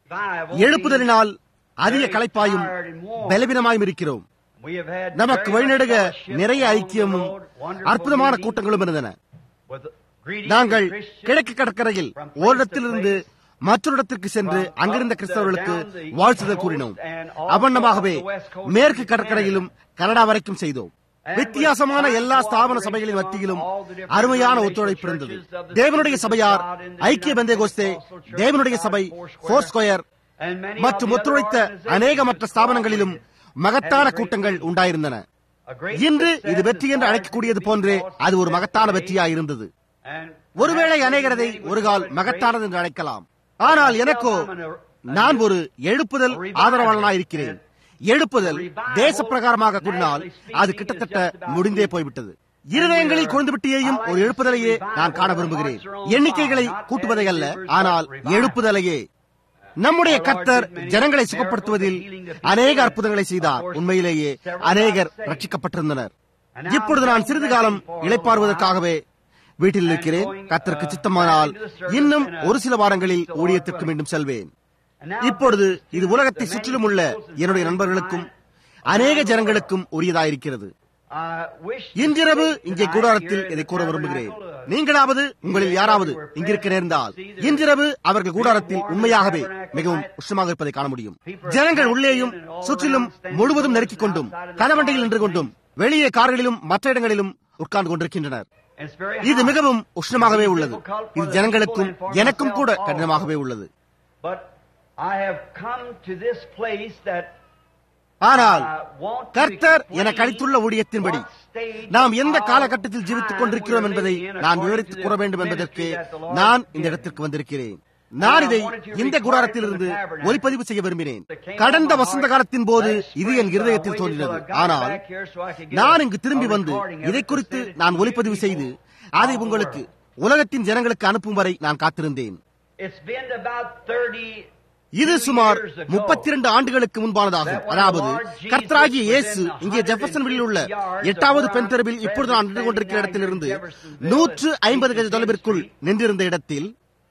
எழுப்புதலினால் அதிக களைப்பாயும் பலவீனமாயும் இருக்கிறோம் நமக்கு வழிநடுக நிறைய ஐக்கியமும் அற்புதமான கூட்டங்களும் இருந்தன நாங்கள் கிழக்கு கடற்கரையில் ஓரிடத்திலிருந்து மற்றொரு இடத்திற்கு சென்று அங்கிருந்த கிறிஸ்தவர்களுக்கு வாழ்த்துதல் கூறினோம் அவண்ணமாகவே மேற்கு கடற்கரையிலும் கனடா வரைக்கும் செய்தோம் வித்தியாசமான எல்லா ஸ்தாபன சபைகளின் மத்தியிலும் அருமையான ஒத்துழைப்பு இருந்தது தேவனுடைய சபையார் ஐக்கிய பெந்தே கோஸ்தே தேவனுடைய சபை போர் ஸ்கொயர் மற்றும் ஒத்துழைத்த அநேக மற்ற ஸ்தாபனங்களிலும் மகத்தான கூட்டங்கள் உண்டாயிருந்தன இன்று இது வெற்றி என்று அழைக்கக்கூடியது போன்றே அது ஒரு மகத்தான வெற்றியாயிருந்தது ஒருவேளை அநேகரதை ஒரு கால் மகத்தானது என்று அழைக்கலாம் ஆனால் எனக்கோ நான் ஒரு எழுப்புதல் ஆதரவாளனாயிருக்கிறேன் எழுப்புதல் தேச பிரகாரமாக கூறினால் அது கிட்டத்தட்ட முடிந்தே போய்விட்டது இருதயங்களில் குழந்துவிட்டியையும் ஒரு எழுப்புதலையே நான் காண விரும்புகிறேன் எண்ணிக்கைகளை கூட்டுவதை அல்ல ஆனால் எழுப்புதலையே நம்முடைய கர்த்தர் ஜனங்களை சுகப்படுத்துவதில் அநேக அற்புதங்களை செய்தார் உண்மையிலேயே அநேகர் ரட்சிக்கப்பட்டிருந்தனர் இப்பொழுது நான் சிறிது காலம் இழைப்பாறுவதற்காகவே வீட்டில் இருக்கிறேன் கர்த்தருக்கு சித்தமானால் இன்னும் ஒரு சில வாரங்களில் ஊழியத்திற்கு மீண்டும் செல்வேன் இப்பொழுது இது உலகத்தை சுற்றிலும் உள்ள என்னுடைய நண்பர்களுக்கும் அநேக ஜனங்களுக்கும் உரியதாயிருக்கிறது இன்றிரவு இங்கே கூடாரத்தில் இதை கூற விரும்புகிறேன் நீங்களாவது உங்களில் யாராவது இங்கிருக்க நேர்ந்தால் இன்றிரவு அவர்கள் கூடாரத்தில் உண்மையாகவே மிகவும் உஷ்ணமாக இருப்பதை காண முடியும் ஜனங்கள் உள்ளேயும் சுற்றிலும் முழுவதும் நெருக்கிக் கொண்டும் கதவண்டையில் நின்று கொண்டும் வெளியே கார்களிலும் மற்ற இடங்களிலும் உட்கார்ந்து கொண்டிருக்கின்றனர் இது மிகவும் உஷ்ணமாகவே உள்ளது இது ஜனங்களுக்கும் எனக்கும் கூட கடினமாகவே உள்ளது ஆனால் கர்த்தர் எனக்கு அளித்துள்ள ஊழியத்தின்படி நாம் எந்த காலகட்டத்தில் ஜீவித்துக் கொண்டிருக்கிறோம் என்பதை நான் விவரித்து கூற வேண்டும் என்பதற்கு நான் இந்த இடத்திற்கு வந்திருக்கிறேன் நான் இதை இந்த குடாரத்திலிருந்து ஒலிப்பதிவு செய்ய விரும்பினேன் கடந்த வசந்த காலத்தின் போது இது என் இருதயத்தில் தோன்றினது ஆனால் நான் இங்கு திரும்பி வந்து இதை குறித்து நான் ஒலிப்பதிவு செய்து அதை உங்களுக்கு உலகத்தின் ஜனங்களுக்கு அனுப்பும் வரை நான் காத்திருந்தேன் இது சுமார் முப்பத்தி இரண்டு ஆண்டுகளுக்கு முன்பானதாகும் அதாவது கர்த்தராகிய இயேசு இங்கே ஜெஃபர்சன்வில் உள்ள எட்டாவது பெண் தெருவில் இப்பொழுது நான் நின்று கொண்டிருக்கிற இடத்திலிருந்து நூற்று ஐம்பது கஜ தொலைவிற்குள் நின்றிருந்த இடத்தில்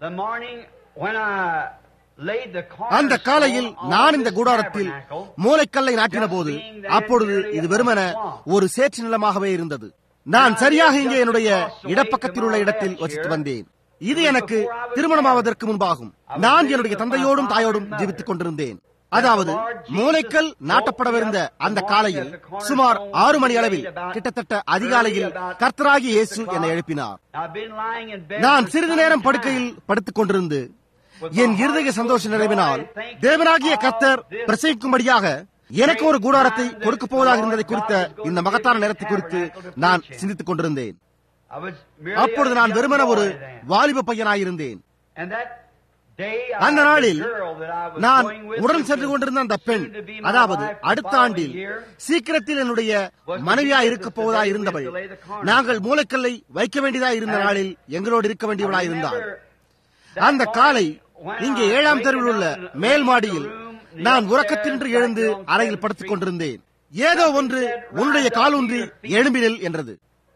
அந்த காலையில் நான் இந்த கூடாரத்தில் மூளைக்கல்லை நாட்டின போது அப்பொழுது இது வெறுமன ஒரு சேற்று நிலமாகவே இருந்தது நான் சரியாக இங்கே என்னுடைய இடப்பக்கத்தில் உள்ள இடத்தில் வசித்து வந்தேன் இது எனக்கு திருமணமாவதற்கு முன்பாகும் நான் என்னுடைய தந்தையோடும் தாயோடும் ஜீவித்துக் கொண்டிருந்தேன் அதாவது மூளைக்கல் நாட்டப்படவிருந்த அந்த காலையில் சுமார் ஆறு மணி அளவில் கிட்டத்தட்ட அதிகாலையில் கர்த்தராகி இயேசு என்னை எழுப்பினார் நான் சிறிது நேரம் படுக்கையில் படுத்துக் கொண்டிருந்து என் இருதய சந்தோஷ நிறைவினால் தேவனாகிய கர்த்தர் பிரசவிக்கும்படியாக எனக்கு ஒரு கூடாரத்தை கொடுக்க போவதாக இருந்ததை குறித்த இந்த மகத்தான நேரத்தை குறித்து நான் சிந்தித்துக் கொண்டிருந்தேன் அப்பொழுது நான் வெறுமன ஒரு வாலிப பையனாயிருந்தேன் அந்த நாளில் நான் உடன் சென்று கொண்டிருந்த அந்த பெண் அதாவது அடுத்த ஆண்டில் சீக்கிரத்தில் என்னுடைய மனைவியா இருக்க போவதா இருந்தவள் நாங்கள் மூளைக்கல்லை வைக்க வேண்டியதா இருந்த நாளில் எங்களோடு இருக்க வேண்டியவளா இருந்தாள் அந்த காலை இங்கே ஏழாம் தெருவில் உள்ள மேல் மாடியில் நான் உறக்கத்தின்றி எழுந்து அறையில் படுத்துக் கொண்டிருந்தேன் ஏதோ ஒன்று உன்னுடைய காலூன்றி எழும்பினில் என்றது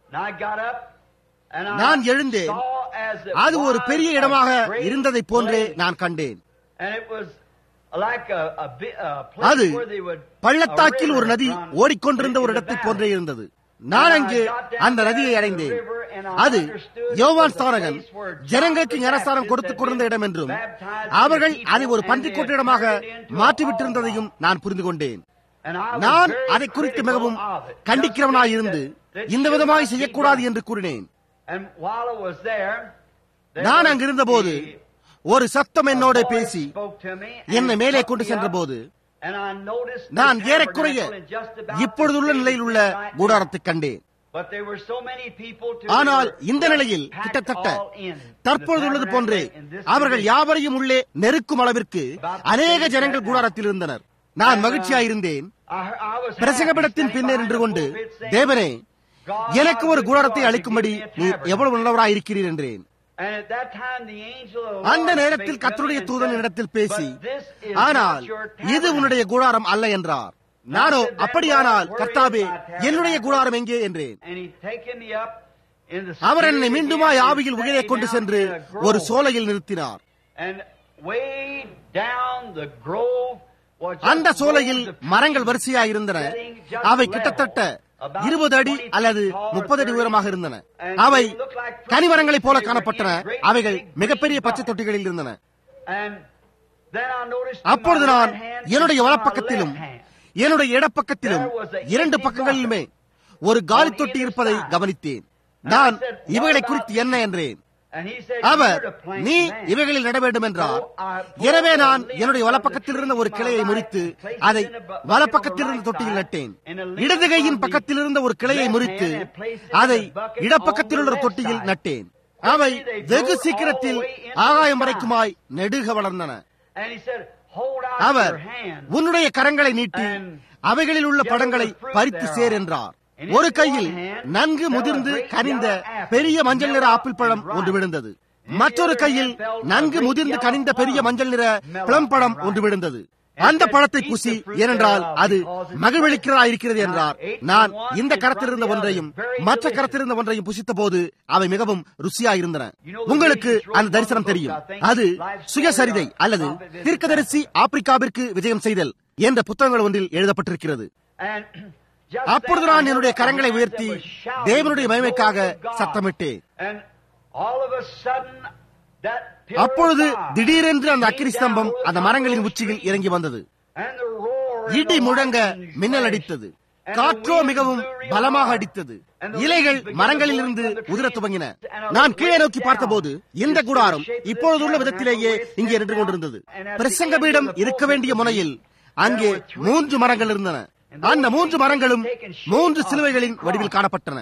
நான் எழுந்தேன் அது ஒரு பெரிய இடமாக இருந்ததை போன்றே நான் கண்டேன் அது பள்ளத்தாக்கில் ஒரு நதி ஓடிக்கொண்டிருந்த ஒரு இடத்தை போன்றே இருந்தது நான் அங்கே அந்த நதியை அடைந்தேன் அது யோவான் ஸ்தானகன் ஜனங்களுக்கு ஞானஸ்தானம் கொடுத்துக் கொண்டிருந்த இடம் என்றும் அவர்கள் அதை ஒரு பன்றிக்கோட்டு இடமாக மாற்றிவிட்டிருந்ததையும் நான் புரிந்து கொண்டேன் நான் அதை குறித்து மிகவும் கண்டிக்கிறவனாயிருந்து இந்த விதமாக செய்யக்கூடாது என்று கூறினேன் நான் அங்கிருந்த போது ஒரு சத்தம் என்னோட பேசி என்னை மேலே கொண்டு சென்ற போது நான் ஏறக்குறைய இப்பொழுதுள்ள நிலையில் உள்ள கூடாரத்தை கண்டேன் ஆனால் இந்த நிலையில் கிட்டத்தட்ட தற்பொழுது உள்ளது போன்றே அவர்கள் யாவரையும் உள்ளே நெருக்கும் அளவிற்கு அநேக ஜனங்கள் கூடாரத்தில் இருந்தனர் நான் மகிழ்ச்சியாயிருந்தேன் பிரசங்கப்படத்தின் பின்னே நின்று கொண்டு தேவனே எனக்கு ஒரு கூடாரத்தை அளிக்கும்படி நீர் எவ்வளவு நல்லவராய் இருக்கிறீர் என்றேன் அந்த நேரத்தில் கத்தருடைய தூதன் இடத்தில் பேசி ஆனால் இது உன்னுடைய கூடாரம் அல்ல என்றார் நானோ அப்படியானால் கர்த்தாவே என்னுடைய கூடாரம் எங்கே என்றேன் அவர் என்னை மீண்டுமா ஆவியில் உயிரை கொண்டு சென்று ஒரு சோலையில் நிறுத்தினார் அந்த சோலையில் மரங்கள் வரிசையாக இருந்தன அவை கிட்டத்தட்ட இருபது அடி அல்லது முப்பது அடி உயரமாக இருந்தன அவை கனிமரங்களைப் போல காணப்பட்டன அவைகள் மிகப்பெரிய பச்சை தொட்டிகளில் இருந்தன அப்பொழுது நான் என்னுடைய வலப்பக்கத்திலும் என்னுடைய இடப்பக்கத்திலும் இரண்டு பக்கங்களிலுமே ஒரு காலி தொட்டி இருப்பதை கவனித்தேன் நான் இவைகளை குறித்து என்ன என்றேன் அவர் நீ இவைகளில் நட வேண்டும் என்றார் எனவே நான் என்னுடைய வலப்பக்கத்தில் இருந்த ஒரு கிளையை முறித்து அதை வலப்பக்கத்தில் இருந்த தொட்டியில் நட்டேன் இடது கையின் பக்கத்தில் இருந்த ஒரு கிளையை முறித்து அதை இடப்பக்கத்தில் உள்ள தொட்டியில் நட்டேன் அவை வெகு சீக்கிரத்தில் ஆகாயம் வரைக்குமாய் நெடுக வளர்ந்தன அவர் உன்னுடைய கரங்களை நீட்டி அவைகளில் உள்ள படங்களை பறித்து சேர் என்றார் ஒரு கையில் நன்கு முதிர்ந்து கனிந்த பெரிய மஞ்சள் நிற ஆப்பிள் பழம் ஒன்று விழுந்தது மற்றொரு கையில் நன்கு முதிர்ந்து கனிந்த பெரிய மஞ்சள் நிற பிளம் பழம் ஒன்று விழுந்தது அந்த பழத்தை குசி ஏனென்றால் அது மகிழ்வெளிக்கிறதா இருக்கிறது என்றார் நான் இந்த கரத்தில் இருந்த ஒன்றையும் மற்ற கரத்தில் இருந்த ஒன்றையும் புசித்த போது அவை மிகவும் ருசியா இருந்தன உங்களுக்கு அந்த தரிசனம் தெரியும் அது சுயசரிதை அல்லது தீர்க்கதரிசி ஆப்பிரிக்காவிற்கு விஜயம் செய்தல் என்ற புத்தகங்கள் ஒன்றில் எழுதப்பட்டிருக்கிறது அப்பொழுது நான் என்னுடைய கரங்களை உயர்த்தி தேவனுடைய மகிமைக்காக சத்தமிட்டேன் அப்பொழுது திடீரென்று அந்த அக்கிரி ஸ்தம்பம் அந்த மரங்களின் உச்சியில் இறங்கி வந்தது இடி முழங்க மின்னல் அடித்தது காற்றோ மிகவும் பலமாக அடித்தது இலைகள் மரங்களில் இருந்து உதிர துவங்கின நான் கீழே நோக்கி பார்த்தபோது இந்த குடாரம் இப்பொழுது உள்ள விதத்திலேயே இங்கே நின்று கொண்டிருந்தது பிரசங்க பீடம் இருக்க வேண்டிய முனையில் அங்கே மூன்று மரங்கள் இருந்தன அந்த மூன்று மரங்களும் மூன்று சிலுவைகளின் வடிவில் காணப்பட்டன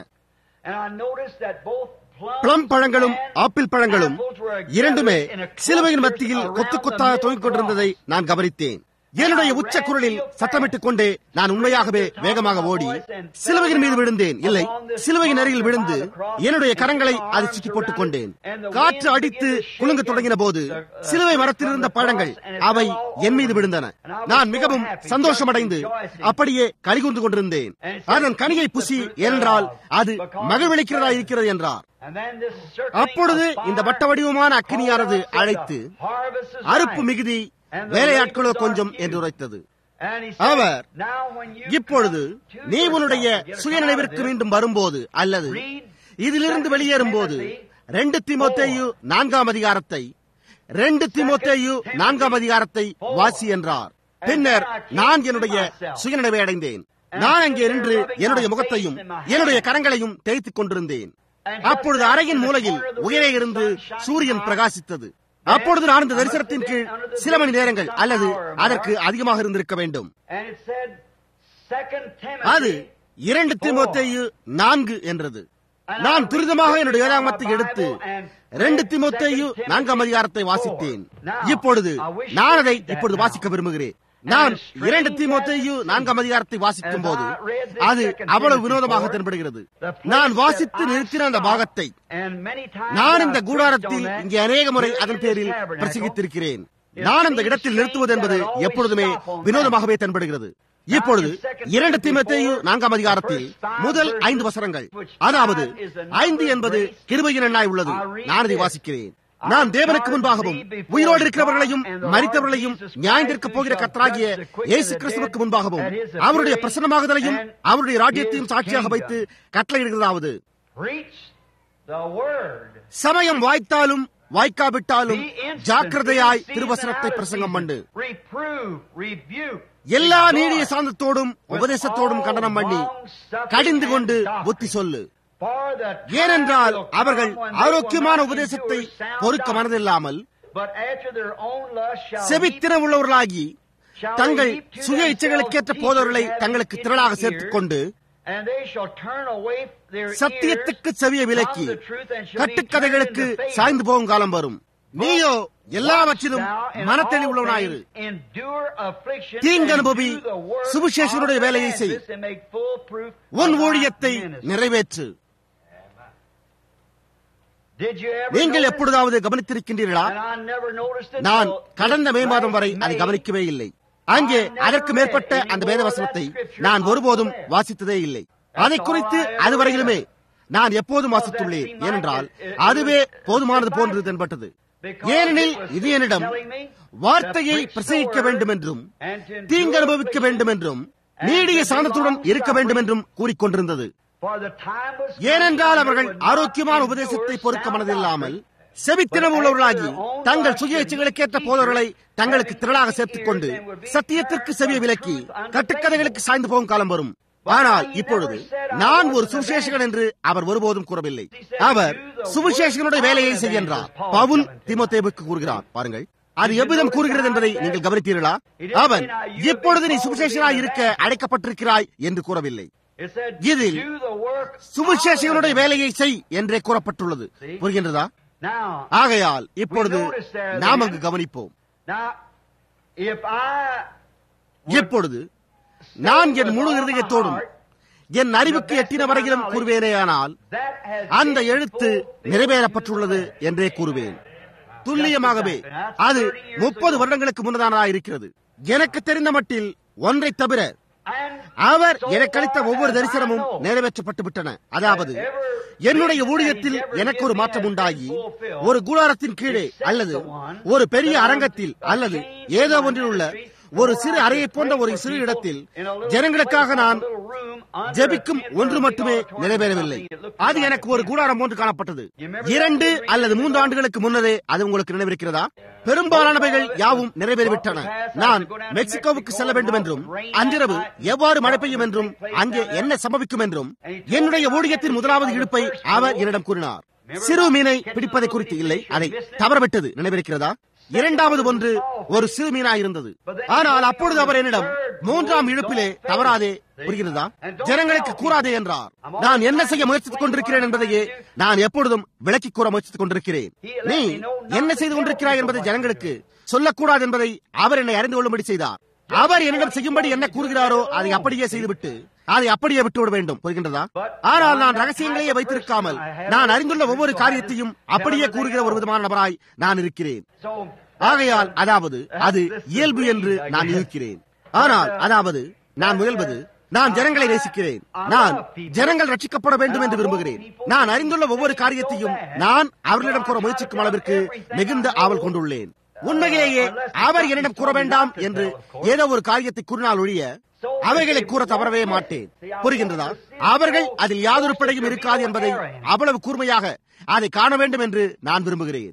பிளம் பழங்களும் ஆப்பிள் பழங்களும் இரண்டுமே சிலுவையின் மத்தியில் கொத்து கொத்தாக தொங்கிக் கொண்டிருந்ததை நான் கவனித்தேன் என்னுடைய உச்ச குரலில் சத்தமிட்டுக் கொண்டே நான் உண்மையாகவே வேகமாக ஓடி சிலுவையின் மீது விழுந்தேன் இல்லை சிலுவையின் அருகில் விழுந்து என்னுடைய கரங்களை அதை சுற்றி போட்டுக் கொண்டேன் காற்று அடித்து குலுங்க தொடங்கின போது சிலுவை மரத்தில் இருந்த பழங்கள் அவை என் மீது விழுந்தன நான் மிகவும் சந்தோஷமடைந்து அப்படியே கலிகுந்து கொண்டிருந்தேன் அதன் கனியை புசி என்றால் அது மகிழ்வளிக்கிறதா இருக்கிறது என்றார் அப்பொழுது இந்த வட்ட வடிவமான அக்கினியானது அழைத்து அறுப்பு மிகுதி வேலையாட்களோ கொஞ்சம் என்று உரைத்தது அவர் இப்பொழுது நீ உன்னுடைய சுயநினைவிற்கு மீண்டும் வரும்போது அல்லது இதிலிருந்து வெளியேறும் போது ரெண்டு திமுத்தேயு நான்காம் அதிகாரத்தை ரெண்டு திமுத்தேயு நான்காம் அதிகாரத்தை வாசி என்றார் பின்னர் நான் என்னுடைய சுயநினைவை அடைந்தேன் நான் அங்கே நின்று என்னுடைய முகத்தையும் என்னுடைய கரங்களையும் தேய்த்துக் கொண்டிருந்தேன் அப்பொழுது அறையின் மூலையில் உயரே இருந்து சூரியன் பிரகாசித்தது அப்பொழுது நான் இந்த தரிசனத்தின் கீழ் சில மணி நேரங்கள் அல்லது அதற்கு அதிகமாக இருந்திருக்க வேண்டும் அது இரண்டு திமுத்தேயு நான்கு என்றது நான் துரிதமாக என்னுடைய வேதாகமத்தை எடுத்து ரெண்டு திமுத்தேயு நான்காம் அதிகாரத்தை வாசித்தேன் இப்பொழுது நான் அதை இப்பொழுது வாசிக்க விரும்புகிறேன் நான் இரண்டு தீமோத்தேயு நான்காம் அதிகாரத்தை வாசிக்கும் போது அது அவ்வளவு வினோதமாக தென்படுகிறது நான் வாசித்து நிறுத்தின அந்த பாகத்தை நான் இந்த கூடாரத்தில் இங்கே அநேக முறை அதன் பேரில் பிரசங்கித்திருக்கிறேன் நான் அந்த இடத்தில் நிறுத்துவது என்பது எப்பொழுதுமே வினோதமாகவே தென்படுகிறது இப்பொழுது இரண்டு தீமத்தையு நான்காம் அதிகாரத்தில் முதல் ஐந்து வசனங்கள் அதாவது ஐந்து என்பது கிருபையின் எண்ணாய் உள்ளது நான் அதை வாசிக்கிறேன் நான் தேவனுக்கு முன்பாகவும் உயிரோடு இருக்கிறவர்களையும் மறித்தவர்களையும் நியாயந்திருக்க போகிற கத்தராகிய இயேசு கிறிஸ்துவுக்கு முன்பாகவும் அவருடைய பிரசன்னமாகுதலையும் அவருடைய ராஜ்யத்தையும் சாட்சியாக வைத்து கட்டளையிடுகிறதாவது சமயம் வாய்த்தாலும் வாய்க்காவிட்டாலும் ஜாக்கிரதையாய் திருவசனத்தை பிரசங்கம் பண்ணு எல்லா நீடிய சாந்தத்தோடும் உபதேசத்தோடும் கண்டனம் பண்ணி கடிந்து கொண்டு புத்தி சொல்லு ஏனென்றால் அவர்கள் ஆரோக்கியமான உபதேசத்தை பொறுக்க மனதில்லாமல் செவித்திர உள்ளவர்களாகி தங்கள் சுய இச்சைகளுக்கேற்ற போதவர்களை தங்களுக்கு திரளாக சேர்த்துக் கொண்டு சத்தியத்துக்கு செவிய விலக்கி கட்டுக்கதைகளுக்கு சாய்ந்து போகும் காலம் வரும் நீயோ எல்லாவற்றிலும் மனத்தெளி உள்ளவனாயிரு தீங்கு அனுபவி சுவிசேஷனுடைய வேலையை செய் உன் ஊழியத்தை நிறைவேற்று நீங்கள் எப்பொழுதாவது கவனித்திருக்கின்றீர்களா நான் கடந்த மே மாதம் வரை அதை கவனிக்கவே இல்லை அங்கே அதற்கு மேற்பட்ட அந்த வேதவசனத்தை நான் ஒருபோதும் வாசித்ததே இல்லை அதை குறித்து அதுவரையிலுமே நான் எப்போதும் வாசித்துள்ளேன் ஏனென்றால் அதுவே போதுமானது போன்று தென்பட்டது ஏனெனில் இது என்னிடம் வார்த்தையை பிரசங்கிக்க வேண்டும் என்றும் தீங்கு அனுபவிக்க வேண்டும் என்றும் நீடிய சாந்தத்துடன் இருக்க வேண்டும் என்றும் கூறிக்கொண்டிருந்தது ஏனென்றால் அவர்கள் ஆரோக்கியமான உபதேசத்தை பொறுக்க மனதில்லாமல் செவித்தினம் உள்ளவர்களாகி தங்கள் சுயேட்சைகளுக்கேற்ற போதவர்களை தங்களுக்கு திரளாக சேர்த்துக் கொண்டு சத்தியத்திற்கு செவிய விலக்கி கட்டுக்கதைகளுக்கு சாய்ந்து போகும் காலம் வரும் ஆனால் இப்பொழுது நான் ஒரு சுவிசேஷகன் என்று அவர் ஒருபோதும் கூறவில்லை அவர் சுவிசேஷகனுடைய வேலையை செய்கின்றார் பவுல் திமுத்தேவுக்கு கூறுகிறார் பாருங்கள் அது எவ்விதம் கூறுகிறது என்பதை நீங்கள் கவனித்தீர்களா அவன் இப்பொழுது நீ சுவிசேஷனாய் இருக்க அழைக்கப்பட்டிருக்கிறாய் என்று கூறவில்லை இதில் சுவிசேஷகனுடைய வேலையை செய் என்றே கூறப்பட்டுள்ளது புரிகின்றதா ஆகையால் இப்பொழுது நாம் அங்கு கவனிப்போம் இப்பொழுது நான் என் முழு இருதயத்தோடும் என் அறிவுக்கு எட்டின வரையிலும் கூறுவேனேயானால் அந்த எழுத்து நிறைவேறப்பட்டுள்ளது என்றே கூறுவேன் துல்லியமாகவே அது முப்பது வருடங்களுக்கு முன்னதானதாக இருக்கிறது எனக்கு தெரிந்த மட்டில் ஒன்றை தவிர அவர் எனக்கு அளித்த ஒவ்வொரு தரிசனமும் நிறைவேற்றப்பட்டு விட்டன அதாவது என்னுடைய ஊழியத்தில் எனக்கு ஒரு மாற்றம் உண்டாகி ஒரு கூடாரத்தின் கீழே அல்லது ஒரு பெரிய அரங்கத்தில் அல்லது ஏதோ ஒன்றில் உள்ள ஒரு சிறு அறையை போன்ற ஒரு சிறு இடத்தில் ஜனங்களுக்காக நான் ஜெபிக்கும் ஒன்று மட்டுமே நிறைவேறவில்லை அது எனக்கு ஒரு கூடாரம் போன்று காணப்பட்டது இரண்டு அல்லது மூன்று ஆண்டுகளுக்கு முன்னரே அது உங்களுக்கு நினைவிருக்கிறதா பெரும்பாலானவைகள் யாவும் நிறைவேறிவிட்டன நான் மெக்சிகோவுக்கு செல்ல வேண்டும் என்றும் அன்றிரவு எவ்வாறு மழை பெய்யும் என்றும் அங்கே என்ன சம்பவிக்கும் என்றும் என்னுடைய ஊழியத்தின் முதலாவது இழுப்பை அவர் என்னிடம் கூறினார் சிறு மீனை பிடிப்பதை குறித்து இல்லை அதை தவறவிட்டது நினைவிருக்கிறதா இரண்டாவது ஒன்று ஒரு சிறு மீனா இருந்தது ஆனால் அப்பொழுது அவர் என்னிடம் மூன்றாம் இழுப்பிலே தவறாதே புரிகிறதா ஜனங்களுக்கு கூறாதே என்றார் நான் என்ன செய்ய முயற்சித்துக் கொண்டிருக்கிறேன் என்பதையே நான் எப்பொழுதும் விளக்கிக் கூற முயற்சித்துக் கொண்டிருக்கிறேன் நீ என்ன செய்து கொண்டிருக்கிறாய் என்பதை ஜனங்களுக்கு சொல்லக்கூடாது என்பதை அவர் என்னை அறிந்து கொள்ளும்படி செய்தார் அவர் என்னிடம் செய்யும்படி என்ன கூறுகிறாரோ அதை அப்படியே செய்துவிட்டு அதை அப்படியே விட்டுவிட வேண்டும் புரிகின்றதா ஆனால் நான் ரகசியங்களையே வைத்திருக்காமல் நான் அறிந்துள்ள ஒவ்வொரு காரியத்தையும் அப்படியே கூறுகிற ஒரு விதமான நபராய் நான் இருக்கிறேன் ஆகையால் அதாவது அது இயல்பு என்று நான் இருக்கிறேன் ஆனால் அதாவது நான் முயல்வது நான் ஜனங்களை நேசிக்கிறேன் நான் ஜனங்கள் ரட்சிக்கப்பட வேண்டும் என்று விரும்புகிறேன் நான் அறிந்துள்ள ஒவ்வொரு காரியத்தையும் நான் அவர்களிடம் கூற முயற்சிக்கும் அளவிற்கு மிகுந்த ஆவல் கொண்டுள்ளேன் உண்மையிலேயே அவர் என்னிடம் கூற வேண்டாம் என்று ஏதோ ஒரு காரியத்தை கூறினால் ஒழிய அவைகளை கூற தவறவே மாட்டேன் புரிகின்றதா அவர்கள் அதில் யாதொரு பிழையும் இருக்காது என்பதை அவ்வளவு கூர்மையாக அதை காண வேண்டும் என்று நான் விரும்புகிறேன்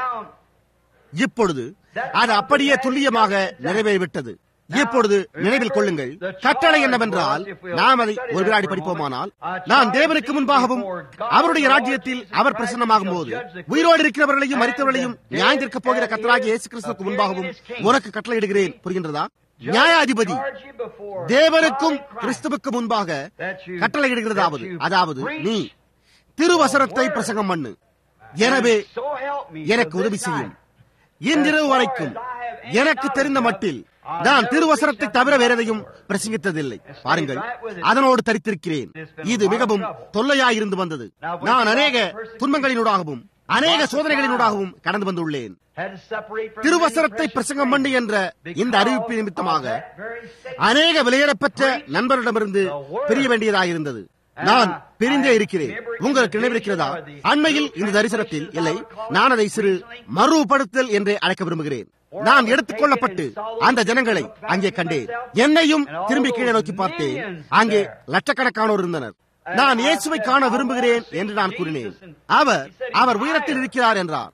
இப்பொழுது அது அப்படியே துல்லியமாக நிறைவேறிவிட்டது இப்பொழுது நினைவில் கொள்ளுங்கள் கட்டளை என்னவென்றால் நாம் அதை ஒரு வினாடி படிப்போமானால் நான் தேவனுக்கு முன்பாகவும் அவருடைய ராஜ்யத்தில் அவர் பிரசன்னமாகும் போது உயிரோடு இருக்கிறவர்களையும் மறித்தவர்களையும் நியாயத்திற்க போகிற கத்தராகிய இயேசு கிறிஸ்துக்கு முன்பாகவும் உனக்கு கட்டளையிடுகிறேன் புரிகின்றதா நியாயாதிபதி தேவனுக்கும் கிறிஸ்துவுக்கு முன்பாக கட்டளையிடுகிறதாவது அதாவது நீ திருவசனத்தை பிரசங்கம் பண்ணு எனவே எனக்கு உதவி செய்யும் இன்றிரவு வரைக்கும் எனக்கு தெரிந்த மட்டில் நான் திருவசனத்தை தவிர வேற எதையும் பிரசங்கித்ததில்லை பாருங்கள் அதனோடு தரித்திருக்கிறேன் இது மிகவும் தொல்லையாயிருந்து வந்தது நான் அநேக துன்பங்களினூடாகவும் அநேக சோதனைகளினூடாகவும் கடந்து வந்துள்ளேன் திருவசனத்தை பிரசங்கம் பண்ணி என்ற இந்த அறிவிப்பு நிமித்தமாக அநேக விலையிடப்பெற்ற நண்பரிடமிருந்து பிரிய வேண்டியதாயிருந்தது நான் பிரிந்தே இருக்கிறேன் உங்களுக்கு நினைவிருக்கிறதா அண்மையில் இந்த தரிசனத்தில் இல்லை நான் அதை சிறு மறுபடுத்தல் என்றே அழைக்க விரும்புகிறேன் நான் எடுத்துக் கொள்ளப்பட்டு அந்த ஜனங்களை அங்கே கண்டேன் என்னையும் திரும்பி கீழே நோக்கி பார்த்தேன் அங்கே லட்சக்கணக்கானோர் இருந்தனர் நான் இயேசுவை காண விரும்புகிறேன் என்று நான் கூறினேன் அவர் அவர் உயரத்தில் இருக்கிறார் என்றார்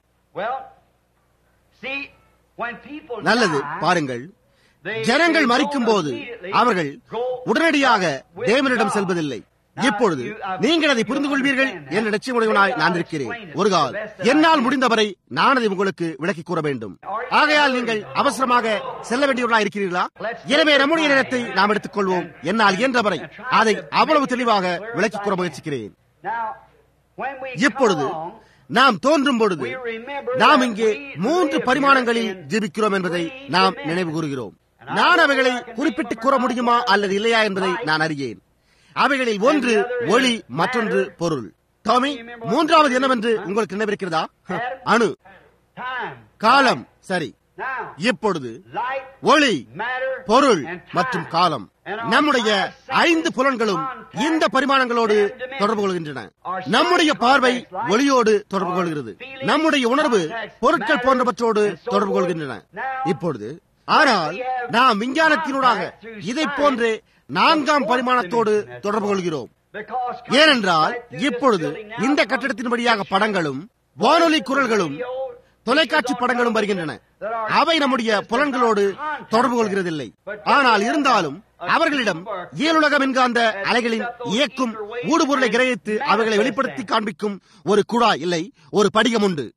நல்லது பாருங்கள் ஜனங்கள் மறிக்கும் போது அவர்கள் உடனடியாக தேவனிடம் செல்வதில்லை இப்பொழுது நீங்கள் அதை புரிந்து கொள்வீர்கள் என்ற நிச்சயமுடையவனாய் நான் இருக்கிறேன் ஒரு கால் என்னால் முடிந்தவரை நான் அதை உங்களுக்கு விளக்கி கூற வேண்டும் ஆகையால் நீங்கள் அவசரமாக செல்ல வேண்டியவர்களா இருக்கிறீர்களா எனவே நம்முடைய நேரத்தை நாம் எடுத்துக் கொள்வோம் என்னால் இயன்றவரை அதை அவ்வளவு தெளிவாக விளக்கி கூற முயற்சிக்கிறேன் இப்பொழுது நாம் தோன்றும் பொழுது நாம் இங்கே மூன்று பரிமாணங்களில் ஜீவிக்கிறோம் என்பதை நாம் நினைவு கூறுகிறோம் நான் அவைகளை குறிப்பிட்டு கூற முடியுமா அல்லது இல்லையா என்பதை நான் அறியேன் அவைகளில் ஒன்று ஒளி மற்றொன்று பொருள் டாமி மூன்றாவது என்னவென்று உங்களுக்கு நினைவிருக்கிறதா அணு காலம் சரி இப்பொழுது ஒளி பொருள் மற்றும் காலம் நம்முடைய ஐந்து புலன்களும் இந்த பரிமாணங்களோடு தொடர்பு கொள்கின்றன நம்முடைய பார்வை ஒளியோடு தொடர்பு கொள்கிறது நம்முடைய உணர்வு பொருட்கள் போன்றவற்றோடு தொடர்பு கொள்கின்றன இப்பொழுது ஆனால் நாம் விஞ்ஞானத்தினூடாக இதை போன்றே நான்காம் பரிமாணத்தோடு தொடர்பு கொள்கிறோம் ஏனென்றால் இப்பொழுது இந்த கட்டிடத்தின் வழியாக படங்களும் வானொலி குரல்களும் தொலைக்காட்சி படங்களும் வருகின்றன அவை நம்முடைய புலன்களோடு தொடர்பு கொள்கிறதில்லை ஆனால் இருந்தாலும் அவர்களிடம் இயலுலக மின்காந்த அலைகளின் இயக்கும் ஊடுபொருளை கிரகித்து அவைகளை வெளிப்படுத்தி காண்பிக்கும் ஒரு குழாய் இல்லை ஒரு படிகம் உண்டு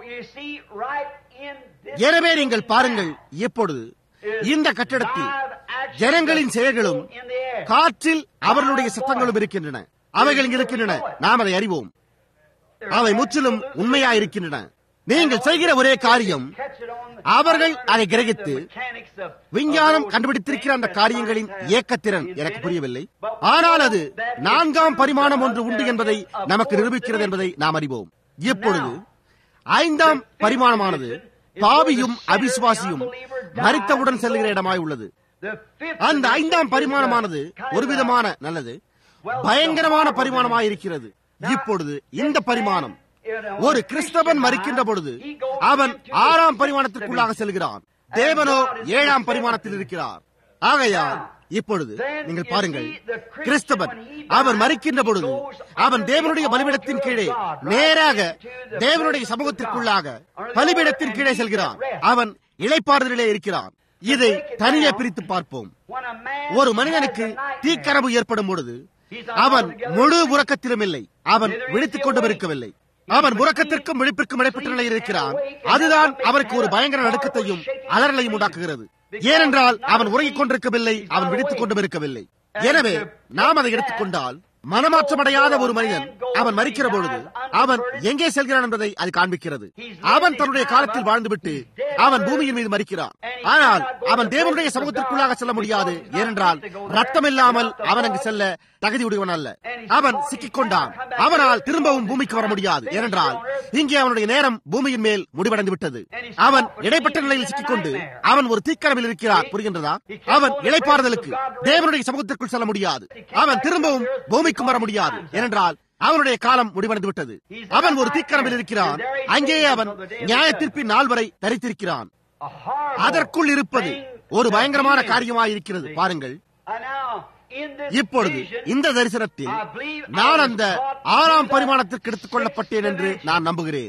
எனவே நீங்கள் பாருங்கள் எப்பொழுது இந்த கட்டிடத்தில் ஜனங்களின் செயல்களும் காற்றில் அவர்களுடைய சத்தங்களும் இருக்கின்றன அவைகள் இங்கு இருக்கின்றன நாம் அதை அறிவோம் அவை முற்றிலும் உண்மையாயிருக்கின்றன நீங்கள் செய்கிற ஒரே காரியம் அவர்கள் அதை கிரகித்து விஞ்ஞானம் கண்டுபிடித்திருக்கிற அந்த காரியங்களின் இயக்கத்திறன் எனக்கு புரியவில்லை ஆனால் அது நான்காம் பரிமாணம் ஒன்று உண்டு என்பதை நமக்கு நிரூபிக்கிறது என்பதை நாம் அறிவோம் இப்பொழுது ஐந்தாம் பரிமாணமானது பாவியும் அவிசுவாசியும் மறித்தவுடன் செல்லுகிற இடமாய் உள்ளது அந்த ஐந்தாம் பரிமாணமானது ஒரு விதமான நல்லது பயங்கரமான பரிமாணமாயிருக்கிறது இப்பொழுது இந்த பரிமாணம் ஒரு கிறிஸ்தவன் மறிக்கின்ற பொழுது அவன் ஆறாம் பரிமாணத்திற்குள்ளாக செல்கிறான் தேவனோ ஏழாம் பரிமாணத்தில் இருக்கிறார் ஆகையால் இப்பொழுது நீங்கள் பாருங்கள் கிறிஸ்தவன் அவன் மறிக்கின்ற பொழுது அவன் தேவனுடைய பலிபிடத்தின் கீழே நேராக தேவனுடைய சமூகத்திற்குள்ளாக பலிபிடத்தின் கீழே செல்கிறான் அவன் இழைப்பாறுதலிலே இருக்கிறான் இதை தனியே பிரித்து பார்ப்போம் ஒரு மனிதனுக்கு தீக்கரவு ஏற்படும் பொழுது அவன் முழு உறக்கத்திலும் இல்லை அவன் விழித்துக் கொண்டும் இருக்கவில்லை அவன் உறக்கத்திற்கும் விழிப்பிற்கும் இடைப்பட்ட நிலையில் இருக்கிறான் அதுதான் அவருக்கு ஒரு பயங்கர நடுக்கத்தையும் அலறலையும் உண்டாக்குகிறது ஏனென்றால் அவன் உறங்கிக் கொண்டிருக்கவில்லை அவன் விழித்துக் கொண்டும் இருக்கவில்லை எனவே நாம் அதை எடுத்துக்கொண்டால் மனமாற்றமடையாத ஒரு மனிதன் அவன் மறிக்கிற பொழுது அவன் எங்கே செல்கிறான் என்பதை அது காண்பிக்கிறது அவன் தன்னுடைய காலத்தில் வாழ்ந்துவிட்டு அவன் பூமியின் மீது மறிக்கிறான் ஆனால் அவன் தேவனுடைய சமூகத்திற்குள்ளாக செல்ல முடியாது ஏனென்றால் ரத்தம் இல்லாமல் அவன் அங்கு செல்ல தகுதியுடையவன் அல்ல அவன் சிக்கிக் கொண்டான் அவனால் திரும்பவும் பூமிக்கு வர முடியாது ஏனென்றால் இங்கே அவனுடைய நேரம் பூமியின் மேல் முடிவடைந்து விட்டது அவன் இடைப்பட்ட நிலையில் சிக்கிக்கொண்டு அவன் ஒரு தீக்கரவில் இருக்கிறார் புரிகின்றதா அவன் இழைப்பாறுதலுக்கு தேவனுடைய சமூகத்திற்குள் செல்ல முடியாது அவன் திரும்பவும் பூமிக்கும் வர முடியாது ஏனென்றால் அவனுடைய காலம் முடிவடைந்து விட்டது அவன் ஒரு தீக்கரவில் இருக்கிறான் அங்கேயே அவன் நியாய தீர்ப்பின் நாள் வரை தரித்திருக்கிறான் அதற்குள் இருப்பது ஒரு பயங்கரமான காரியமாயிருக்கிறது பாருங்கள் இப்பொழுது இந்த தரிசனத்தில் நான் அந்த ஆறாம் பரிமாணத்திற்கு எடுத்துக் கொள்ளப்பட்டேன் என்று நான் நம்புகிறேன்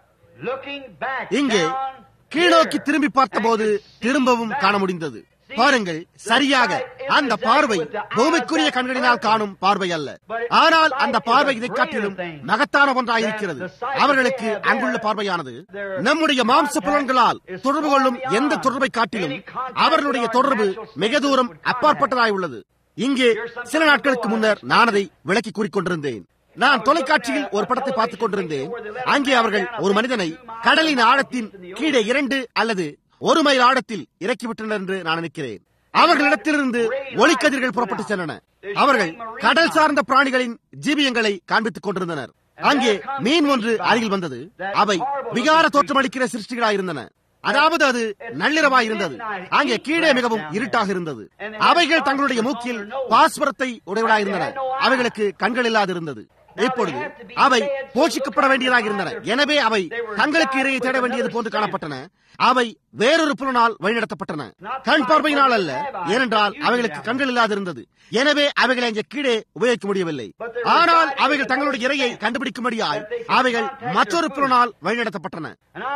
இங்கே கீழோக்கி திரும்பி பார்த்தபோது திரும்பவும் காண முடிந்தது பாருங்கள் சரியாக அந்த பார்வை பூமிக்குரிய கண்களினால் காணும் பார்வை அல்ல ஆனால் அந்த பார்வை இதை காட்டிலும் மகத்தான ஒன்றாயிருக்கிறது அவர்களுக்கு அங்குள்ள பார்வையானது நம்முடைய மாம்ச புலன்களால் தொடர்பு கொள்ளும் எந்த தொடர்பை காட்டிலும் அவர்களுடைய தொடர்பு மிக தூரம் அப்பாற்பட்டதாய் உள்ளது இங்கே சில நாட்களுக்கு முன்னர் நான் அதை விளக்கி கூறிக்கொண்டிருந்தேன் நான் தொலைக்காட்சியில் ஒரு படத்தை பார்த்துக் கொண்டிருந்தேன் அங்கே அவர்கள் ஒரு மனிதனை கடலின் ஆழத்தின் கீழே இரண்டு அல்லது ஒரு மைல் ஆழத்தில் இறக்கிவிட்டனர் என்று நான் நினைக்கிறேன் அவர்களிடத்திலிருந்து ஒளிக்கதிர்கள் புறப்பட்டு சென்றன அவர்கள் கடல் சார்ந்த பிராணிகளின் ஜீவியங்களை காண்பித்துக் கொண்டிருந்தனர் அங்கே மீன் ஒன்று அருகில் வந்தது அவை விகார தோற்றமளிக்கிற சிருஷ்டிகளாயிருந்தன அதாவது அது நள்ளிரவாய் இருந்தது அங்கே கீழே மிகவும் இருட்டாக இருந்தது அவைகள் தங்களுடைய மூக்கில் பாஸ்வரத்தை உடையவளாயிருந்தன அவைகளுக்கு கண்கள் இல்லாதிருந்தது இப்பொழுது அவை போஷிக்கப்பட வேண்டியதாக இருந்தன எனவே அவை தங்களுக்கு இறையை தேட வேண்டியது போன்று காணப்பட்டன அவை வேறொரு புலனால் வழிநடத்தப்பட்டன கண் பார்வையினால் அல்ல ஏனென்றால் அவைகளுக்கு கண்கள் இல்லாதிருந்தது எனவே அவைகளை அங்கே கீழே உபயோகிக்க முடியவில்லை ஆனால் அவைகள் தங்களுடைய இறையை கண்டுபிடிக்கும்படியாய் அவைகள் மற்றொரு புலனால் வழிநடத்தப்பட்டன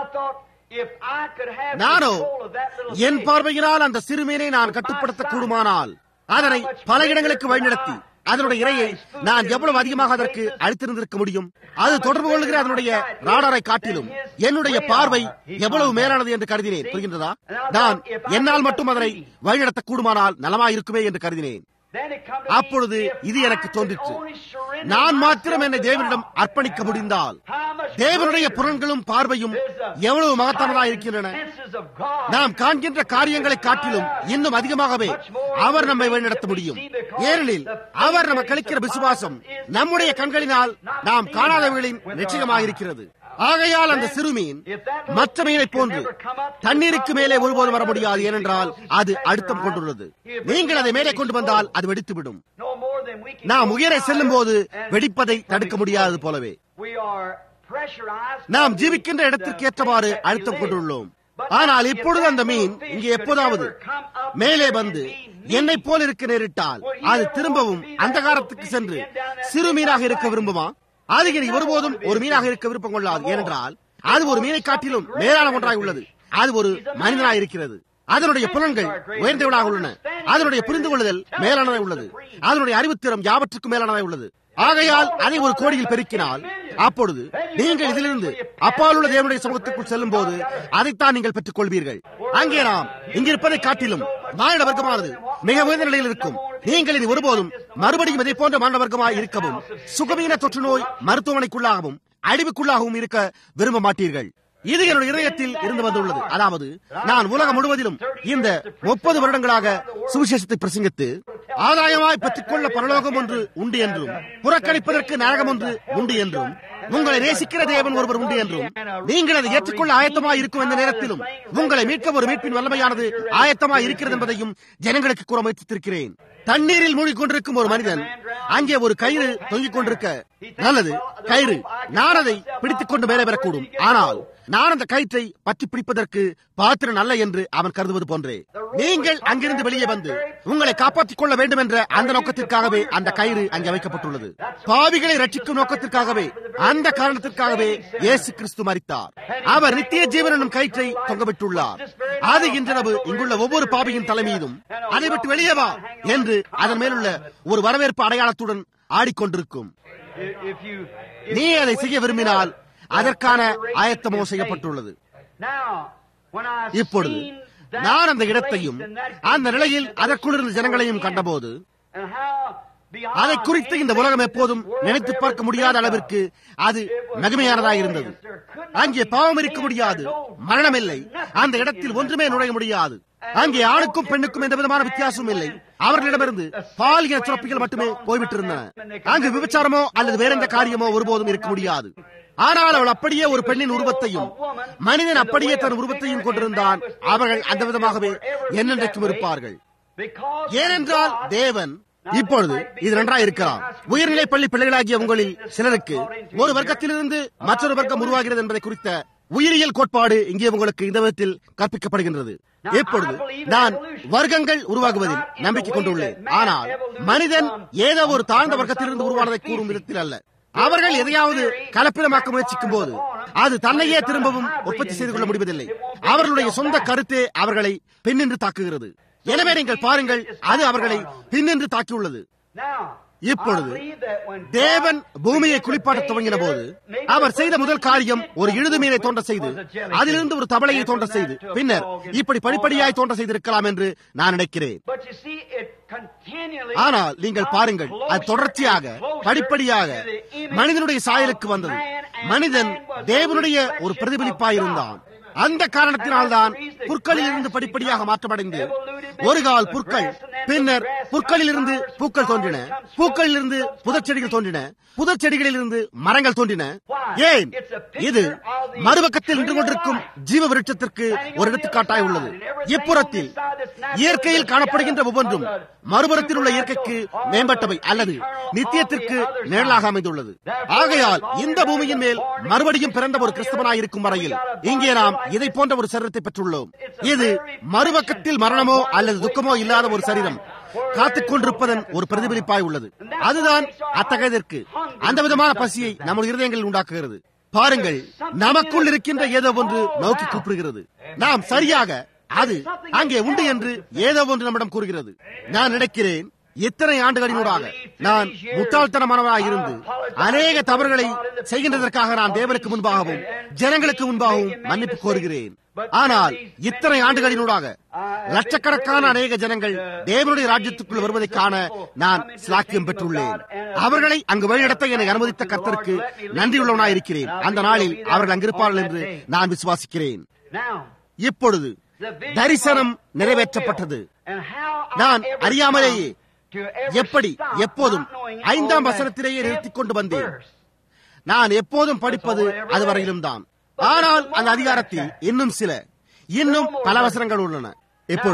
நானோ என் பார்வையினால் அந்த சிறுமீனை நான் கட்டுப்படுத்த கூடுமானால் அதனை பல இடங்களுக்கு வழிநடத்தி அதனுடைய இறையை நான் எவ்வளவு அதிகமாக அதற்கு அளித்திருந்திருக்க முடியும் அது தொடர்பு கொள்ளுகிற அதனுடைய ராடாரை காட்டிலும் என்னுடைய பார்வை எவ்வளவு மேலானது என்று கருதினேன் புரிகின்றதா நான் என்னால் மட்டும் அதனை வழிநடத்த கூடுமானால் நலமாயிருக்குமே என்று கருதினேன் அப்பொழுது இது எனக்கு தோன்றிற்று நான் மாத்திரம் என்னை தேவனிடம் அர்ப்பணிக்க முடிந்தால் தேவனுடைய புலன்களும் பார்வையும் எவ்வளவு மகத்தானதாக இருக்கின்றன நாம் காண்கின்ற காரியங்களை காட்டிலும் இன்னும் அதிகமாகவே அவர் நம்மை வழிநடத்த முடியும் ஏனெனில் அவர் நமக்கு அளிக்கிற விசுவாசம் நம்முடைய கண்களினால் நாம் காணாதவர்களின் நிச்சயமாக இருக்கிறது ஆகையால் அந்த சிறுமீன் மற்ற மீனை போன்று தண்ணீருக்கு மேலே ஒருபோதும் வர முடியாது ஏனென்றால் அது அழுத்தம் கொண்டுள்ளது நீங்கள் அதை மேலே கொண்டு வந்தால் அது வெடித்துவிடும் நாம் உயர செல்லும் போது வெடிப்பதை தடுக்க முடியாதது போலவே நாம் ஜீவிக்கின்ற இடத்திற்கு ஏற்றவாறு அழுத்தம் கொண்டுள்ளோம் ஆனால் இப்பொழுது அந்த மீன் இங்கே எப்போதாவது மேலே வந்து என்னை போல் இருக்க நேரிட்டால் அது திரும்பவும் அந்தகாரத்துக்கு சென்று சிறு மீனாக இருக்க விரும்புமா அது இனி ஒருபோதும் ஒரு மீனாக இருக்க விருப்பம் கொள்ளாது ஏனென்றால் அது ஒரு மீனை காட்டிலும் மேலான ஒன்றாய் உள்ளது அது ஒரு மனிதனாய் இருக்கிறது அதனுடைய புலன்கள் உயர்ந்தவளாக உள்ளன அதனுடைய புரிந்து கொள்ளுதல் மேலானதாய் உள்ளது அதனுடைய அறிவுத்திறம் யாவற்றுக்கும் மேலானதாய் உள்ளது ஆகையால் அதை ஒரு கோடியில் பெருக்கினால் அப்பொழுது நீங்கள் இதிலிருந்து அப்பால் உள்ள தேவனுடைய சமூகத்துக்குள் செல்லும் போது அதைத்தான் நீங்கள் பெற்றுக் கொள்வீர்கள் அங்கே நாம் இங்கிருப்பதை காட்டிலும் மாநில வர்க்கமானது மிக உயர்ந்த நிலையில் இருக்கும் நீங்கள் இனி ஒருபோதும் மறுபடியும் இதை போன்ற மாநில வர்க்கமாய் இருக்கவும் சுகமீன தொற்று நோய் மருத்துவமனைக்குள்ளாகவும் அழிவுக்குள்ளாகவும் இருக்க விரும்ப மாட்டீர்கள் இது என்னுடைய இதயத்தில் இருந்து வந்துள்ளது அதாவது நான் உலகம் முழுவதிலும் இந்த முப்பது வருடங்களாக சுவிசேஷத்தை பிரசங்கித்து ஆதாயமாய் பெற்றுக்கொள்ள பரலோகம் ஒன்று உண்டு என்றும் புறக்கணிப்பதற்கு நரகம் ஒன்று உண்டு என்றும் உங்களை நேசிக்கிற தேவன் ஒருவர் உண்டு என்றும் நீங்கள் அதை ஏற்றுக்கொள்ள ஆயத்தமாய் இருக்கும் எந்த நேரத்திலும் உங்களை மீட்க ஒரு மீட்பின் வல்லமையானது ஆயத்தமாய் இருக்கிறது என்பதையும் ஜனங்களுக்கு கூற முயற்சித்திருக்கிறேன் தண்ணீரில் மூழ்கிக் கொண்டிருக்கும் ஒரு மனிதன் அங்கே ஒரு கயிறு தொங்கிக் கொண்டிருக்க நல்லது கயிறு நான் அதை பிடித்துக் கொண்டு மேலே பெறக்கூடும் ஆனால் நான் அந்த கயிற்றை பற்றி பிடிப்பதற்கு பாத்திரன் அல்ல என்று அவன் கருதுவது போன்றே நீங்கள் அங்கிருந்து வெளியே வந்து உங்களை காப்பாற்றிக் கொள்ள வேண்டும் என்ற அந்த நோக்கத்திற்காகவே அந்த கயிறு அங்கே வைக்கப்பட்டுள்ளது பாவிகளை ரட்சிக்கும் நோக்கத்திற்காகவே அந்த காரணத்திற்காகவே இயேசு கிறிஸ்து மறித்தார் அவர் நித்திய ஜீவன் என்னும் கயிற்றை தொங்கவிட்டுள்ளார் அது இன்றிரவு இங்குள்ள ஒவ்வொரு பாவியின் தலைமீதும் அதை விட்டு வெளியே வா என்று அதன் மேலுள்ள ஒரு வரவேற்பு அடையாளத்துடன் ஆடிக்கொண்டிருக்கும் நீ அதை செய்ய விரும்பினால் அதற்கான ஆயத்தமோ செய்யப்பட்டுள்ளது இப்பொழுது நான் அந்த இடத்தையும் அந்த நிலையில் அதற்குள் இருந்த ஜனங்களையும் கண்டபோது அதை குறித்து இந்த உலகம் எப்போதும் நினைத்து பார்க்க முடியாத அளவிற்கு அது மகிமையானதாக இருந்தது அங்கே பாவம் இருக்க முடியாது மரணம் இல்லை அந்த இடத்தில் ஒன்றுமே நுழைய முடியாது அங்கே ஆணுக்கும் பெண்ணுக்கும் எந்த விதமான வித்தியாசமும் இல்லை அவர்களிடமிருந்து பாலியல் சுரப்பிகள் மட்டுமே போய்விட்டிருந்தன அங்கு விபச்சாரமோ அல்லது வேற எந்த காரியமோ ஒருபோதும் இருக்க முடியாது ஆனால் அவள் அப்படியே ஒரு பெண்ணின் உருவத்தையும் மனிதன் அப்படியே தன் உருவத்தையும் கொண்டிருந்தான் அவர்கள் அந்த விதமாகவே என்னென்றைக்கும் இருப்பார்கள் ஏனென்றால் தேவன் இப்பொழுது இது நன்றாக இருக்கலாம் உயர்நிலை பள்ளி பிள்ளைகளாகிய உங்களில் சிலருக்கு ஒரு வர்க்கத்திலிருந்து மற்றொரு வர்க்கம் உருவாகிறது என்பதை குறித்த உயிரியல் கோட்பாடு இங்கே உங்களுக்கு இந்த விதத்தில் கற்பிக்கப்படுகின்றது எப்பொழுது நான் வர்க்கங்கள் உருவாகுவதில் நம்பிக்கை கொண்டுள்ளேன் ஆனால் மனிதன் ஏதோ ஒரு தாழ்ந்த வர்க்கத்திலிருந்து உருவானதை கூறும் விதத்தில் அல்ல அவர்கள் எதையாவது கலப்பிடமாக்க முயற்சிக்கும் போது அது தன்னையே திரும்பவும் உற்பத்தி செய்து கொள்ள முடிவதில்லை அவர்களுடைய சொந்த கருத்தே அவர்களை பின்னின்று தாக்குகிறது எனவே நீங்கள் பாருங்கள் அது அவர்களை பின்னின்று தாக்கியுள்ளது இப்பொழுது தேவன் பூமியை குளிப்பாட்ட துவங்கின போது அவர் செய்த முதல் காரியம் ஒரு இழுது மீனை தோன்ற செய்து அதிலிருந்து ஒரு தவளையை தோன்ற செய்து பின்னர் இப்படி படிப்படியாய் தோன்ற செய்திருக்கலாம் என்று நான் நினைக்கிறேன் ஆனால் நீங்கள் பாருங்கள் அது தொடர்ச்சியாக படிப்படியாக மனிதனுடைய சாயலுக்கு வந்தது மனிதன் தேவனுடைய ஒரு பிரதிபலிப்பாயிருந்தான் அந்த காரணத்தினால்தான் புற்களில் இருந்து படிப்படியாக மாற்றமடைந்து ஒரு கால் புற்கள் பின்னர் புற்களில் இருந்து பூக்கள் தோன்றின பூக்களில் இருந்து புதச்செடிகள் தோன்றின புதச்செடிகளில் இருந்து மரங்கள் தோன்றின ஏன் இது மறுபக்கத்தில் நின்று கொண்டிருக்கும் ஜீவ விருட்சத்திற்கு ஒரு எடுத்துக்காட்டாய் உள்ளது இப்புறத்தில் இயற்கையில் காணப்படுகின்ற ஒவ்வொன்றும் மறுபுறத்தில் உள்ள இயற்கைக்கு மேம்பட்டவை அல்லது நித்தியத்திற்கு நிழலாக அமைந்துள்ளது ஆகையால் இந்த பூமியின் மேல் மறுபடியும் பிறந்த ஒரு கிறிஸ்தவனாய் இருக்கும் வரையில் இங்கே நாம் இதை போன்ற ஒரு சரீரத்தை பெற்றுள்ளோம் இது மறுபக்கத்தில் மரணமோ அல்லது துக்கமோ இல்லாத ஒரு சரீரம் காத்துக் கொண்டிருப்பதன் ஒரு பிரதிபலிப்பாய் உள்ளது அதுதான் அத்தகையதற்கு அந்த விதமான பசியை நமது இருதயங்களில் உண்டாக்குகிறது பாருங்கள் நமக்குள் இருக்கின்ற ஏதோ ஒன்று நோக்கி கூப்பிடுகிறது நாம் சரியாக அது அங்கே உண்டு என்று ஏதோ ஒன்று நம்மிடம் கூறுகிறது நான் நினைக்கிறேன் இத்தனை ஆண்டுகளினூடாக நான் முட்டாள்தனமானவராக இருந்து அநேக தவறுகளை செய்கின்றதற்காக நான் தேவனுக்கு முன்பாகவும் ஜனங்களுக்கு முன்பாகவும் மன்னிப்பு கோருகிறேன் ஆனால் இத்தனை ஆண்டுகளினூடாக லட்சக்கணக்கான அநேக ஜனங்கள் தேவனுடைய ராஜ்யத்துக்குள் வருவதை காண நான் சிலாக்கியம் பெற்றுள்ளேன் அவர்களை அங்கு வழிநடத்த என்னை அனுமதித்த கர்த்தருக்கு நன்றியுள்ளவனாய் இருக்கிறேன் அந்த நாளில் அவர்கள் அங்கிருப்பார்கள் என்று நான் விசுவாசிக்கிறேன் இப்பொழுது தரிசனம் நிறைவேற்றப்பட்டது நான் அறியாமலேயே எப்படி எப்போதும் ஐந்தாம் வசனத்திலேயே நிறுத்திக் கொண்டு வந்தேன் நான் எப்போதும் படிப்பது அதுவரையிலும் தான் ஆனால் அந்த அதிகாரத்தில் இன்னும் சில இன்னும் பல வசனங்கள் உள்ளன இப்பொழுது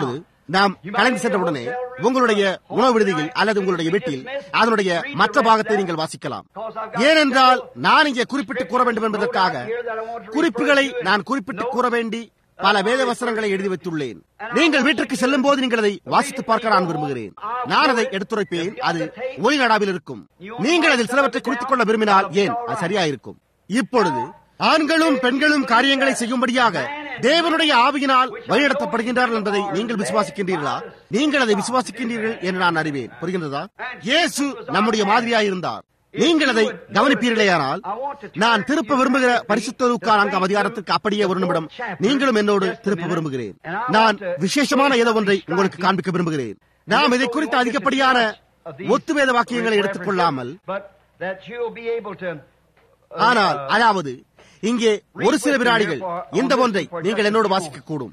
நாம் கலந்து சென்றவுடனே உங்களுடைய உணவு விடுதியில் அல்லது உங்களுடைய வீட்டில் அதனுடைய மற்ற பாகத்தை நீங்கள் வாசிக்கலாம் ஏனென்றால் நான் இங்கே குறிப்பிட்டு கூற வேண்டும் என்பதற்காக குறிப்புகளை நான் குறிப்பிட்டு கூற வேண்டி பல வேத வசனங்களை எழுதி வைத்துள்ளேன் நீங்கள் வீட்டிற்கு செல்லும் போது நீங்கள் அதை வாசித்து பார்க்க நான் விரும்புகிறேன் நான் அதை எடுத்துரைப்பேன் அது ஒளிநடாவில் இருக்கும் நீங்கள் அதில் சிலவற்றை குறித்துக் கொள்ள விரும்பினால் ஏன் அது சரியாயிருக்கும் இப்பொழுது ஆண்களும் பெண்களும் காரியங்களை செய்யும்படியாக தேவனுடைய ஆவியினால் வழிநடத்தப்படுகின்றார்கள் என்பதை நீங்கள் விசுவாசிக்கின்றீர்களா நீங்கள் அதை விசுவாசிக்கின்றீர்கள் என்று நான் அறிவேன் புரிகின்றதா இயேசு நம்முடைய மாதிரியாயிருந்தார் நீங்கள் அதை கவனிப்பீர்களேயானால் நான் திருப்ப விரும்புகிற பரிசுத்தருக்கான நான்காம் அதிகாரத்திற்கு அப்படியே ஒரு நிமிடம் நீங்களும் என்னோடு திருப்ப விரும்புகிறேன் நான் விசேஷமான ஏதோ ஒன்றை உங்களுக்கு காண்பிக்க விரும்புகிறேன் நாம் இதை குறித்த அதிகப்படியான ஒத்துவேத வாக்கியங்களை எடுத்துக் கொள்ளாமல் ஆனால் அதாவது இங்கே ஒரு சில வினாடிகள் இந்த ஒன்றை நீங்கள் என்னோடு வாசிக்க கூடும்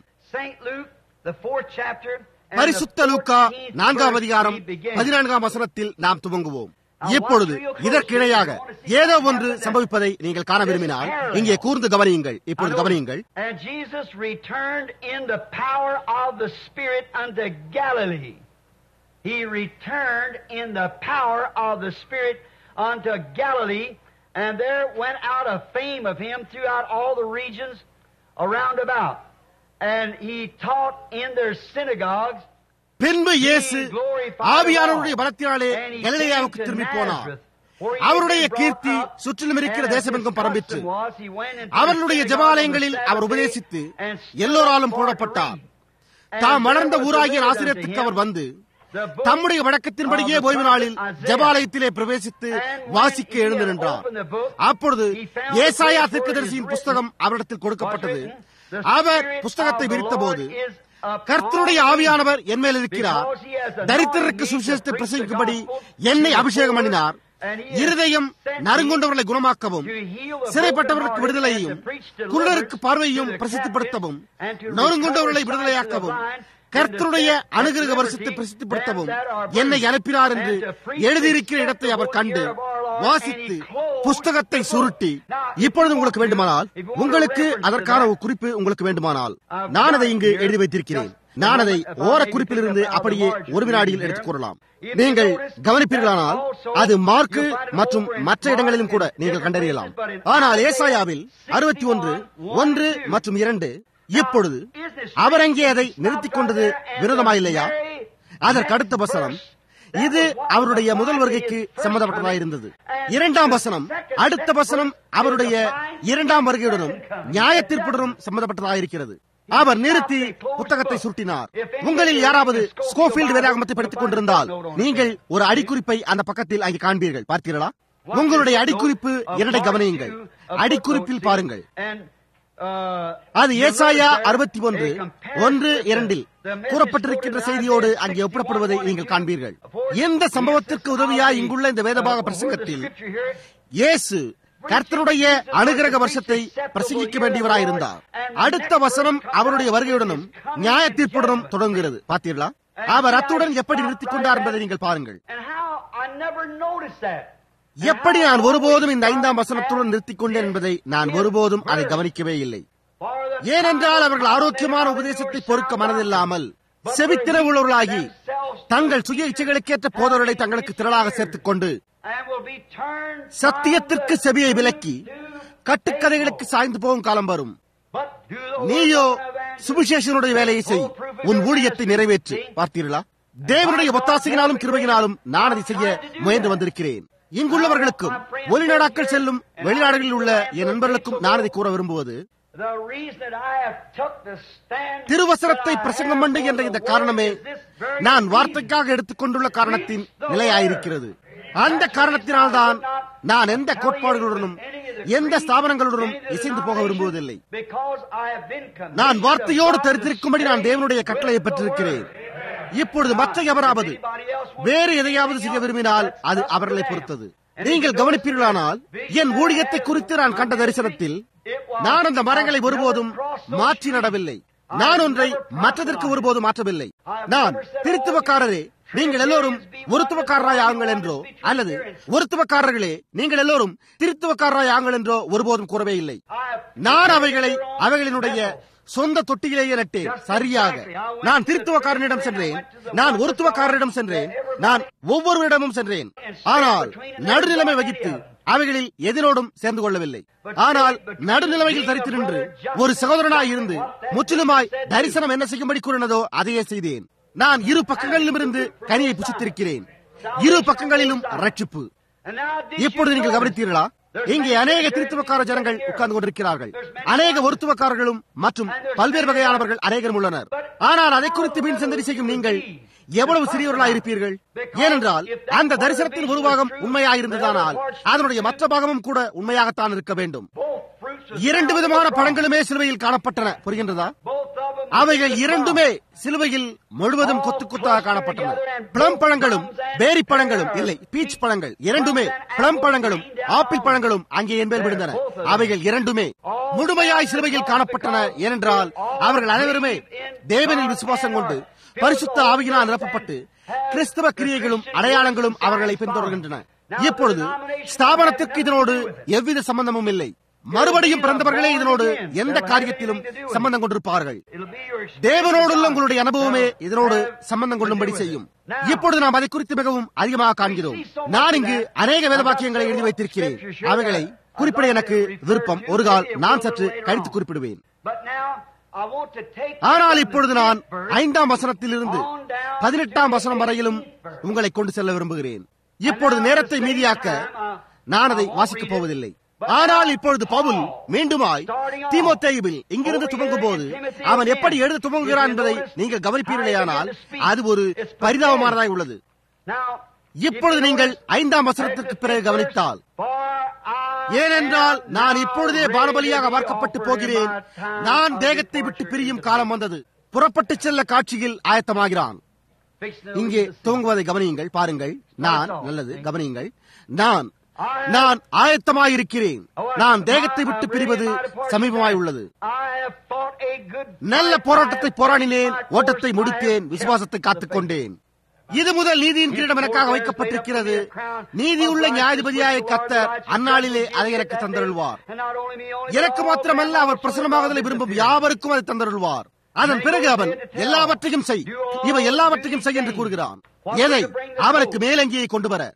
பரிசுத்த லூக்கா நான்காம் அதிகாரம் பதினான்காம் வசனத்தில் நாம் துவங்குவோம் இப்பொழுது இதற்கு இணையாக ஏதோ ஒன்று சம்பவிப்பதை நீங்கள் காண விரும்பினால் இங்கே கூர்ந்து கவனியுங்கள் இப்பொழுது கவனியுங்கள் And Jesus returned in the power of the Spirit unto Galilee. He returned in the power of the Spirit unto Galilee, and there went out a fame of him throughout all the regions around about. And he taught in their synagogues. பின்பு இயேசு ஆவியானவருடைய பலத்தினாலே கலிலேயாவுக்கு திரும்பி போனார் அவருடைய கீர்த்தி சுற்றிலும் இருக்கிற தேசமெங்கும் பரம்பிற்று அவர்களுடைய ஜபாலயங்களில் அவர் உபதேசித்து எல்லோராலும் போடப்பட்டார் தாம் வளர்ந்த ஊராகிய ஆசிரியத்துக்கு அவர் வந்து தம்முடைய வழக்கத்தின்படியே ஓய்வு நாளில் ஜபாலயத்திலே பிரவேசித்து வாசிக்க எழுந்து நின்றார் அப்பொழுது ஏசாயா தீர்க்கதரிசியின் புஸ்தகம் அவரிடத்தில் கொடுக்கப்பட்டது அவர் புஸ்தகத்தை விரித்த போது கர்த்தருடைய ஆவியானவர் என் மேல் இருக்கிறார் தரித்திரருக்கு சுவிசேஷத்தை பிரசங்கிக்கும்படி என்னை அபிஷேகம் பண்ணினார் இருதயம் நறுங்கொண்டவர்களை குணமாக்கவும் சிறைப்பட்டவர்களுக்கு விடுதலையையும் குருடருக்கு பார்வையையும் பிரசித்திப்படுத்தவும் நறுங்கொண்டவர்களை விடுதலையாக்கவும் கர்த்தருடைய அனுகிரக வருஷத்தை பிரசித்திப்படுத்தவும் என்னை அனுப்பினார் என்று எழுதியிருக்கிற இடத்தை அவர் கண்டு வாசித்து புஸ்தகத்தை சுருட்டி இப்பொழுது உங்களுக்கு வேண்டுமானால் உங்களுக்கு அதற்கான ஒரு குறிப்பு உங்களுக்கு வேண்டுமானால் நான் அதை இங்கு எழுதி வைத்திருக்கிறேன் நான் அதை ஓர குறிப்பிலிருந்து அப்படியே ஒரு வினாடியில் எடுத்துக் கூறலாம் நீங்கள் கவனிப்பீர்களானால் அது மார்க்கு மற்றும் மற்ற இடங்களிலும் கூட நீங்கள் கண்டறியலாம் ஆனால் ஏசாயாவில் அறுபத்தி ஒன்று ஒன்று மற்றும் இரண்டு இப்பொழுது அவர் அங்கே அதை நிறுத்திக் கொண்டது விரோதமாயில்லையா அதற்கு அடுத்த வசனம் இது அவருடைய முதல் வருகைக்கு சம்மந்தப்பட்டதாயிருந்தது இரண்டாம் வசனம் அடுத்த வசனம் அவருடைய இரண்டாம் வருகையுடனும் நியாய தீர்ப்புடனும் சம்பந்தப்பட்டதாயிருக்கிறது அவர் நிறுத்தி புத்தகத்தை சுட்டினார் உங்களில் யாராவது ஸ்கோஃபீல்டு வேதாகமத்தை படித்துக் கொண்டிருந்தால் நீங்கள் ஒரு அடிக்குறிப்பை அந்த பக்கத்தில் அங்கே காண்பீர்கள் பார்த்தீர்களா உங்களுடைய அடிக்குறிப்பு இரண்டை கவனியுங்கள் அடிக்குறிப்பில் பாருங்கள் அது ஏசாயா அறுபத்தி ஒன்று ஒன்று இரண்டில் கூறப்பட்டிருக்கின்ற செய்தியோடு அங்கே ஒப்பிடப்படுவதை நீங்கள் காண்பீர்கள் எந்த சம்பவத்திற்கு உதவியாய் இங்குள்ள இந்த வேதபாக பிரசங்கத்தில் இயேசு கர்த்தருடைய அனுகிரக வருஷத்தை பிரசங்கிக்க வேண்டியவராயிருந்தார் அடுத்த வசனம் அவருடைய வருகையுடனும் நியாய தீர்ப்புடனும் தொடங்குகிறது பார்த்தீர்களா அவர் அத்துடன் எப்படி நிறுத்திக் கொண்டார் என்பதை நீங்கள் பாருங்கள் எப்படி நான் ஒருபோதும் இந்த ஐந்தாம் வசனத்துடன் நிறுத்திக் கொண்டேன் என்பதை நான் ஒருபோதும் அதை கவனிக்கவே இல்லை ஏனென்றால் அவர்கள் ஆரோக்கியமான உபதேசத்தை பொறுக்க மனதில்லாமல் செவித்திர உள்ளவர்களாகி தங்கள் சுய இச்சைகளுக்கேற்ற போதவர்களை தங்களுக்கு திரளாக சேர்த்துக் கொண்டு சத்தியத்திற்கு செவியை விலக்கி கட்டுக்கதைகளுக்கு சாய்ந்து போகும் காலம் வரும் நீயோ சுபிசேஷனுடைய வேலையை செய் உன் ஊழியத்தை நிறைவேற்று பார்த்தீர்களா தேவனுடைய ஒத்தாசையினாலும் கிருபையினாலும் நான் அதை செய்ய முயன்று வந்திருக்கிறேன் இங்குள்ளவர்களுக்கும் வெளிநாடாக்கள் செல்லும் வெளிநாடுகளில் உள்ள என் நண்பர்களுக்கும் நான் அதை கூற விரும்புவது திருவசனத்தை பிரசங்கம் பண்ணு என்ற இந்த காரணமே நான் வார்த்தைக்காக எடுத்துக்கொண்டுள்ள காரணத்தின் நிலையாயிருக்கிறது அந்த காரணத்தினால்தான் நான் எந்த கோட்பாடுகளுடனும் எந்த ஸ்தாபனங்களுடனும் இசைந்து போக விரும்புவதில்லை நான் வார்த்தையோடு தரித்திருக்கும்படி நான் தேவனுடைய கட்டளையை பெற்றிருக்கிறேன் இப்பொழுது மற்ற எவராவது வேறு எதையாவது செய்ய விரும்பினால் அது அவர்களை பொறுத்தது நீங்கள் கவனிப்பீர்களானால் என் ஊழியத்தை குறித்து நான் கண்ட தரிசனத்தில் நான் அந்த மரங்களை ஒருபோதும் மாற்றி நடவில்லை நான் ஒன்றை மற்றதற்கு ஒருபோதும் மாற்றவில்லை நான் திருத்துவக்காரரே நீங்கள் எல்லோரும் ஒருத்துவக்காரராய் ஆகுங்கள் என்றோ அல்லது ஒருத்துவக்காரர்களே நீங்கள் எல்லோரும் திருத்துவக்காரராய் ஆகுங்கள் என்றோ ஒருபோதும் கூறவே இல்லை நான் அவைகளை அவைகளினுடைய சொந்த தொட்டியிலேயே நட்டேன் சரியாக நான் திருத்துவக்காரனிடம் சென்றேன் நான் ஒருத்துவக்காரனிடம் சென்றேன் நான் ஒவ்வொருவரிடமும் சென்றேன் ஆனால் நடுநிலைமை வகித்து அவைகளில் எதிரோடும் சேர்ந்து கொள்ளவில்லை ஆனால் நடுநிலைமையில் தரித்து நின்று ஒரு சகோதரனாய் இருந்து முற்றிலுமாய் தரிசனம் என்ன செய்யும்படி கூறினதோ அதையே செய்தேன் நான் இரு பக்கங்களிலும் இருந்து கனியை புசித்திருக்கிறேன் இரு பக்கங்களிலும் ரட்சிப்பு இப்பொழுது நீங்கள் கவனித்தீர்களா இங்கே அநேக திருத்துவக்கார ஜனங்கள் உட்கார்ந்து கொண்டிருக்கிறார்கள் அநேக ஒருத்துவக்காரர்களும் மற்றும் பல்வேறு வகையானவர்கள் அநேகரும் உள்ளனர் ஆனால் அதை குறித்து மீன் சிந்தனை செய்யும் நீங்கள் எவ்வளவு சிறியவர்களாக இருப்பீர்கள் ஏனென்றால் அந்த தரிசனத்தின் ஒரு பாகம் உண்மையாயிருந்ததானால் அதனுடைய மற்ற பாகமும் கூட உண்மையாகத்தான் இருக்க வேண்டும் இரண்டு விதமான பழங்களுமே சிலுவையில் காணப்பட்டன புரிகின்றதா அவைகள் இரண்டுமே சிலுவையில் முழுவதும் கொத்து கொத்தாக காணப்பட்டன பிளம் பழங்களும் பேரி பழங்களும் இல்லை பீச் பழங்கள் இரண்டுமே பிளம் பழங்களும் ஆப்பிள் பழங்களும் அங்கே என்பேர் விழுந்தன அவைகள் இரண்டுமே முழுமையாய் சிலுவையில் காணப்பட்டன ஏனென்றால் அவர்கள் அனைவருமே தேவனில் விசுவாசம் கொண்டு பரிசுத்த ஆவியினால் நிரப்பப்பட்டு கிறிஸ்தவ கிரியைகளும் அடையாளங்களும் அவர்களை பின்தொடர்கின்றன இப்பொழுது ஸ்தாபனத்திற்கு இதனோடு எவ்வித சம்பந்தமும் இல்லை மறுபடியும் பிறந்தவர்களே இதனோடு எந்த காரியத்திலும் சம்பந்தம் கொண்டிருப்பார்கள் தேவனோடுள்ள உங்களுடைய அனுபவமே இதனோடு சம்பந்தம் கொள்ளும்படி செய்யும் இப்பொழுது நாம் அதை குறித்து மிகவும் அதிகமாக காண்கிறோம் நான் இங்கு அநேக வேதவாக்கியங்களை எழுதி வைத்திருக்கிறேன் அவைகளை குறிப்பிட எனக்கு விருப்பம் ஒரு கால் நான் சற்று கழித்து குறிப்பிடுவேன் ஆனால் இப்பொழுது நான் ஐந்தாம் வசனத்தில் இருந்து பதினெட்டாம் வசனம் வரையிலும் உங்களை கொண்டு செல்ல விரும்புகிறேன் இப்பொழுது நேரத்தை மீதியாக்க நான் அதை வாசிக்கப் போவதில்லை ஆனால் இப்பொழுது பவுல் மீண்டுமாய் தீமோத்தேயுவில் இங்கிருந்து துவங்கும் போது அவன் எப்படி எழுத துவங்குகிறான் என்பதை நீங்கள் கவனிப்பீர்களேயானால் அது ஒரு பரிதாபமானதாய் உள்ளது இப்பொழுது நீங்கள் ஐந்தாம் வசனத்திற்கு பிறகு கவனித்தால் ஏனென்றால் நான் இப்பொழுதே பானபலியாக வார்க்கப்பட்டு போகிறேன் நான் தேகத்தை விட்டு பிரியும் காலம் வந்தது புறப்பட்டு செல்ல காட்சியில் ஆயத்தமாகிறான் இங்கே துவங்குவதை கவனியுங்கள் பாருங்கள் நான் நல்லது கவனியுங்கள் நான் நான் ஆயத்தமாயிருக்கிறேன் நான் தேகத்தை விட்டு பிரிவது சமீபமாய் உள்ளது நல்ல போராட்டத்தை போராடினேன் ஓட்டத்தை முடித்தேன் விசுவாசத்தை காத்துக்கொண்டேன் இது முதல் நீதியின் கிரீடம் எனக்காக வைக்கப்பட்டிருக்கிறது நீதியுள்ள நியாயாதிபதியாய கத்தர் அந்நாளிலே அதை எனக்கு தந்தருள்வார் எனக்கு மாத்திரமல்ல அவர் பிரசனமாகுதலை விரும்பும் யாவருக்கும் அதை தந்தருள்வார் அதன் பிறகு அவன் எல்லாவற்றையும் செய் இவை எல்லாவற்றையும் செய் என்று கூறுகிறான் எதை அவனுக்கு மேலங்கியை கொண்டு வர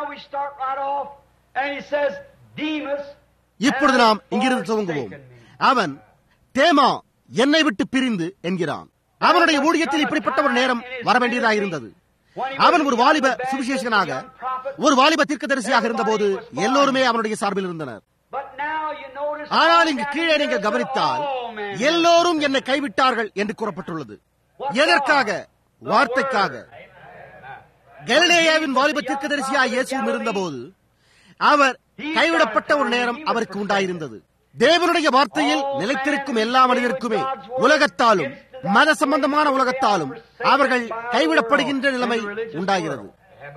இப்பொழுது நாம் இங்கிருந்து துவங்குவோம் அவன் தேமா என்னை விட்டு பிரிந்து என்கிறான் அவனுடைய ஊழியத்தில் இப்படிப்பட்ட ஒரு நேரம் வர வேண்டியதாக இருந்தது அவன் ஒரு வாலிப சுவிசேஷனாக ஒரு வாலிப தீர்க்கதரிசியாக இருந்தபோது எல்லோருமே அவனுடைய சார்பில் இருந்தனர் ஆனால் இங்கு கீழே நீங்கள் கவனித்தால் எல்லோரும் என்னை கைவிட்டார்கள் என்று கூறப்பட்டுள்ளது எதற்காக வார்த்தைக்காக கலிலேயாவின் வாலிப தீர்க்கதரிசியாக இயேசுவும் இருந்தபோது அவர் கைவிடப்பட்ட ஒரு நேரம் அவருக்கு உண்டாயிருந்தது தேவனுடைய வார்த்தையில் நிலைத்திருக்கும் எல்லா மனிதருக்குமே உலகத்தாலும் மத சம்பந்தமான உலகத்தாலும் அவர்கள் கைவிடப்படுகின்ற நிலைமை உண்டாகிறது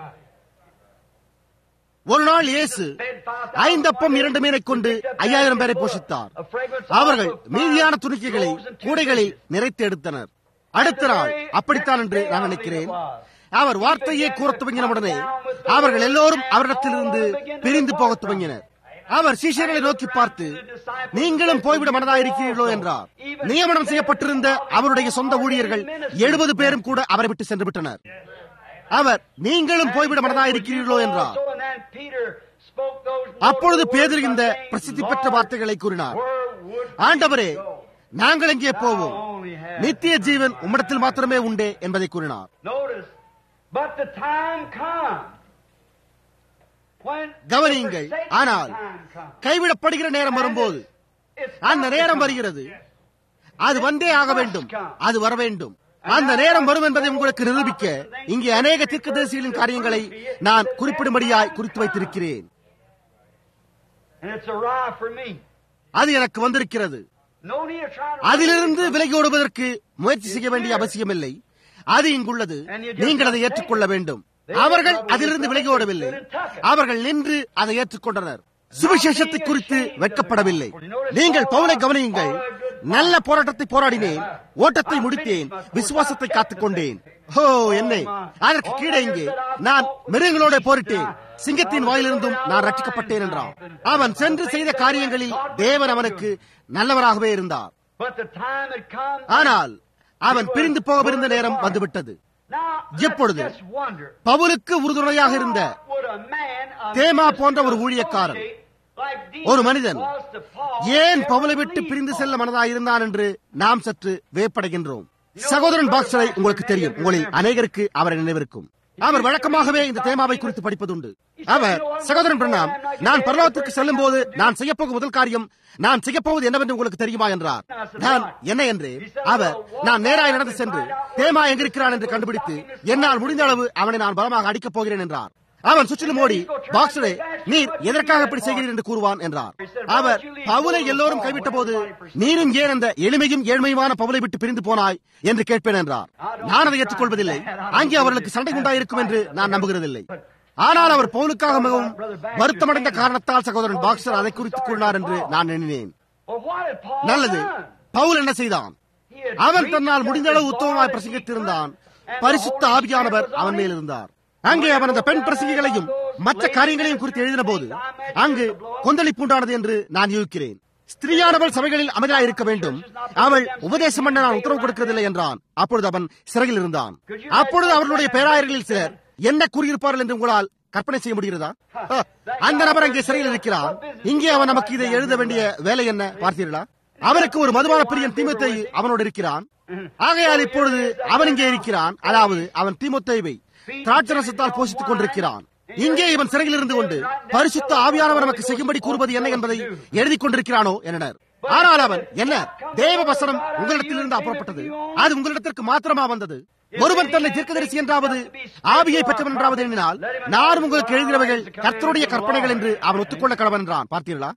ஒரு நாள் இயேசு ஐந்தப்பம் இரண்டு மீனை கொண்டு ஐயாயிரம் பேரை போஷித்தார் அவர்கள் மீதியான துணிக்கைகளை கூடைகளில் நிறைத்து எடுத்தனர் அடுத்த நாள் அப்படித்தான் என்று நான் நினைக்கிறேன் அவர் வார்த்தையை கூற துவங்கினவுடனே அவர்கள் எல்லோரும் அவரிடத்திலிருந்து பிரிந்து போக துவங்கினர் அவர் சீஷர்களை நோக்கி பார்த்து நீங்களும் போய்விட மனதாயிருக்கிறீர்களோ என்றார் நியமனம் செய்யப்பட்டிருந்த அவருடைய சொந்த ஊழியர்கள் எழுபது பேரும் கூட அவரை விட்டு சென்று விட்டனர் அவர் நீங்களும் போய்விட மனதாயிருக்கிறீர்களோ என்றார் அப்பொழுது பேதர் இந்த பிரசித்தி பெற்ற வார்த்தைகளை கூறினார் ஆண்டவரே நாங்கள் எங்கே போவோம் நித்திய ஜீவன் உம்மிடத்தில் மாத்திரமே உண்டே என்பதை கூறினார் கவனியுங்கள் ஆனால் கைவிடப்படுகிற நேரம் வரும்போது அந்த நேரம் வருகிறது அது வந்தே ஆக வேண்டும் அது வர வேண்டும் அந்த நேரம் வரும் என்பதை உங்களுக்கு நிரூபிக்க இங்கே அநேக தீர்க்கதரிசிகளின் காரியங்களை நான் குறிப்பிடும்படியாய் குறித்து வைத்திருக்கிறேன் அது எனக்கு வந்திருக்கிறது அதிலிருந்து விலகி ஓடுவதற்கு முயற்சி செய்ய வேண்டிய அவசியமில்லை அது இங்குள்ளது நீங்கள் அதை ஏற்றுக்கொள்ள வேண்டும் அவர்கள் அதிலிருந்து விலகி ஓடவில்லை அவர்கள் நின்று அதை ஏற்றுக்கொண்டனர் சுவிசேஷத்தை குறித்து வெட்கப்படவில்லை நீங்கள் பவுலை கவனியுங்கள் நல்ல போராட்டத்தை போராடினேன் ஓட்டத்தை முடித்தேன் விசுவாசத்தை காத்துக்கொண்டேன் ஹோ என்னை அதற்கு கீழே இங்கே நான் மிருகங்களோட போரிட்டேன் சிங்கத்தின் வாயிலிருந்தும் நான் ரட்சிக்கப்பட்டேன் என்றான் அவன் சென்று செய்த காரியங்களில் தேவன் அவனுக்கு நல்லவராகவே இருந்தார் But the time had come. ஆனால் அவன் பிரிந்து போகவிருந்த நேரம் வந்துவிட்டது Now, இப்பொழுது let's just wonder. பவுலுக்கு உறுதுணையாக இருந்த How would a man, a தேமா minister, போன்ற ஒரு associate ஊழியக்காரன், like Demas ஒரு மனிதன் was to Paul, ஏன் ever பவுலை விட்டு leave பிரிந்து Paul? செல்ல மனதாயிருந்தான் என்று நாம் சற்று வேப்படைகின்றோம் சகோதரன் பாக்ஸரை உங்களுக்கு தெரியும் உங்களில் அநேகருக்கு அவரை நினைவிருக்கும் அவர் வழக்கமாகவே இந்த தேமாவை குறித்து படிப்பதுண்டு அவர் சகோதரன் பிரணாம் நான் பரலோகத்திற்கு செல்லும் போது நான் செய்யப்போகும் முதல் காரியம் நான் செய்யப்போவது என்னவென்று உங்களுக்கு தெரியுமா என்றார் நான் என்ன என்று அவர் நான் நேராய் நடந்து சென்று தேமா எங்கிருக்கிறான் என்று கண்டுபிடித்து என்னால் முடிந்த அளவு அவனை நான் பலமாக அடிக்கப் போகிறேன் என்றார் அவன் சுற்றிலும் ஓடி பாக்ஸரே நீர் எதற்காக இப்படி செய்கிறீர் என்று கூறுவான் என்றார் அவர் பவுலை எல்லோரும் கைவிட்ட போது நீரும் ஏன் அந்த எளிமையும் ஏழ்மையுமான பவுலை விட்டு பிரிந்து போனாய் என்று கேட்பேன் என்றார் நான் அதை ஏற்றுக்கொள்வதில்லை அங்கே அவர்களுக்கு சண்டை உண்டாயிருக்கும் என்று நான் நம்புகிறதில்லை ஆனால் அவர் பவுலுக்காக மிகவும் வருத்தமடைந்த காரணத்தால் சகோதரன் பாக்ஸர் அதை குறித்து கூறினார் என்று நான் எண்ணினேன் Well, what had Paul நல்லது done? பவுல் என்ன செய்தான் He had அவன் preached தன்னால் that முடிந்த அளவு the உத்தமமாய் Lord பிரசங்கித்திருந்தான் and பரிசுத்த the Holy ஆவியானவர் Spirit was அவன் on மேல் him. இருந்தார் அங்கே அவன் அந்த பெண் பிரசங்கிகளையும் மற்ற காரியங்களையும் குறித்து எழுதின போது அங்கு கொந்தளிப்பு உண்டானது என்று நான் யூகிக்கிறேன் ஸ்திரீயானவள் சபைகளில் அமைதியாக இருக்க வேண்டும் அவள் உபதேசம் பண்ண நான் உத்தரவு கொடுக்கிறதில்லை என்றான் அப்பொழுது அவன் சிறையில் இருந்தான் அப்பொழுது அவர்களுடைய பேராயர்களில் சிலர் என்ன கூறியிருப்பார்கள் என்று உங்களால் கற்பனை செய்ய முடிகிறதா ஆ, அந்த நபர் அங்கே சிறையில் இருக்கிறான் இங்கே அவன் நமக்கு இதை எழுத வேண்டிய வேலை என்ன பார்த்தீர்களா அவனுக்கு ஒரு மதுபான பிரியன் தீமத்தை அவனோடு இருக்கிறான் ஆகையால் இப்பொழுது அவன் இங்கே இருக்கிறான் அதாவது அவன் தீமொத்தேவை திராட்சரசத்தால் போஷித்துக் கொண்டிருக்கிறான் இங்கே இவன் சிறையில் இருந்து கொண்டு பரிசுத்த ஆவியானவர் நமக்கு செய்யும்படி கூறுவது என்ன என்பதை எழுதிக் கொண்டிருக்கிறானோ என்றனர் ஆனால் அவன் என்ன தேவ வசனம் உங்களிடத்திலிருந்து அப்புறப்பட்டது அது உங்களிடத்திற்கு மாத்திரமா வந்தது ஒருவன் தன்னை தீர்க்கதரிசி என்றாவது ஆவியை பெற்றவன் என்றாவது எண்ணினால் நான் உங்களுக்கு எழுதினவைகள் கர்த்தருடைய கற்பனைகள் என்று அவன் ஒத்துக்கொள்ள கடவன் என்றான் பார்த்தீர்களா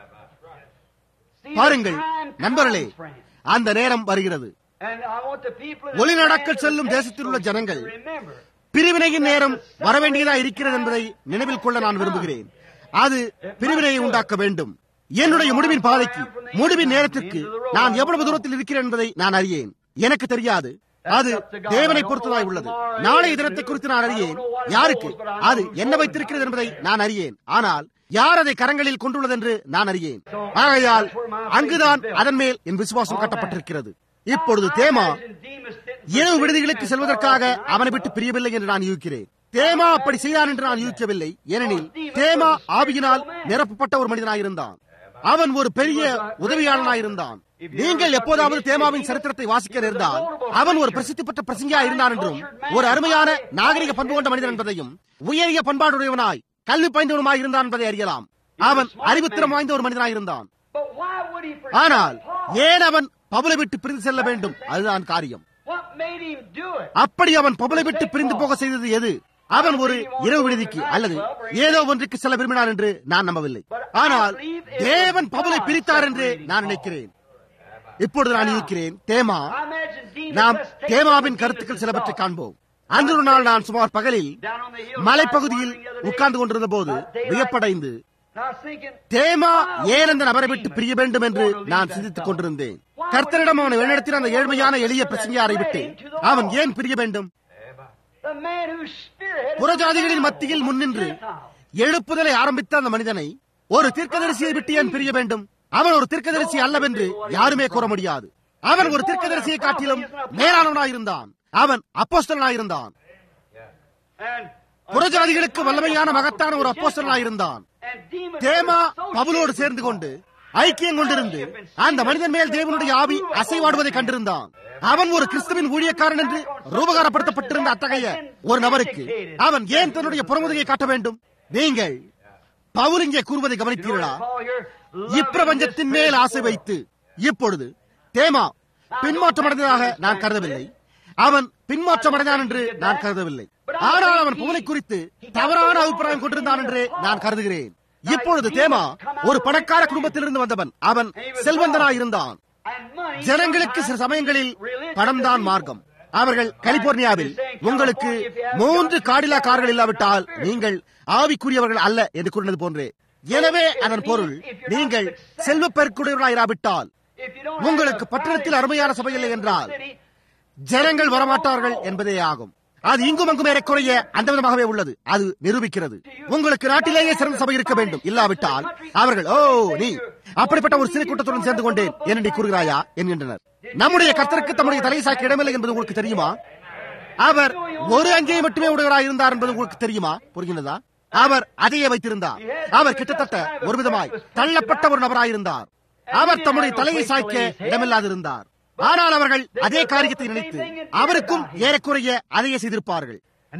See, the பாருங்கள் time நண்பர்களே comes, friend. அந்த நேரம் வருகிறது And I want the people in the ஒளிநடக்கல் land செல்லும் of தேசத்தில் உள்ள Texas ஜனங்கள் to remember பிரிவினையின் நேரம் வரவேண்டியதா இருக்கிறது என்பதை நினைவில் கொள்ள நான் விரும்புகிறேன் அது பிரிவினையை உண்டாக்க வேண்டும் என்னுடைய முடிவின் பாதைக்கு முடிவின் நேரத்திற்கு நான் எவ்வளவு தூரத்தில் இருக்கிறேன் என்பதை நான் அறியேன் எனக்கு தெரியாது அது தேவனை பொறுத்ததாய் உள்ளது நாளைய தினத்தை குறித்து நான் அறியேன் யாருக்கு அது என்ன வைத்திருக்கிறது என்பதை நான் அறியேன் ஆனால் யார் அதை கரங்களில் கொண்டுள்ளது என்று நான் அறியேன் ஆகையால் அங்குதான் அதன் மேல் என் விசுவாசம் கட்டப்பட்டிருக்கிறது இப்பொழுது தேமா இரவு விடுதிகளுக்கு செல்வதற்காக அவனை விட்டு பிரியவில்லை என்று நான் யூகிக்கிறேன் தேமா அப்படி செய்தான் என்று நான் யூகிக்கவில்லை ஏனெனில் தேமா ஆவியினால் நிரப்பப்பட்ட ஒரு மனிதனாயிருந்தான் அவன் ஒரு பெரிய உதவியாளனாயிருந்தான் நீங்கள் எப்போதாவது தேமாவின் சரித்திரத்தை வாசிக்க நேர்ந்தால் அவன் ஒரு பிரசித்தி பெற்ற பிரசங்கியா இருந்தான் என்றும் ஒரு அருமையான நாகரிக பண்பு கொண்ட மனிதன் என்பதையும் உயரிய பண்பாடுடையவனாய் கல்வி பயின்றவனுமாய் இருந்தான் என்பதை அறியலாம் அவன் அறிவுத்திறம் வாய்ந்த ஒரு மனிதனாய் இருந்தான் But why would he forsake ஆனால் Paul? ஏன் அவன் பவுலை விட்டு பிரிந்து செல்ல வேண்டும் அதுதான் காரியம் What made him do it? அப்படி அவன் பவுலை விட்டு பிரிந்து போக செய்தது எது அவன் ஒரு இரவு விடுதிக்கு அல்லது ஏதோ ஒன்றுக்கு செல்ல விரும்பினான் என்று நான் நம்பவில்லை ஆனால் தேவன் பவுலை பிரித்தார் என்று நான் நினைக்கிறேன் இப்பொழுது நான் இருக்கிறேன் தேமா I imagine Demas நாம் must take தேமாவின் some கருத்துக்கள் Jesus சிலவற்றை thought. காண்போம் அன்று ஒரு நாள் நான் சுமார் பகலில் Down on the hillside மலைப்பகுதியில் wandering the other day, உட்கார்ந்து கொண்டிருந்த போது about daylight, வியப்படைந்து and I was thinking, தேமா ஏன் அந்த நபரை விட்டு பிரிய வேண்டும் என்று நான் சிந்தித்துக் கொண்டிருந்தேன் கர்த்தரிடம் அவனை வழிநடத்தின அந்த ஏழ்மையான எளிய பிரசங்கியாரை விட்டு அவன் ஏன் பிரிய வேண்டும் the man whose spirit had புறஜாதிகளின் மத்தியில் முன்னின்று எழுப்புதலை ஆரம்பித்த அந்த மனிதனை ஒரு தீர்க்கதரிசியை விட்டு ஏன் பிரிய வேண்டும் அவன் ஒரு தீர்க்கதரிசி அல்லவென்று யாருமே கூற முடியாது அவன் ஒரு தீர்க்கதரிசியை காட்டிலும் மேலானவனாயிருந்தான் அவன் அப்போஸ்தலனாயிருந்தான் and, புறஜாதிகளுக்கு வல்லமையான மகத்தான ஒரு அப்போஸ்தலனாயிருந்தான் and Demas தேமா was associated பவுலோடு சேர்ந்து கொண்டு ஐக்கியம் கொண்டிருந்து அந்த மனிதன் மேல் தேவனுடைய ஆவி அசைவாடுவதை கண்டிருந்தான் அவன் ஒரு கிறிஸ்துவின் ஊழியக்காரன் என்று ரூபகாரப்படுத்தப்பட்டிருந்த அத்தகைய ஒரு நபருக்கு அவன் ஏன் தன்னுடைய புறமுதுகை காட்ட வேண்டும் நீங்கள் பவுல் இங்கே கூறுவதை கவனித்தீர்களா Paul here, இப்பிரபஞ்சத்தின் மேல் ஆசை வைத்து இப்பொழுது தேமா பின்மாற்றமடைந்ததாக நான் கருதவில்லை அவன் பின்மாற்றமடைந்தான் என்று நான் கருதவில்லை ஆனால் அவன் புகழை குறித்து தவறான அபிப்பிராயம் கொண்டிருந்தான் என்று நான் கருதுகிறேன் இப்பொழுது தேமா ஒரு பணக்கார குடும்பத்திலிருந்து வந்தவன் அவன் செல்வந்தனாய் இருந்தான் and money ஜனங்களுக்கு சில சமயங்களில் பணம்தான் மார்க்கம் அவர்கள் கலிபோர்னியாவில் உங்களுக்கு மூன்று காடிலா கார்கள் இல்லாவிட்டால் நீங்கள் ஆவிக்குரியவர்கள் அல்ல என்று கூறினது போன்றே எனவே அதன் பொருள் நீங்கள் செல்வ பெருக்குடையவர்களாயிராவிட்டால் if you don't உங்களுக்கு have a பட்டணத்தில் அருமையான சபை இல்லை என்றால் city, ஜனங்கள் வரமாட்டார்கள் என்பதே ஆகும் அது இங்கும் அங்கும் ஏறக்குறைய அந்த விதமாகவே உள்ளது அது நிரூபிக்கிறது உங்களுக்கு நாட்டிலேயே சிறந்த சபை இருக்க வேண்டும் இல்லாவிட்டால் அவர்கள் ஓ நீ அப்படிப்பட்ட ஒரு சிறு கூட்டத்துடன் சேர்ந்து கொண்டேன் என்று நீ கூறுகிறாயா என்கின்றனர் நம்முடைய கர்த்தருக்கு தம்முடைய தலை சாக்க இடமில்லை என்பது உங்களுக்கு தெரியுமா அவர் ஒரு அங்கேயை மட்டுமே உடையவராய் இருந்தார் என்பது உங்களுக்கு தெரியுமா புரிகின்றதா அவர் அதையே வைத்திருந்தார் அவர் கிட்டத்தட்ட ஒரு விதமாய் தள்ளப்பட்ட ஒரு நபராயிருந்தார் அவர் தம்முடைய தலையை சாய்க்க இடமில்லாதிருந்தார் ஆனால் அவர்கள் அதே காரியத்தை நினைத்து அவருக்கும் ஏறக்குறைய அதையே செய்திருப்பார்கள்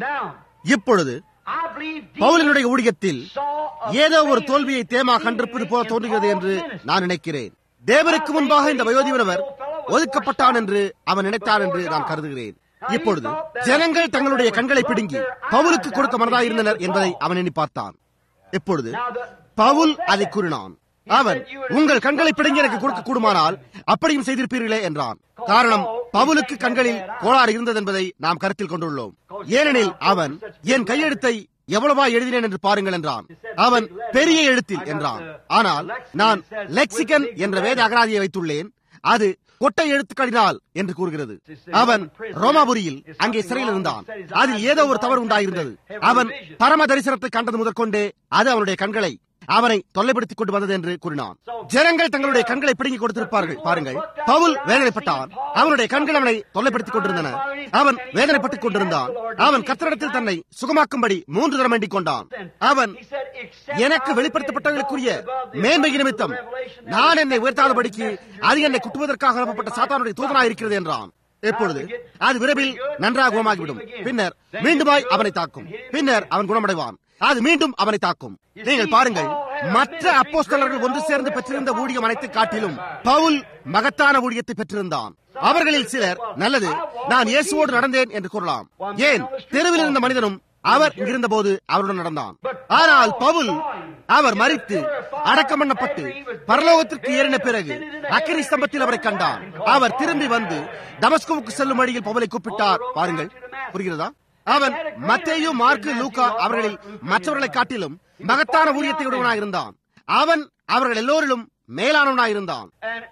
இப்பொழுது பவுலினுடைய ஊழியத்தில் ஏதோ ஒரு தோல்வியை தேமா கண்டிருப்பது போல தோன்றுகிறது என்று நான் நினைக்கிறேன் தேவனுக்கு முன்பாக இந்த வயோதிபரவர் ஒதுக்கப்பட்டான் என்று அவன் நினைத்தான் என்று நான் கருதுகிறேன் இப்பொழுது ஜனங்கள் தங்களுடைய கண்களை பிடுங்கி பவுலுக்கு கொடுக்க மனதாயிருந்தனர் என்பதை அவன் எண்ணி பார்த்தான் இப்பொழுது பவுல் அதை கூறினான் அவன் உங்கள் கண்களை பிடுங்கி எனக்கு கொடுக்க கூடுமானால் அப்படியும் செய்திருப்பீர்களே என்றான் காரணம் பவுலுக்கு கண்களில் கோளாறு இருந்தது என்பதை நாம் கருத்தில் கொண்டுள்ளோம் ஏனெனில் அவன் என் கையெழுத்தை எவ்வளவா எழுதினேன் என்று பாருங்கள் என்றான் அவன் பெரிய எழுத்தில் என்றான் ஆனால் நான் லெக்சிகன் என்ற வேத அகராதியை வைத்துள்ளேன் அது கொட்டை எழுத்துக்களினால் என்று கூறுகிறது அவன் ரோமாபுரியில் அங்கே சிறையில் இருந்தான் அதில் ஏதோ ஒரு தவறு உண்டாயிருந்தது அவன் பரம தரிசனத்தை கண்டது முதற்கொண்டே அது அவனுடைய கண்களை அவனை தொல்லைப்படுத்திக் கொண்டு வந்தது என்று கூறினான் ஜனங்கள் தங்களுடைய கண்களை பிடுங்கி கொடுத்திருப்பார்கள் பாருங்கள் பவுல் வேதனைப்பட்டான் அவனுடைய கண்கள் அவனை தொல்லைப்படுத்திக் கொண்டிருந்தன அவன் வேதனைப்பட்டுக் கொண்டிருந்தான் அவன் கத்திரிடத்தில் தன்னை சுகமாக்கும்படி மூன்று தரம் வேண்டிக் கொண்டான் அவன் எனக்கு வெளிப்படுத்தப்பட்டவர்களுக்குரிய மேன்மை நிமித்தம் நான் என்னை உயர்த்தாதபடிக்கு அது என்னை குட்டுவதற்காக அனுப்பப்பட்ட சாத்தானுடைய தூதனாக இருக்கிறது என்றான் எப்பொழுது அது விரைவில் நன்றாக குணமாகிவிடும் பின்னர் மீண்டுமாய் அவனை தாக்கும் பின்னர் அவன் குணமடைவான் அது மீண்டும் அவனை தாக்கும் நீங்கள் பாருங்கள் மற்ற அப்போஸ்தலர்கள் ஒன்று சேர்ந்து பெற்றிருந்த ஊழியம் அனைத்தை காட்டிலும் பவுல் மகத்தான ஊழியத்தை பெற்றிருந்தான் அவர்களில் சிலர் நல்லது நான் இயேசுவோடு நடந்தேன் என்று கூறலாம் ஏன் தெருவில் இருந்த மனிதனும் அவர் இங்கிருந்த போது அவருடன் நடந்தான் ஆனால் பவுல் அவர் மறித்து அடக்கம் பண்ணப்பட்டு பரலோகத்திற்கு ஏறின பிறகு அக்கினி ஸ்தம்பத்தில் அவரை கண்டான் அவர் திரும்பி வந்து தமஸ்கோவுக்கு செல்லும் வழியில் பவுலை கூப்பிட்டார் பாருங்கள் புரிகிறதா அவன் மத்தேயு மார்க்கு லூகா அவர்களில் மற்றவர்களை காட்டிலும் மகத்தான ஊழியத்தை உடையவனாக இருந்தான் அவன் அவர்கள் எல்லோரிலும் மேலானவனாயிருந்தான்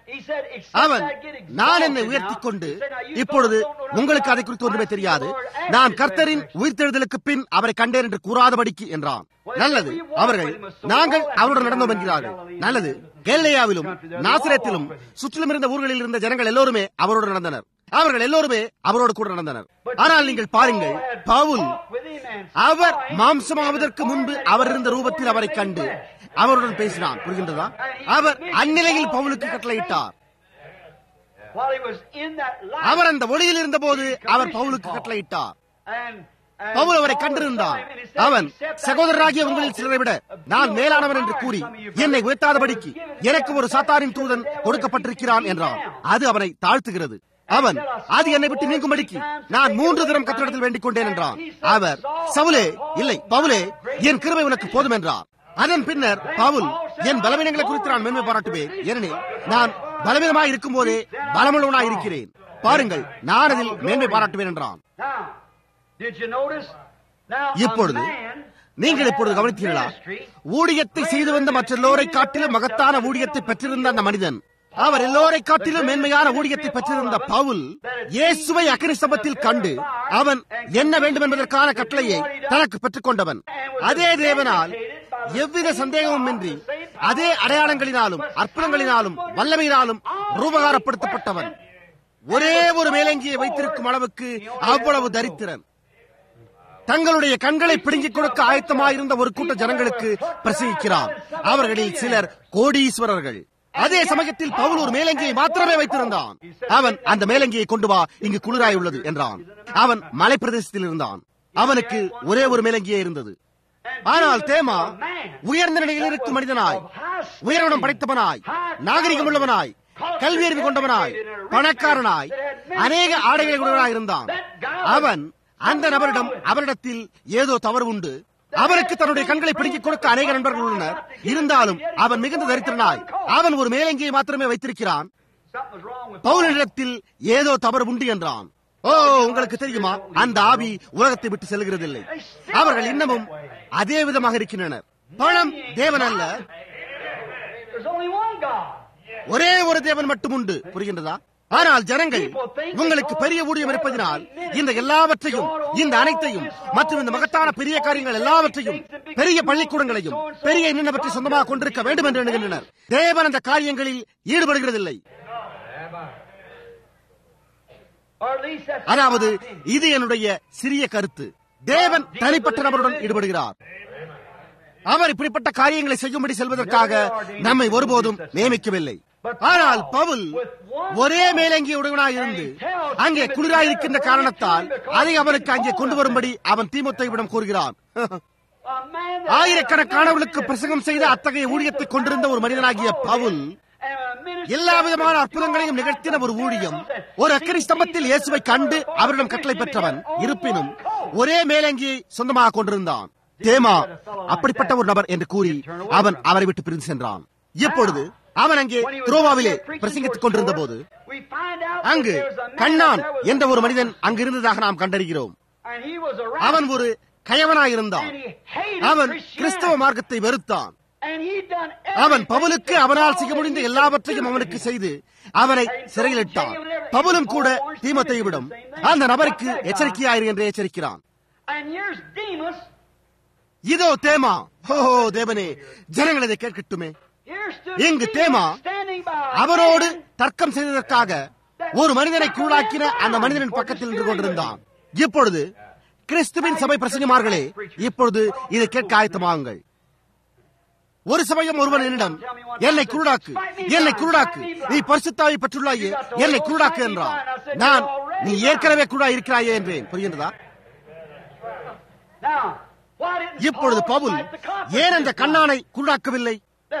அவன் நான் என்னை உயர்த்திக் கொண்டு இப்பொழுது உங்களுக்கு அதை குறித்து ஒன்றுமே தெரியாது நான் கர்த்தரின் உயிர்த்தெழுதலுக்கு பின் அவரை கண்டேன் என்று கூறாதபடிக்கு என்றான் நல்லது அவர்கள் நாங்கள் அவருடன் நடந்தோம் என்கிறார்கள் நல்லது கேல்லையாவிலும் நாசிரத்திலும் சுற்றிலும் இருந்த ஊர்களில் இருந்த ஜனங்கள் எல்லோருமே அவரோடு நடந்தனர் அவர்கள் எல்லோருமே அவரோடு கூட நடந்தனர் ஆனால் நீங்கள் பாருங்கள் பவுல் அவர் மாம்சமாவதற்கு முன்பு அவர் இருந்த ரூபத்தில் அவரை கண்டு அவருடன் பேசினான் புரிகின்றதா அவர் அந்நிலையில் பவுலுக்கு கட்டளையிட்டார் அவர் அந்த ஒளியில் இருந்த போது அவர் பவுலுக்கு கட்டளையிட்டார் பவுல் அவரை கண்டிருந்தான் அவன் சகோதரராகிய உங்களில் சிலரை விட நான் மேலானவன் என்று கூறி என்னை உயர்த்தாதபடிக்கு எனக்கு ஒரு சாத்தாரின் தூதன் கொடுக்கப்பட்டிருக்கிறான் என்றான் அது அவனை தாழ்த்துகிறது அவன் அது என்னை விட்டு நீங்கும்படிக்கு நான் மூன்று தினம் கத்திரிடத்தில் வேண்டிக் கொண்டேன் என்றான் அவர் சவுலே இல்லை பவுலே என் கிருபை உனக்கு போதும் என்றார் அதன் பின்னர் பவுல் என் பலவீனங்களை குறித்து நான் மேன்மை பாராட்டுவேன் ஏனெனில் நான் பலவீனமாய் இருக்கும் போதே பலமுள்ளவனாய் இருக்கிறேன் பாருங்கள் நான் அதில் மேன்மை பாராட்டுவேன் என்றான் இப்பொழுது நீங்கள் இப்பொழுது கவனித்தீர்களா ஊழியத்தை செய்து வந்த மற்ற எல்லோரை காட்டிலும் மகத்தான ஊழியத்தை பெற்றிருந்த அந்த மனிதன் அவர் எல்லோரை காட்டிலும் மேன்மையான ஊழியத்தை பெற்றிருந்த பவுல் இயேசுவை அக்னி சபத்தில் கண்டு அவன் என்ன வேண்டும் என்பதற்கான கட்டளையை தனக்கு பெற்றுக் கொண்டவன் அதே தேவனால் எவ்வித சந்தேகமும் இன்றி அதே அடையாளங்களினாலும் அற்புதங்களினாலும் வல்லமையினாலும் ரூபகாரப்படுத்தப்பட்டவன் ஒரே ஒரு மேலங்கியை வைத்திருக்கும் அளவுக்கு அவ்வளவு தரித்திரன் தங்களுடைய கண்களை பிடுங்கிக் கொடுக்க ஆயத்தமாயிருந்த ஒரு கூட்ட ஜனங்களுக்கு பிரசங்கிக்கிறார் அவர்களில் சிலர் கோடீஸ்வரர்கள் அதே சமயத்தில் பவுல் ஒரு மேலங்கியை மாத்திரமே வைத்திருந்தான் அவன் அந்த மேலங்கியை கொண்டு வா இங்கு குளிராய் உள்ளது என்றான் அவன் மலை பிரதேசத்தில் இருந்தான் அவனுக்கு ஒரே ஒரு மேலங்கியே இருந்தது ஆனால் தேமா உயர்ந்த நிலையில் இருக்கும் மனிதனாய் உயர்விடம் படைத்தவனாய் நாகரிகம் உள்ளவனாய் கல்வியறிவு கொண்டவனாய் பணக்காரனாய் அநேக ஆடைகளை உடையவனாய் இருந்தான் அவன் அந்த நபரிடம் அவரிடத்தில் ஏதோ தவறு உண்டு அவனுக்கு தன்னுடைய கண்களை பிடுங்கிக் கொடுக்க அநேக நண்பர்கள் உள்ளனர் இருந்தாலும் அவன் மிகுந்த தரித்திரனாய் அவன் ஒரு மேலங்கியை மாத்திரமே வைத்திருக்கிறான் பவுலிடத்தில் ஏதோ தவறு உண்டு என்றான் ஓ உங்களுக்கு தெரியுமா அந்த ஆவி உலகத்தை விட்டு செல்கிறதில்லை அவர்கள் இன்னமும் அதே விதமாக இருக்கின்றனர் பணம் தேவன் அல்ல ஒரே ஒரு தேவன் மட்டும் உண்டு புரிகின்றதா ஆனால் ஜனங்கள் உங்களுக்கு பெரிய ஊழியம் இருப்பதினால் இந்த எல்லாவற்றையும் இந்த அனைத்தையும் மற்றும் இந்த மகத்தான பெரிய காரியங்கள் எல்லாவற்றையும் பெரிய பள்ளிக்கூடங்களையும் பெரிய இன்னவற்றை சொந்தமாக கொண்டிருக்க வேண்டும் என்று எண்ணுகின்றனர் தேவன் அந்த காரியங்களில் ஈடுபடுகிறதில்லை அதாவது இது என்னுடைய சிறிய கருத்து தேவன் தனிப்பட்ட நபருடன் ஈடுபடுகிறார் அவர் இப்படிப்பட்ட காரியங்களை செய்யும்படி செல்வதற்காக நம்மை ஒருபோதும் நியமிக்கவில்லை ஆனால் பவுல் ஒரே மேலங்கிய உடையவனாய் இருந்து அங்கே குளிராயிருக்கின்ற காரணத்தால் அதை அவனுக்கு அங்கே கொண்டு வரும்படி அவன் தீமுத்தைவிடம் கூறுகிறான் ஆயிரக்கணக்கானவர்களுக்கு பிரசங்கம் செய்த அத்தகைய ஊழியத்தை கொண்டிருந்த ஒரு மனிதனாகிய பவுல் எல்லா விதமான அற்புதங்களையும் நிகழ்த்தின ஒரு ஊழியம் ஒரு அக்கறை ஸ்தம்பத்தில் இயேசுவை கண்டு அவரிடம் கட்டளை பெற்றவன் இருப்பினும் ஒரே மேலங்கியை சொந்தமாக கொண்டிருந்தான் தேமா அப்படிப்பட்ட ஒரு நபர் என்று கூறி அவன் அவரை விட்டு பிரிந்து சென்றான் இப்பொழுது அவன் அங்கே துரோவாவிலே பிரசங்கித்துக் கொண்டிருந்த போது அங்கு கண்ணான் என்ற ஒரு மனிதன் அங்கு இருந்ததாக நாம் கண்டறிகிறோம் அவன் ஒரு கயவனாயிருந்தான் அவன் கிறிஸ்தவ மார்க்கத்தை வெறுத்தான் அவன் பவுலுக்கு அவனால் செய்ய முடிந்த எல்லாவற்றையும் அவனுக்கு செய்து அவனை சிறையிலிட்டான் பவுலும் கூட தீமத்தை விடும் அந்த நபருக்கு எச்சரிக்கையாயிரு என்று எச்சரிக்கிறான் இதோ தேமா ஹோ தேவனே ஜனங்கள் இதை கேட்கட்டுமே இங்கு தேமா அவரோடு தர்க்கம் செய்ததற்காக ஒரு மனிதனை கூழாக்கின அந்த மனிதனின் பக்கத்தில் நின்று கொண்டிருந்தான் இப்பொழுது கிறிஸ்துவின் சபை பிரசங்கமார்களே இப்பொழுது இதை கேட்க ஆயத்தமாகுங்கள் ஒரு சமயம் ஒருவன் என்னிடம் என்னை குருடாக்கு என்னை குருடாக்கு நீ பரிசுத்தாவை பெற்றுள்ளாயே என்னை குருடாக்கு என்றான் நான் நீ ஏற்கனவே குருடா இருக்கிறாயே என்றேன் புரிகின்றதா இப்பொழுது பவுல் ஏன் அந்த கண்ணானை குருடாக்கவில்லை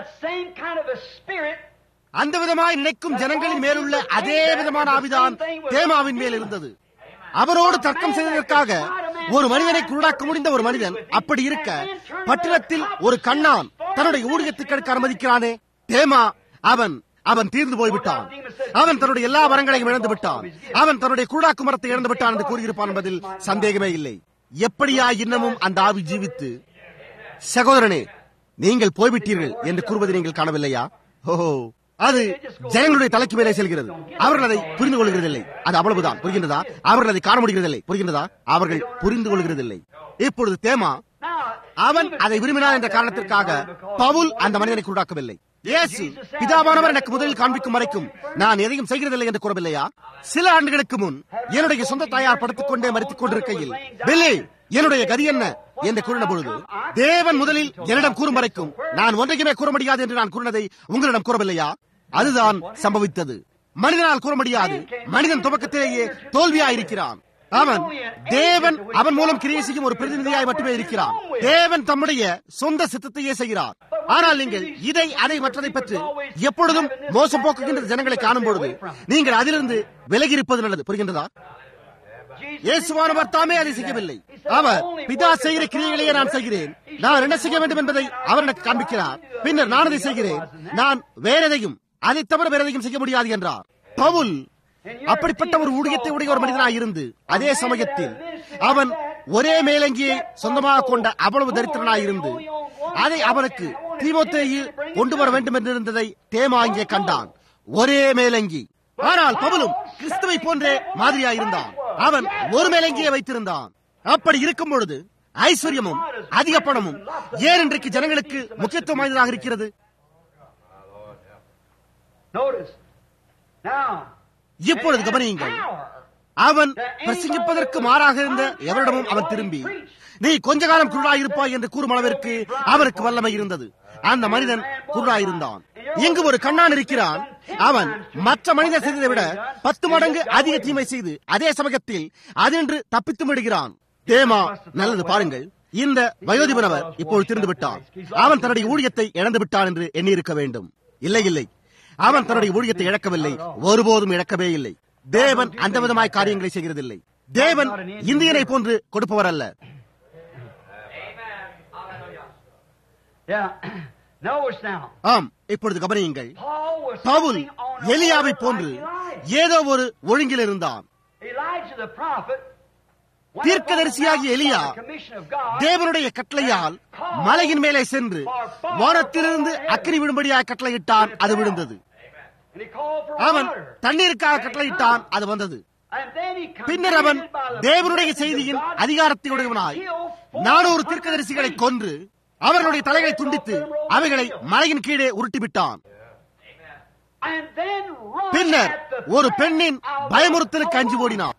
அந்த விதமாய் நினைக்கும் ஜனங்களின் மேலுள்ள அதே விதமான ஆவிதான் தேமாவின் மேல் இருந்தது அவரோடு தர்க்கம் செய்வதற்காக ஒரு மனிதனை குருடாக்க முடிந்த ஒரு மனிதன் அப்படி இருக்க பட்டணத்தில் ஒரு கண்ணான் தன்னுடைய ஊழியத்துக்கு எடுக்க அனுமதிக்கிறானே தேமா அவன் அவன் தீர்ந்து போய்விட்டான் அவன் தன்னுடைய எல்லா வரங்களையும் இழந்து விட்டான் அவன் தன்னுடைய குருடாக்கு மரத்தை இழந்து விட்டான் என்று கூறியிருப்பான் என்பதில் சந்தேகமே இல்லை எப்படியா இன்னமும் அந்த ஆவி ஜீவித்து சகோதரனே நீங்கள் போய்விட்டீர்கள் என்று கூறுவதை நீங்கள் காணவில்லையா ஓஹோ அது ஜனங்களுடைய தலைக்கு மேலே செல்கிறது அவர்கள் அதை புரிந்து கொள்கிறதில்லை அது அவ்வளவுதான் புரிகின்றதா அவர்கள் அதை காண முடிகிறதில்லை புரிகின்றதா அவர்கள் புரிந்து கொள்கிறதில்லை இப்பொழுது தேமா அவன் அதை விரும்பினான் என்ற காரணத்திற்காக பவுல் அந்த மனிதனை குருடாக்கவில்லை இயேசு பிதாவானவர் எனக்கு முதலில் காண்பிக்கும் வரைக்கும் நான் எதையும் செய்கிறதில்லை என்று கூறவில்லையா சில ஆண்டுகளுக்கு முன் என்னுடைய சொந்த தாயார் படுத்துக் கொண்டே மறித்துக் கொண்டிருக்கையில் பில்லி என்னுடைய கதி என்ன என்று கூறின பொழுது தேவன் முதலில் என்னிடம் கூறும் வரைக்கும் நான் ஒன்றையுமே கூற முடியாது என்று நான் கூறினதை உங்களிடம் கூறவில்லையா அதுதான் சம்பவித்தது மனிதனால் கூற முடியாது மனிதன் துவக்கத்திலேயே தோல்வியாயிருக்கிறான் அவன் தேவன் அவன் மூலம் கிரியை செய்யும் ஒரு பிரதிநிதியாய் மட்டுமே இருக்கிறான் தேவன் தம்முடைய சொந்த சித்தத்தையே செய்கிறார் ஆனால் நீங்கள் இதை அதை மற்றதை பற்றி எப்பொழுதும் மோசம் போக்குகின்ற ஜனங்களை காணும் பொழுது நீங்கள் அதிலிருந்து விலகி இருப்பது நல்லது புரிகின்றதா இயேசுவானவர் தாமே அதை செய்யவில்லை அவர் பிதா செய்கிற கிரியைகளையே நான் செய்கிறேன் நான் என்ன செய்ய வேண்டும் என்பதை அவர் எனக்கு காண்பிக்கிறார் பின்னர் நான் அதை செய்கிறேன் நான் வேற எதையும் அதை தவிர வேற எதையும் செய்ய முடியாது என்றார் பவுல் அப்படிப்பட்ட ஒரு ஊழியத்தை உடைய ஒரு மனிதனாய் இருந்து அதே சமயத்தில் அவன் ஒரே மேலங்கியை சொந்தமாக கொண்ட அவ்வளவு தரித்திரனாய் இருந்து அதை அவனுக்கு தீமோத்தேயில் கொண்டு வர வேண்டும் என்றிருந்ததை தேமா இங்கே கண்டான் ஒரே மேலங்கி ஆனால் பவுலும் கிறிஸ்துவை போன்றே மாதிரியாயிருந்தான் அவன் ஒரு மேலங்கியை வைத்திருந்தான் அப்படி இருக்கும் பொழுது ஐஸ்வர்யமும் அதிக பணமும் ஏன் இன்றைக்கு ஜனங்களுக்கு முக்கியத்துவம் வாய்ந்ததாக இருக்கிறது இப்பொழுது கவனியுங்கள் அவன் பிரசங்கிப்பதற்கு மாறாக இருந்த எவரிடமும் அவன் திரும்பி நீ கொஞ்ச காலம் குருடாயிருப்பாய் என்று கூறும் அளவிற்கு அவனுக்கு வல்லமை இருந்தது அந்த மனிதன் குருடாயிருந்தான் இங்கு ஒரு கண்ணான் இருக்கிறான் அவன் மற்ற மனிதர் செய்ததை விட பத்து மடங்கு அதிக தீமை செய்து அதே சமயத்தில் அதென்று தப்பித்து விடுகிறான் தேமா நல்லது பாருங்கள் இந்த வயோதிபனவர் இப்போது திருந்து விட்டான் அவன் தன்னுடைய ஊழியத்தை இழந்து விட்டான் என்று எண்ணியிருக்க வேண்டும் இல்லை இல்லை அவன் தன்னுடைய ஊழியத்தை இழக்கவில்லை ஒருபோதும் இழக்கவே இல்லை தேவன் அந்த விதமாய் காரியங்களை செய்கிறதில்லை தேவன் இந்தியனை போன்று கொடுப்பவர் அல்ல ஆம் இப்பொழுது கவனியுங்கள் பவுல் எலியாவை போன்று ஏதோ ஒரு ஒழுங்கில் இருந்தான் தீர்க்கதரிசியாகிய எலியா தேவனுடைய கட்டளையால் மலையின் மேலே சென்று வானத்திலிருந்து அக்கினி விடும்படியாக கட்டளையிட்டான் அது விழுந்தது And he called for அவன் water. தண்ணீருக்காக And it கட்டளையிட்டான் come. அது வந்தது And then he பின்னர் அவன் commanded by the தேவனுடைய message of செய்தியின் God அதிகாரத்தை and உடையவனாய் killed four நானூறு hundred தீர்க்கதரிசிகளை priests. கொன்று அவர்களுடைய தலைகளை துண்டித்து அவைகளை மலையின் கீழே உருட்டிவிட்டான் And then run பின்னர் at the ஒரு threat பெண்ணின் of the பயமுறுத்தலுக்கு அஞ்சு ஓடினான்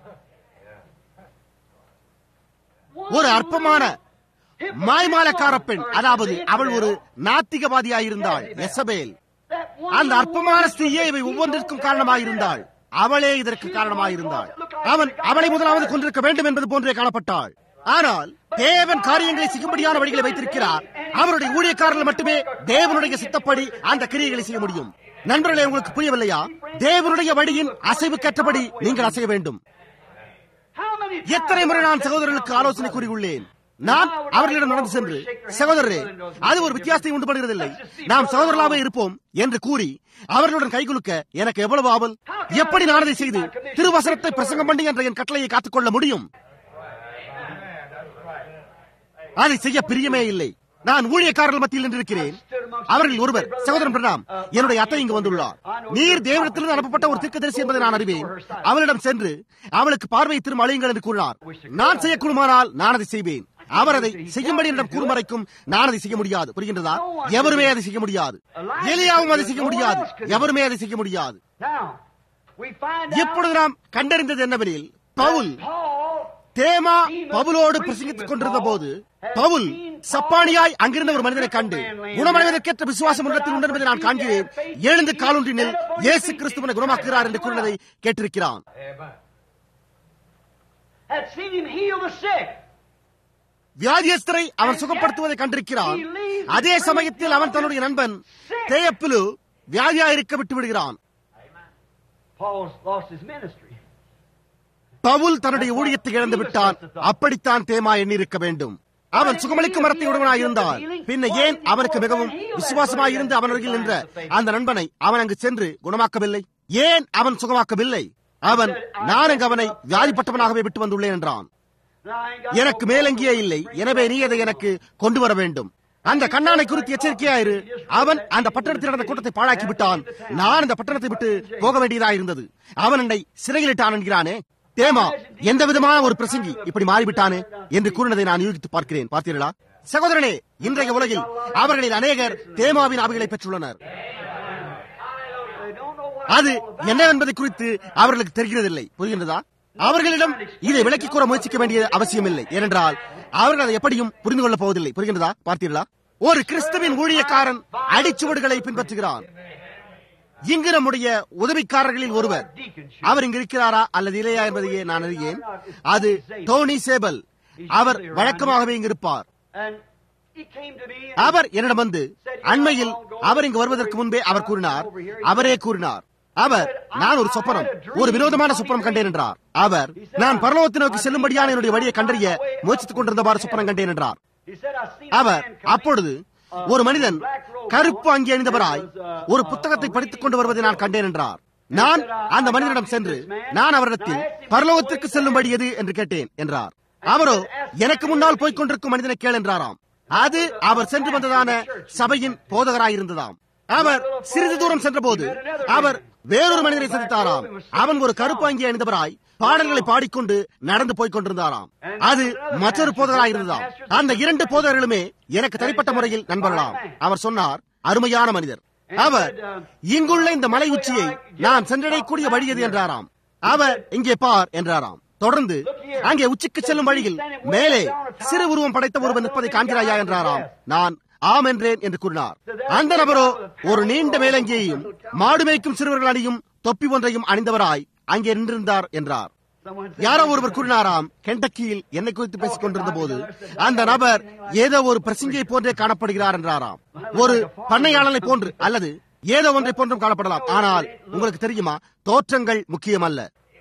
ஒரு அற்பமான மாய்மாலக்கார பெண் அதாவது அவள் ஒரு நாத்திகவாதியாயிருந்தாள் எசபேல் அந்த அற்பமான ஸ்திரீயே இவை ஒவ்வொன்றிற்கும் காரணமாயிருந்தாள் அவளே இதற்கு காரணமாயிருந்தாள் அவன் அவளை முதலாவது கொண்டிருக்க வேண்டும் என்பது போன்றே காணப்பட்டாள் ஆனால் தேவன் காரியங்களை செய்யும்படியான வழிகளை வைத்திருக்கிறார் அவருடைய ஊழியக்காரர்கள் மட்டுமே தேவனுடைய சித்தப்படி அந்த கிரியைகளை செய்ய முடியும் நண்பர்களே உங்களுக்கு புரியவில்லையா தேவனுடைய வழியின் அசைவுக்கேற்றபடி நீங்கள் அசைய வேண்டும் எத்தனை முறை நான் சகோதரர்களுக்கு ஆலோசனை கூறியுள்ளேன் நான் அவர்களிடம் நடந்து சென்று சகோதரரே அது ஒரு வித்தியாசத்தை உண்டு பண்ணுகிறதில்லை நாம் சகோதரர்களாவே இருப்போம் என்று கூறி அவர்களுடன் கைகுலுக்க எனக்கு எவ்வளவு ஆவல் எப்படி நான் அதை செய்து திருவசனத்தை பிரசங்கம் பண்ணி என்ற என் கட்டளையை காத்துக்கொள்ள முடியும் அதை செய்ய பிரியமே இல்லை நான் ஊழியக்காரர்கள் மத்தியில் நின்றிருக்கிறேன் அவர்கள் ஒருவர் சகோதரன் பிரணாம் என்னுடைய அத்தை இங்கு வந்துள்ளார் நீர் தேவனத்திலிருந்து அனுப்பப்பட்ட ஒரு தீர்க்கதரிசி என்பதை நான் அறிவேன் அவளிடம் சென்று அவளுக்கு பார்வை திரும்ப அழியுங்கள் என்று கூறினார் நான் செய்யக்கூடுமானால் நான் அதை செய்வேன் அவர் அதை செய்யும்படி என்னிடம் கூறும் வரைக்கும் நான் அதை செய்ய முடியாது புரிகின்றதா எவருமே அதை செய்ய முடியாது எலியாவும் அதை செய்ய முடியாது எவருமே அதை செய்ய முடியாது Now, we find out இப்பொழுது நாம் கண்டறிந்தது என்னவெனில் பவுல் Paul தேமா பவுலோடு பிரசங்கித்துக் கொண்டிருந்த போது பவுல் சப்பானியாய் அங்கிருந்த ஒரு மனிதனை கண்டு குணமடைவதற்கேற்ற விசுவாசம் உள்ளத்தில் உண்டு என்பதை நான் காண்கிறேன் எழுந்து காலொன்றினில் இயேசு கிறிஸ்துவனை குணமாக்குகிறார் என்று கூறினதை கேட்டிருக்கிறான் had seen him heal the sick. வியாதியஸ்தரை அவன் சுகப்படுத்துவதை கண்டிருக்கிறான் அதே சமயத்தில் அவன் தன்னுடைய நண்பன் தேயப்பிலு வியாதியாயிருக்க விட்டு விடுகிறான் Paul's lost his ministry. Pavul தன்னுடைய ஊழியத்தை இழந்து விட்டான் அப்படித்தான் தேமா எண்ணிருக்க வேண்டும் அவன் சுகமளிக்கும் மரத்தை உடவனாய் இருந்தால் பின்ன ஏன் அவனுக்கு மிகவும் விசுவாசமாய் இருந்து அவன் அருகில் நின்ற அந்த நண்பனை அவன் அங்கு சென்று குணமாக்கவில்லை ஏன் அவன் சுகமாக்கவில்லை அவன் நான் அங்கு அவனை வியாதிப்பட்டவனாகவே விட்டு வந்துள்ளேன் என்றான் Now, I ain't got எனக்கு no- மேலங்கியே இல்லை எனவே நீ அதை எனக்கு கொண்டு வர வேண்டும் அந்த கண்ணானை குறித்து எச்சரிக்கையாயிரு அவன் அந்த பட்டணத்தில் நடந்த கூட்டத்தை பாழாக்கி விட்டான் நான் அந்த பட்டணத்தை விட்டு போக வேண்டியதா இருந்தது அவன் என்னை சிறையிலிட்டான் என்கிறானே தேமா எந்த விதமான ஒரு பிரசங்கி இப்படி மாறிவிட்டானே என்று கூறினதை நான் யூகித்து பார்க்கிறேன் பார்த்தீர்களா சகோதரனே இன்றைய உலகில் அவர்களில் அநேகர் தேமாவின் ஆவிகளை பெற்றுள்ளனர் They don't know what அது என்னவென்பதை குறித்து அவர்களுக்கு தெரிகிறதில்லை புரிகின்றதா அவர்களிடம் இதை விளக்கிக் கூற முயற்சிக்க வேண்டிய அவசியமில்லை ஏனென்றால் அவர்கள் அதை எப்படியும் புரிந்து கொள்ளப் போவதில்லை புரிகின்றதா பார்த்தீர்களா ஒரு கிறிஸ்துவின் ஊழியக்காரன் அடிச்சுவடுகளை பின்பற்றுகிறான் இங்கு நம்முடைய உதவிக்காரர்களில் ஒருவர் அவர் இங்கு இருக்கிறாரா அல்லது இல்லையா என்பதையே நான் அறியேன் அது டோனி சேபல் அவர் வழக்கமாகவே இங்கு இருப்பார் And he came to me and அவர் என்னிடம் வந்து அண்மையில் அவர் இங்கு வருவதற்கு முன்பே அவர் கூறினார் அவரே கூறினார் அவர் நான் ஒரு சொப்பனம் ஒரு வினோதமான சொப்பனம் கண்டேன் என்றார் அவர் நான் பரலோகத்தை நோக்கி செல்லும்படியான என்னுடைய வழியை கண்டறிய முயற்சித்துக் கொண்டிருந்தவாறு சொப்பனம் கண்டேன் என்றார் he said, I seen a our man come அப்பொழுது ஒரு மனிதன் கருப்பு அங்கி அணிந்தவராய் ஒரு புத்தகத்தை படித்துக் கொண்டு வருவதை நான் கண்டேன் என்றார் நான் அந்த மனிதனிடம் சென்று நான் அவரிடத்தில் பரலோகத்திற்கு செல்லும்படி எது என்று கேட்டேன் என்றார் அவரோ எனக்கு முன்னால் போய்க் கொண்டிருக்கும் மனிதனை கேள் என்றாராம் அது அவர் சென்று வந்ததான சபையின் போதகராயிருந்ததாம் அவர் சிறிது தூரம் சென்றபோது அவர் வேறொரு மனிதனை சந்தித்தாராம் அவன் ஒரு கருப்பு அங்கி அணிந்தவராய் பாடல்களை பாடிக்கொண்டு நடந்து போய்க் கொண்டிருந்தாராம் அது மற்றொரு போதகராய் இருந்ததாம் அந்த இரண்டு போதகர்களுமே எனக்கு தனிப்பட்ட முறையில் நண்பர்களாம் அவர் சொன்னார் அருமையான மனிதர் அவர் இங்குள்ள இந்த மலை உச்சியை நான் சென்றடையக்கூடிய வழி எது என்றாராம் அவர் இங்கே பார் என்றாராம் தொடர்ந்து அங்கே உச்சிக்கு செல்லும் வழியில் மேலே சிறு உருவம் படைத்த ஒருவன் நிற்பதை காண்கிறாயா என்றாராம் நான் ஆம் என்றேன் என்று கூறினார் அந்த நபரோ ஒரு நீண்ட மேலங்கியையும் மாடு மேய்க்கும் சிறுவர்கள் அணியும் தொப்பி ஒன்றையும் அணிந்தவராய் அங்கே நின்றிருந்தார் என்றார் Someone said, யாரோ ஒருவர் கூறினாராம் கெண்டக்கியில் என்னை குறித்து பேசிக் கொண்டிருந்த போது அந்த நபர் ஏதோ ஒரு பிரசங்கியை போன்றே காணப்படுகிறார் என்றாராம் ஒரு பண்ணையாளனை போன்று அல்லது ஏதோ ஒன்றை போன்றும் காணப்படலாம் ஆனால் உங்களுக்கு தெரியுமா தோற்றங்கள் முக்கியமல்ல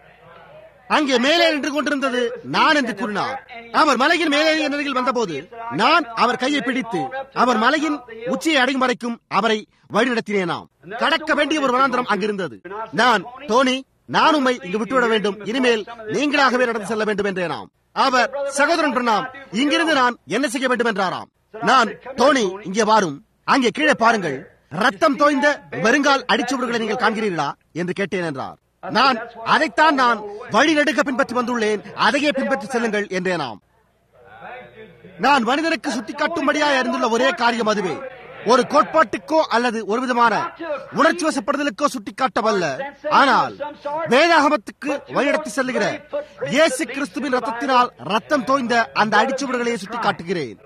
அங்கே மேலே நின்று கொண்டிருந்தது நான் என்று கூறினார் அவர் மலையின் மேலே என் அருகில் வந்தபோது நான் அவர் கையை பிடித்து அவர் மலையின் உச்சியை அடையும் வரைக்கும் அவரை வழிநடத்தினேனாம் கடக்க வேண்டிய ஒரு வனாந்திரம் அங்கிருந்தது நான் டோனி நான் உம்மை இங்கு விட்டுவிட வேண்டும் இனிமேல் நீங்களாகவே நடந்து செல்ல வேண்டும் என்றேனாம் அவர் சகோதரன் பிரணாம் இங்கிருந்து நான் என்ன செய்ய வேண்டும் என்றாராம் நான் டோனி இங்கே வாரும் அங்கே கீழே பாருங்கள் ரத்தம் தோய்ந்த வெறுங்கால் அடிச்சுவடுகளை நீங்கள் காண்கிறீர்களா என்று கேட்டேன் என்றார் நான் அதைத்தான் நான் வழிநெடுக பின்பற்றி வந்துள்ளேன் அதையே பின்பற்றி செல்லுங்கள் என்றேனாம் நான் மனிதனுக்கு சுட்டிக்காட்டும்படியாக அறிந்துள்ள ஒரே காரியம் அதுவே ஒரு கோட்பாட்டுக்கோ அல்லது ஒரு விதமான உணர்ச்சி வசப்படுதலுக்கோ சுட்டிக்காட்டவல்ல ஆனால் வேதாகமத்துக்கு வழிநடத்தி செல்லுகிற இயேசு கிறிஸ்துவின் ரத்தத்தினால் ரத்தம் தோய்ந்த அந்த அடிச்சுவடுகளையே சுட்டிக்காட்டுகிறேன்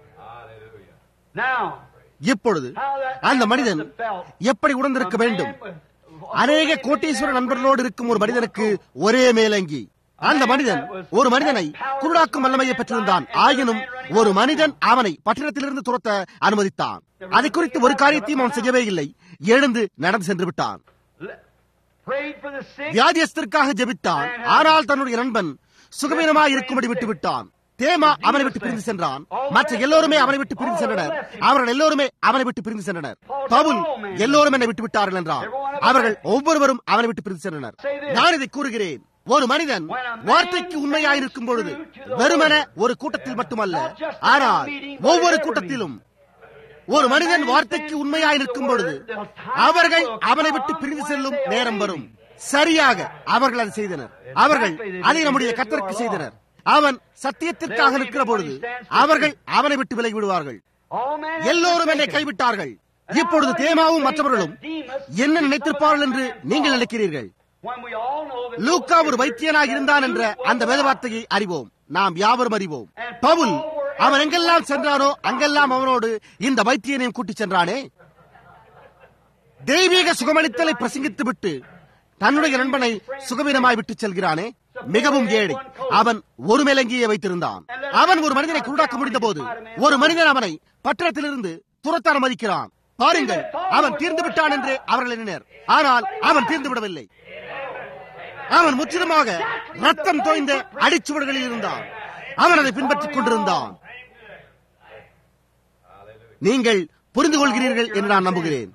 Now, இப்பொழுது அந்த மனிதன் எப்படி உணர்ந்திருக்க வேண்டும் அநேக கோட்டீஸ்வர நண்பர்களோடு இருக்கும் ஒரு மனிதனுக்கு ஒரே மேலங்கி அந்த மனிதன் ஒரு மனிதனை குருடாக்கும் வல்லமையை பெற்றிருந்தான் ஆயினும் ஒரு மனிதன் அவனை பட்டணத்திலிருந்து துரத்த அனுமதித்தான் அதை குறித்து ஒரு காரியத்தையும் அவன் செய்யவே இல்லை எழுந்து நடந்து சென்று விட்டான் prayed for the sick. வியாதியஸ்தருக்காக ஜெபித்தான் ஆனால் தன்னுடைய நண்பன் சுகவீனமாய் இருக்கும்படி விட்டு விட்டான் தேமா அவனை விட்டு பிரிந்து சென்றான் மற்ற எல்லோருமே அவனை விட்டு பிரிந்து சென்றனர் அவர்கள் எல்லோருமே அவனை விட்டு பிரிந்து சென்றனர் பவுல் எல்லோரும் என்னை விட்டு விட்டார்கள் என்றார் அவர்கள் ஒவ்வொருவரும் அவனை விட்டு பிரிந்து சென்றனர் நான் இதை கூறுகிறேன் ஒரு மனிதன் வார்த்தைக்கு உண்மையாயிருக்கும் பொழுது வெறுமன ஒரு கூட்டத்தில் மட்டுமல்ல ஆனால் ஒவ்வொரு கூட்டத்திலும் ஒரு மனிதன் வார்த்தைக்கு உண்மையாய் நிற்கும் பொழுது அவர்கள் அவனை விட்டு பிரிந்து செல்லும் நேரம் வரும் சரியாக அவர்கள் அதை செய்தனர் அவர்கள் அதை நம்முடைய கத்தருக்கு செய்தனர் அவன் சத்தியத்திற்காக நிற்கிற பொழுது அவர்கள் அவனை விட்டு விலகி விடுவார்கள் All men எல்லோரும் என்னை கைவிட்டார்கள் இப்பொழுது தேமாவும் மற்றவர்களும் என்ன நினைத்திருப்பார்கள் என்று நீங்கள் நினைக்கிறீர்கள் when we all know that லூக்கா ஒரு வைத்தியனாக இருந்தான் என்ற அந்த வேத வார்த்தையை அறிவோம் நாம் யாவரும் அறிவோம் பவுல் அவன் எங்கெல்லாம் சென்றானோ அங்கெல்லாம் அவனோடு இந்த வைத்தியனையும் கூட்டிச் சென்றானே தெய்வீக சுகமளித்தலை பிரசங்கித்து விட்டு தன்னுடைய நண்பனை சுகவீனமாய் விட்டுச் செல்கிறானே மிகவும் ஏழை அவன் ஒரு மேலங்கியை வைத்திருந்தான் அவன் ஒரு மனிதனை குருடாக்க முடிந்த போது ஒரு மனிதன் அவனை பட்டணத்திலிருந்து துரத்த அனுமதிக்கிறான் பாருங்கள் அவன் தீர்ந்து விட்டான் என்று அவர்கள் எண்ணினர் ஆனால் அவன் தீர்ந்து விடவில்லை அவன் முற்றிலுமாக ரத்தம் தோய்ந்த அடிச்சுவடுகளில் இருந்தான் அவன் அதை பின்பற்றிக் கொண்டிருந்தான் நீங்கள் புரிந்து கொள்கிறீர்கள் என்று நான் நம்புகிறேன்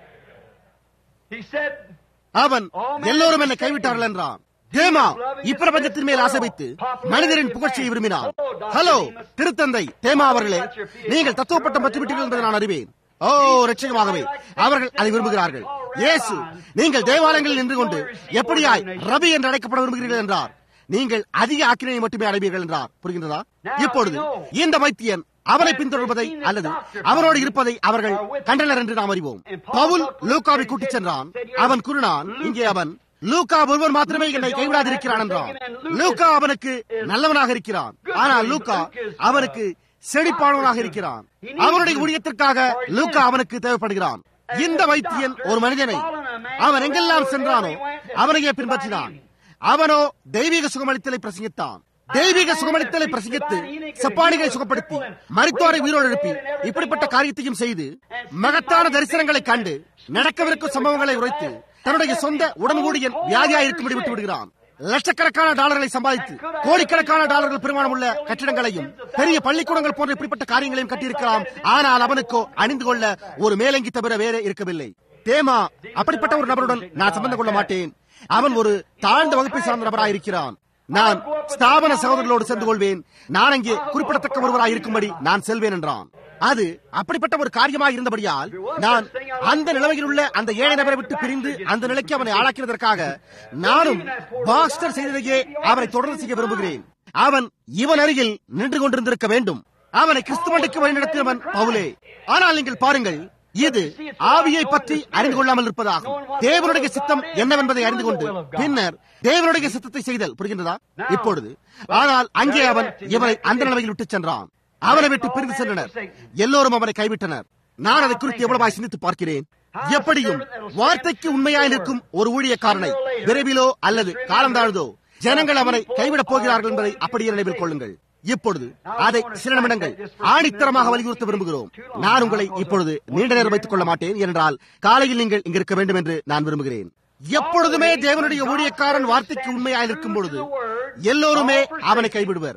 he said, அவன் எல்லோரும் என்னை கைவிட்டார்கள் என்றான் தேமா இப்பிரபஞ்சத்தின் மேல் ஆசை வைத்து மனிதரின் புகழ்ச்சியை விரும்பினான் ஹலோ திருத்தந்தை தேமா அவர்களே நீங்கள் தத்துவப்பட்டம் பெற்றுவிட்டீர்கள் என்பதை நான் அறிவேன் ஓ ரட்சகமாகவே அவர்கள் அதை விரும்புகிறார்கள் இயேசு நீங்கள் தேவாலயங்களில் நின்று கொண்டு எப்படியாய் ரவி என்று அழைக்கப்பட விரும்புகிறீர்கள் என்றார் நீங்கள் அதிக ஆக்கினையை மட்டுமே அடைவீர்கள் என்றார் புரிகின்றதா இப்பொழுது இந்த வைத்தியன் அவனை பின்தொடர்வதை அல்லது அவனோடு இருப்பதை அவர்கள் கண்டனர் என்று நாம் அறிவோம் பவுல் லூக்காவை கூட்டிச் சென்றான் அவன் கூறினான் இங்கே அவன் லூக்கா ஒருவர் மாத்திரமே என்னை கைவிடாதிருக்கிறான் என்றான் லூக்கா அவனுக்கு நல்லவனாக இருக்கிறான் ஆனால் லூக்கா அவனுக்கு செழிப்பானவனாக இருக்கிறான் அவனுடைய ஊழியத்திற்காக லூக்கா அவனுக்கு தேவைப்படுகிறான் இந்த வைத்தியன் ஒரு மனிதனை அவன் எங்கெல்லாம் சென்றானோ அவனையே பின்பற்றினான் அவனோ தெய்வீக சுகமளித்தலை பிரசங்கித்தான் தெய்வீக சுகமளித்தலை பிரசங்கித்து சப்பானிகளை சுகப்படுத்தி மருத்துவரை உயிரோடு எழுப்பி இப்படிப்பட்ட காரியத்தையும் செய்து மகத்தான தரிசனங்களை கண்டு நடக்கவிருக்கும் சம்பவங்களை உரைத்து தன்னுடைய சொந்த உடன்கூடியன் வியாதியாக இருக்கும்படி விட்டு விடுகிறான் லட்சக்கணக்கான டாலர்களை சம்பாதித்து கோடிக்கணக்கான டாலர்கள் பெருமானம் உள்ள கட்டிடங்களையும் பெரிய பள்ளிக்கூடங்கள் போன்ற இப்படிப்பட்ட காரியங்களையும் கட்டியிருக்கலாம் ஆனால் அவனுக்கோ அணிந்து கொள்ள ஒரு மேலங்கி தவிர வேற இருக்கவில்லை தேமா அப்படிப்பட்ட ஒரு நபருடன் நான் சம்பந்தம் கொள்ள மாட்டேன் அவன் ஒரு தாழ்ந்த வகுப்பை சார்ந்த நபராக இருக்கிறான் நான் ஸ்தாபன சகோதரர்களோடு சேர்ந்து கொள்வேன் நான் அங்கே குறிப்பிடத்தக்க ஒருவராக இருக்கும்படி நான் செல்வேன் என்றான் அது அப்படிப்பட்ட ஒரு காரியமாக இருந்தபடியால் நான் அந்த நிலைமையில் உள்ள அந்த ஏழை நபரை விட்டு பிரிந்து அந்த நிலைக்கு அவனை ஆளாக்கினதற்காக நானும் பாஸ்டர் செய்ததையே அவனை தொடர்ந்து செய்ய விரும்புகிறேன் அவன் இவன் அருகில் நின்று கொண்டிருந்திருக்க வேண்டும் அவனை கிறிஸ்துவனுக்கு வழிநடத்தியவன் பவுலே ஆனால் நீங்கள் பாருங்கள் இது ஆவியை பற்றி அறிந்து கொள்ளாமல் இருப்பதாகும் தேவனுடைய சித்தம் என்னவென்பதை அறிந்து கொண்டு பின்னர் தேவனுடைய சித்தத்தை செய்தல் புரிகின்றதா இப்பொழுது ஆனால் அங்கே அவன் இவனை அந்த நிலைமையில் விட்டுச் சென்றான் அவனை விட்டு பிரிந்து சென்றனர் எல்லோரும் அவனை கைவிட்டனர் நான் அதை குறித்து எவ்வளவாய் சிந்தித்து பார்க்கிறேன் எப்படியும் வார்த்தைக்கு உண்மையாய் நிற்கும் ஒரு ஊழியக்காரனை விரைவிலோ அல்லது காலந்தாழ்தோ ஜனங்கள் அவனை கைவிடப் போகிறார்கள் என்பதை அப்படியே நினைவில் கொள்ளுங்கள் இப்பொழுது அதை சில நிமிடங்கள் ஆணித்தரமாக வலியுறுத்த விரும்புகிறோம் நான் உங்களை இப்பொழுது நீண்ட நேரம் வைத்துக் கொள்ள மாட்டேன் என்றால் காலையில் நீங்கள் இங்க இருக்க வேண்டும் என்று நான் விரும்புகிறேன் எப்பொழுதுமே தேவனுடைய ஊழியக்காரன் வார்த்தைக்கு உண்மையாக இருக்கும் பொழுது எல்லோருமே அவனை கைவிடுவர்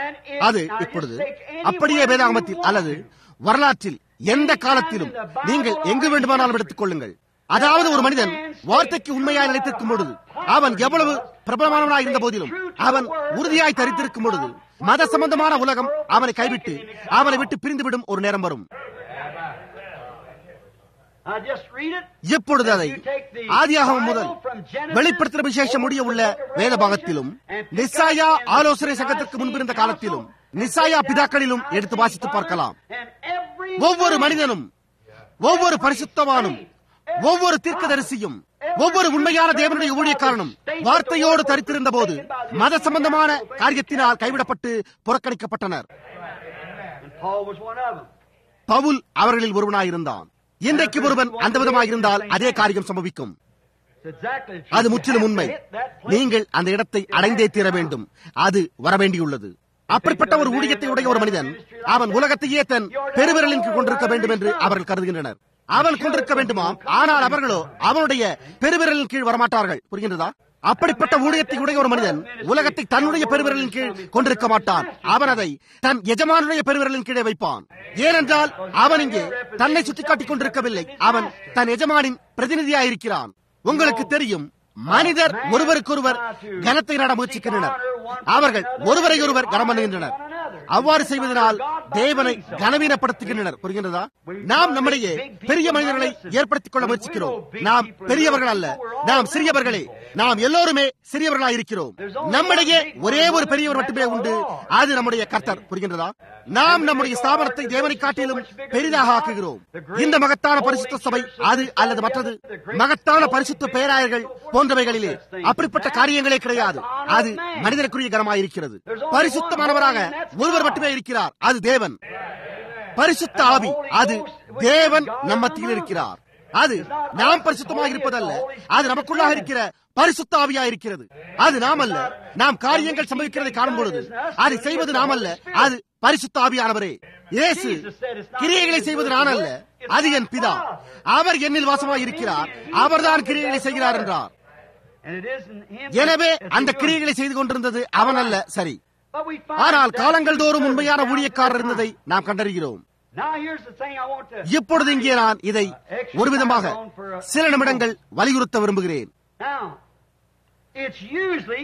அது இப்பொழுது அப்படியே வேதாகமத்தில் அல்லது வரலாற்றில் எந்த காலத்திலும் நீங்கள் எங்கு வேண்டுமானாலும் எடுத்துக் கொள்ளுங்கள் அதாவது ஒரு மனிதன் வார்த்தைக்கு உண்மையாய் நிலைத்திருக்கும் பொழுது அவன் எவ்வளவு பிரபலமானவனாய் இருந்த போதிலும் அவன் உறுதியாய் தரித்திருக்கும் பொழுது மத சம்பந்தமான உலகம் அவனை கைவிட்டு அவனை விட்டு பிரிந்துவிடும் ஒரு நேரம் வரும் I just read it. இப்பொழுது அதை ஆதியாகமம் முதல் வெளிப்படுத்தின விசேஷம் முடிய உள்ள வேத பாகத்திலும் நிசாயா ஆலோசனை சங்கத்திற்கு முன்பிருந்த காலத்திலும் நிசாயா பிதாக்களிலும் எடுத்து வாசித்து பார்க்கலாம் And every ஒவ்வொரு மனிதனும் ஒவ்வொரு பரிசுத்தவானும் ஒவ்வொரு தீர்க்கதரிசியும் ஒவ்வொரு உண்மையான தேவனுடைய ஊழியக்காரனும் வார்த்தையோடு தரித்திருந்த போது மத சம்பந்தமான காரியத்தினால் கைவிடப்பட்டு புறக்கணிக்கப்பட்டனர் and Paul was one of them. Pavul அவர்களில் ஒருவனாயிருந்தான் இன்றைக்கு ஒருவன் அந்த விதமாயிருந்தால் அதே காரியம் சம்பவிக்கும் It's exactly the truth. அது You முற்றிலும் have to உண்மை hit that place. நீங்கள் அந்த இடத்தை அடைந்தே தீர வேண்டும் அது வரவேண்டியுள்ளது அப்படிப்பட்ட ஒரு ஊழியத்தை உடைய ஒரு மனிதன் அவன் உலகத்தையே தன் பெருவிரலின் கீழ் கொண்டிருக்க வேண்டும் என்று அவர்கள் கருதுகின்றனர் அவன் கொண்டிருக்க வேண்டுமாம் ஆனால் அவர்களோ அவனுடைய பெருவிரலின் கீழ் வரமாட்டார்கள் புரிகின்றதா அப்படிப்பட்ட ஊழியத்தை உடைய ஒரு மனிதன் உலகத்தை தன்னுடைய பெருவிரலின் கீழ் கொண்டிருக்க மாட்டான் அவன் அதை தன் எஜமானுடைய பெருவிரலின் கீழே வைப்பான் ஏனென்றால் அவன் இங்கே தன்னை சுட்டிக்காட்டிக் கொண்டிருக்கவில்லை அவன் தன் எஜமானின் பிரதிநிதியாயிருக்கிறான் உங்களுக்கு தெரியும் மனிதர் ஒருவருக்கொருவர் கனத்தை நட முயற்சிக்கின்றனர் அவர்கள் ஒருவரை ஒருவர் கனம் பண்ணுகின்றனர் அவ்வாறு செய்வதனால் தேவனை கனவீனப்படுத்துகின்றனர் புரிகின்றதா நாம் நம்முடைய பெரிய மனிதர்களை ஏற்படுத்திக் கொள்ள முயற்சிக்கிறோம் நாம் பெரியவர்கள் அல்ல நாம் சிறியவர்களே நாம் எல்லோருமே சிறியவர்களாக இருக்கிறோம் நம்முடைய ஒரே ஒரு பெரியவர் மட்டுமே உண்டு அது நம்முடைய கர்த்தர் புரிகின்றதா நாம் நம்முடைய ஸ்தாபனத்தை தேவனை காட்டிலும் பெரிதாக ஆக்குகிறோம் இந்த மகத்தான பரிசுத்த சபை அது அல்லது மற்றது மகத்தான பரிசுத்த பேராயர்கள் போன்றவைகளிலே அப்படிப்பட்ட காரியங்களே கிடையாது அது மனிதனுக்குரிய கனமாயிருக்கிறது பரிசுத்தமானவராக ஒருவர் மட்டுமே இருக்கிறார் அது தேவன் பரிசுத்த ஆவி அது தேவன் நம் மத்தியில் இருக்கிறார் அது நாம் பரிசுத்தமாக இருப்பதல்ல அது நமக்குள்ளாக இருக்கிற பரிசுத்த ஆவியா இருக்கிறது அது நாம் அல்ல நாம் காரியங்கள் சம்பவிக்கிறதை காணும் பொழுது அதை செய்வது நாம் அல்ல அது பரிசுத்த ஆவியானவரே இயேசு கிரியைகளை செய்வது நான் அல்ல அது என் பிதா அவர் என்னில் வாசமாக இருக்கிறார் அவர்தான் கிரியைகளை செய்கிறார் என்றார் And it isn't him. எனவே it's அந்த the கிரியைகளை செய்து கொண்டிருந்தது அவன் அல்ல சரி But we find ஆனால் that காலங்கள் தோறும் there's உண்மையான a ஊழியக்காரர் time. இருந்ததை நாம் கண்டறிகிறோம் Now here's the thing I want to இப்பொழுது இங்கே நான் இதை ஒரு விதமாக சில நிமிடங்கள் வலியுறுத்த விரும்புகிறேன் Now, it's usually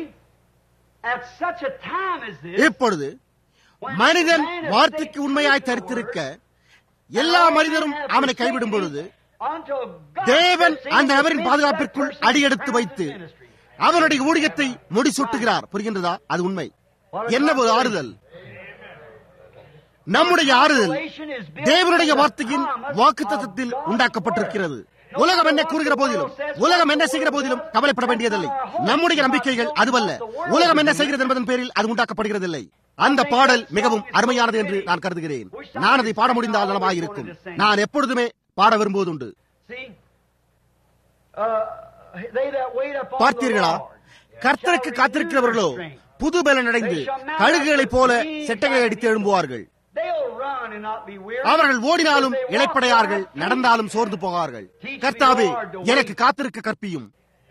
at such a time as this இப்பொழுது மனிதன் வார்த்தைக்கு உண்மையாய் தரித்திருக்க எல்லா மனிதரும் அவனை கைவிடும் பொழுது until God தேவன் steps in அந்த to நபரின் defend பாதுகாப்பிற்குள் that person's அடியெடுத்து crown வைத்து ministry. அவனுடைய ஊழியத்தை முடிசூட்டுகிறார் புரிகின்றதா அது உண்மை என்ன ஒரு ஆறுதல் நம்முடைய ஆறுதல் தேவனுடைய வார்த்தையின் வாக்குத்தத்தத்தில் உண்டாக்கப்பட்டிருக்கிறது உலகம் என்ன கூறுகிற போதிலும் உலகம் என்ன செய்கிற போதிலும் கவலைப்பட வேண்டியதில்லை நம்முடைய நம்பிக்கைகள் அதுவல்ல உலகம் என்ன செய்கிறது என்பதன் பேரில் அது உண்டாக்கப்படுகிறதில்லை அந்த பாடல் மிகவும் அருமையானது என்று நான் கருதுகிறேன் நான் அதை பாட முடிந்தால் நலமாயிருக்கும் நான் எப்பொழுதுமே பாட விரும்புவதுண்டு See, uh, they that wait upon பார்த்தீர்களா the Lord கர்த்தருக்கு shall காத்திருக்கிறவர்களோ renew their strength. புது பலன் அடைந்து கழுகுகளைப் போல செட்டைகளை அடித்து எழும்புவார்கள் They'll run and not be weary. அவர்கள் ஓடினாலும் If they walk இளைப்படையார்கள் by faith, நடந்தாலும் சோர்ந்து போகார்கள் கர்த்தாவே எனக்கு காத்திருக்க கற்பியும்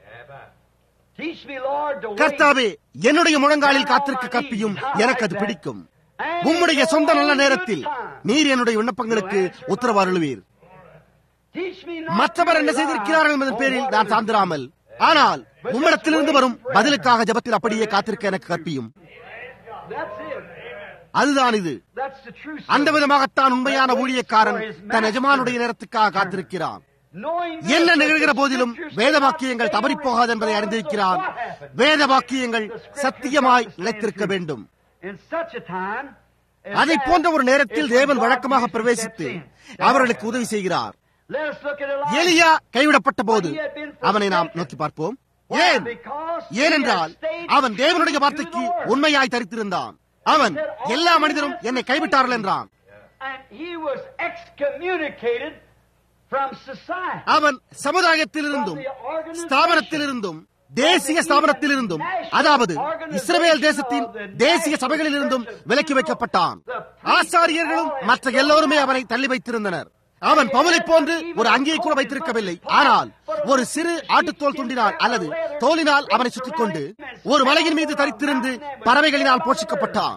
Teach me, Lord, to wait. கர்த்தாவே என்னுடைய முழங்காலில் காத்திருக்க கற்பியும் எனக்கு அது பிடிக்கும் உம்முடைய சொந்த நல்ல நேரத்தில் நீர் என்னுடைய விண்ணப்பங்களுக்கு உத்தரவாருளுவீர் Teach me not மற்றவர் to என்ன rely செய்திருக்கிறார்கள் என்பதன் on பேரில் what நான் is- சார்ந்திராமல் ஆனால் உம்மிடத்திலிருந்து வரும் பதிலுக்காக ஜபத்தில் அப்படியே காத்திருக்க எனக்கு கற்பியும் That's it. அதுதான் இது That's the true அந்த servant. விதமாகத்தான் உண்மையான ஊழியக்காரன் தன் எஜமானுடைய நேரத்துக்காக காத்திருக்கிறான் Knowing this, என்ன that நிகழ்கிற the போதிலும் scriptures வேத cannot வாக்கியங்கள் fail தவறிப் போகாது என்பதை regardless of அறிந்திருக்கிறான் what happened. வேத வாக்கியங்கள் The scriptures சத்தியமாய் must stand நிலைத்திருக்க true. வேண்டும் In such a time as அதை that போன்ற ஒரு நேரத்தில் is when தேவன் God வழக்கமாக usually பிரவேசித்து steps in. அவர்களுக்கு உதவி செய்கிறார் Let us look at Elijah. எலியா கைவிடப்பட்ட போது அவனை நாம் நோக்கி பார்ப்போம் ஏன் ஏனென்றால் அவன் தேவனுடைய வார்த்தைக்கு உண்மையாய் தரித்திருந்தான் அவன் எல்லா மனிதரும் என்னை கைவிட்டார்கள் என்றான் And he was excommunicated from society. அவன் சமுதாயத்திலிருந்தும் ஸ்தாபனத்திலிருந்தும் தேசிய ஸ்தாபனத்திலிருந்தும் அதாவது இஸ்ரவேல் தேசத்தின் தேசிய சபைகளிலிருந்தும் விலக்கி வைக்கப்பட்டான் ஆசாரியர்களும் மற்ற எல்லோருமே அவனை தள்ளி வைத்திருந்தனர் அவன் பவுலை போன்று ஒரு அங்கியை கூட வைத்திருக்கவில்லை ஆனால் ஒரு சிறு ஆட்டுத்தோல் துண்டினால் அல்லது தோலினால் அவனை சுற்றிக் கொண்டு ஒரு மலையின் மீது தரித்திருந்து பறவைகளினால் போஷிக்கப்பட்டான்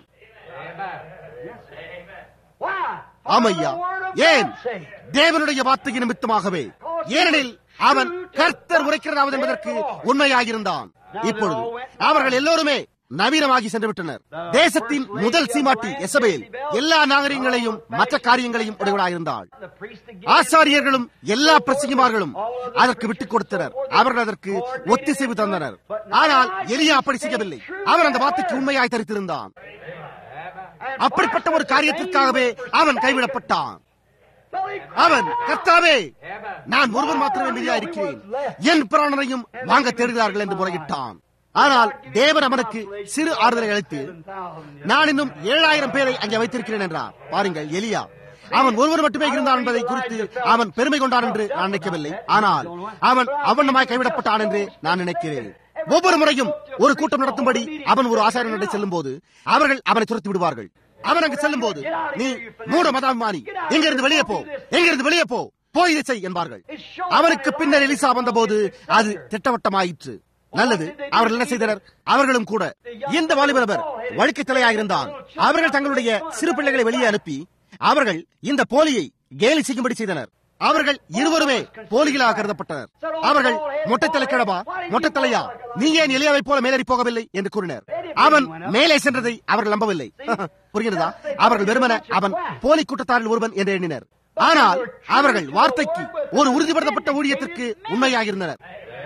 Why? ஆமையா For the word of ஏன் God's sake. தேவனுடைய வார்த்தையின் நிமித்தமாகவே ஏனெனில் அவன் கர்த்தர் உரைக்கிறதாவது என்பதற்கு உண்மையாயிருந்தான் இப்பொழுது அவர்கள் எல்லோருமே நவீனமாகி சென்று விட்டனர் தேசத்தின் முதல் சீமாட்டி எசபேல் எல்லா நாகரிகங்களையும் மற்ற காரியங்களையும் உடையவளாயிருந்தாள் ஆசாரியர்களும் எல்லா பிரசங்கிமார்களும் அதற்கு விட்டுக் கொடுத்தனர் அவர்கள் அதற்கு ஒத்திசைவு தந்தனர் ஆனால் எலியா அப்படி செய்யவில்லை அவன் அந்த வார்த்தைக்கு உண்மையாய் தரித்திருந்தான் அப்படிப்பட்ட ஒரு காரியத்திற்காகவே அவன் கைவிடப்பட்டான் அவன் கர்த்தாவே நான் ஒருவன் மாத்திரமே மீதியா இருக்கிறேன் என் பிராணனையும் வாங்க தேடுகிறார்கள் என்று முறையிட்டான் ஆனால் தேவன் அவனுக்கு சிறு ஆறுதலை அளித்து நான் இன்னும் ஏழாயிரம் பேரை அங்கே வைத்திருக்கிறேன் என்றார் பாருங்கள் எலியா அவன் ஒருவர் மட்டுமே இருந்தான் என்பதை குறித்து அவன் பெருமை கொண்டான் என்று நான் நினைக்கவில்லை ஆனால் அவன் அவனமாய் கைவிடப்பட்டான் என்று நான் நினைக்கிறேன் ஒவ்வொரு முறையும் ஒரு கூட்டம் நடத்தும்படி அவன் ஒரு ஆசாரியனிடம் செல்லும் போது அவர்கள் அவனை துரத்தி விடுவார்கள் அவன் அங்கு செல்லும் போது நீ மூட மதாபிமானி எங்கிருந்து வெளியே போ எங்கிருந்து வெளியே போ போய் இதை செய் என்பார்கள் அவனுக்கு பின்னர் எலிசா வந்தபோது அது திட்டவட்டமாயிற்று நல்லது அவர்கள் என்ன செய்தனர் அவர்களும் கூட இந்த வாலிபர் வழுக்கை தலையாக இருந்தான் அவர்கள் தங்களுடைய சிறு பிள்ளைகளை வெளியே அனுப்பி அவர்கள் இந்த போலியை கேலி செய்யும்படி செய்தனர் அவர்கள் இருவருமே போலிகளாக கருதப்பட்டனர் அவர்கள் மொட்டை தலைக்கிழவா மொட்டை தலையா நீ ஏன் எலியாவை போல மேலேறி போகவில்லை என்று கூறினர் அவன் மேலே சென்றதை அவர்கள் நம்பவில்லை புரிகிறதா அவர்கள் வெறுமன அவன் போலி கூட்டத்தாரில் ஒருவன் என்று எண்ணினர் ஆனால் அவர்கள் வார்த்தைக்கு ஒரு உறுதிப்படுத்தப்பட்ட ஊழியத்திற்கு உண்மையாக இருந்தனர்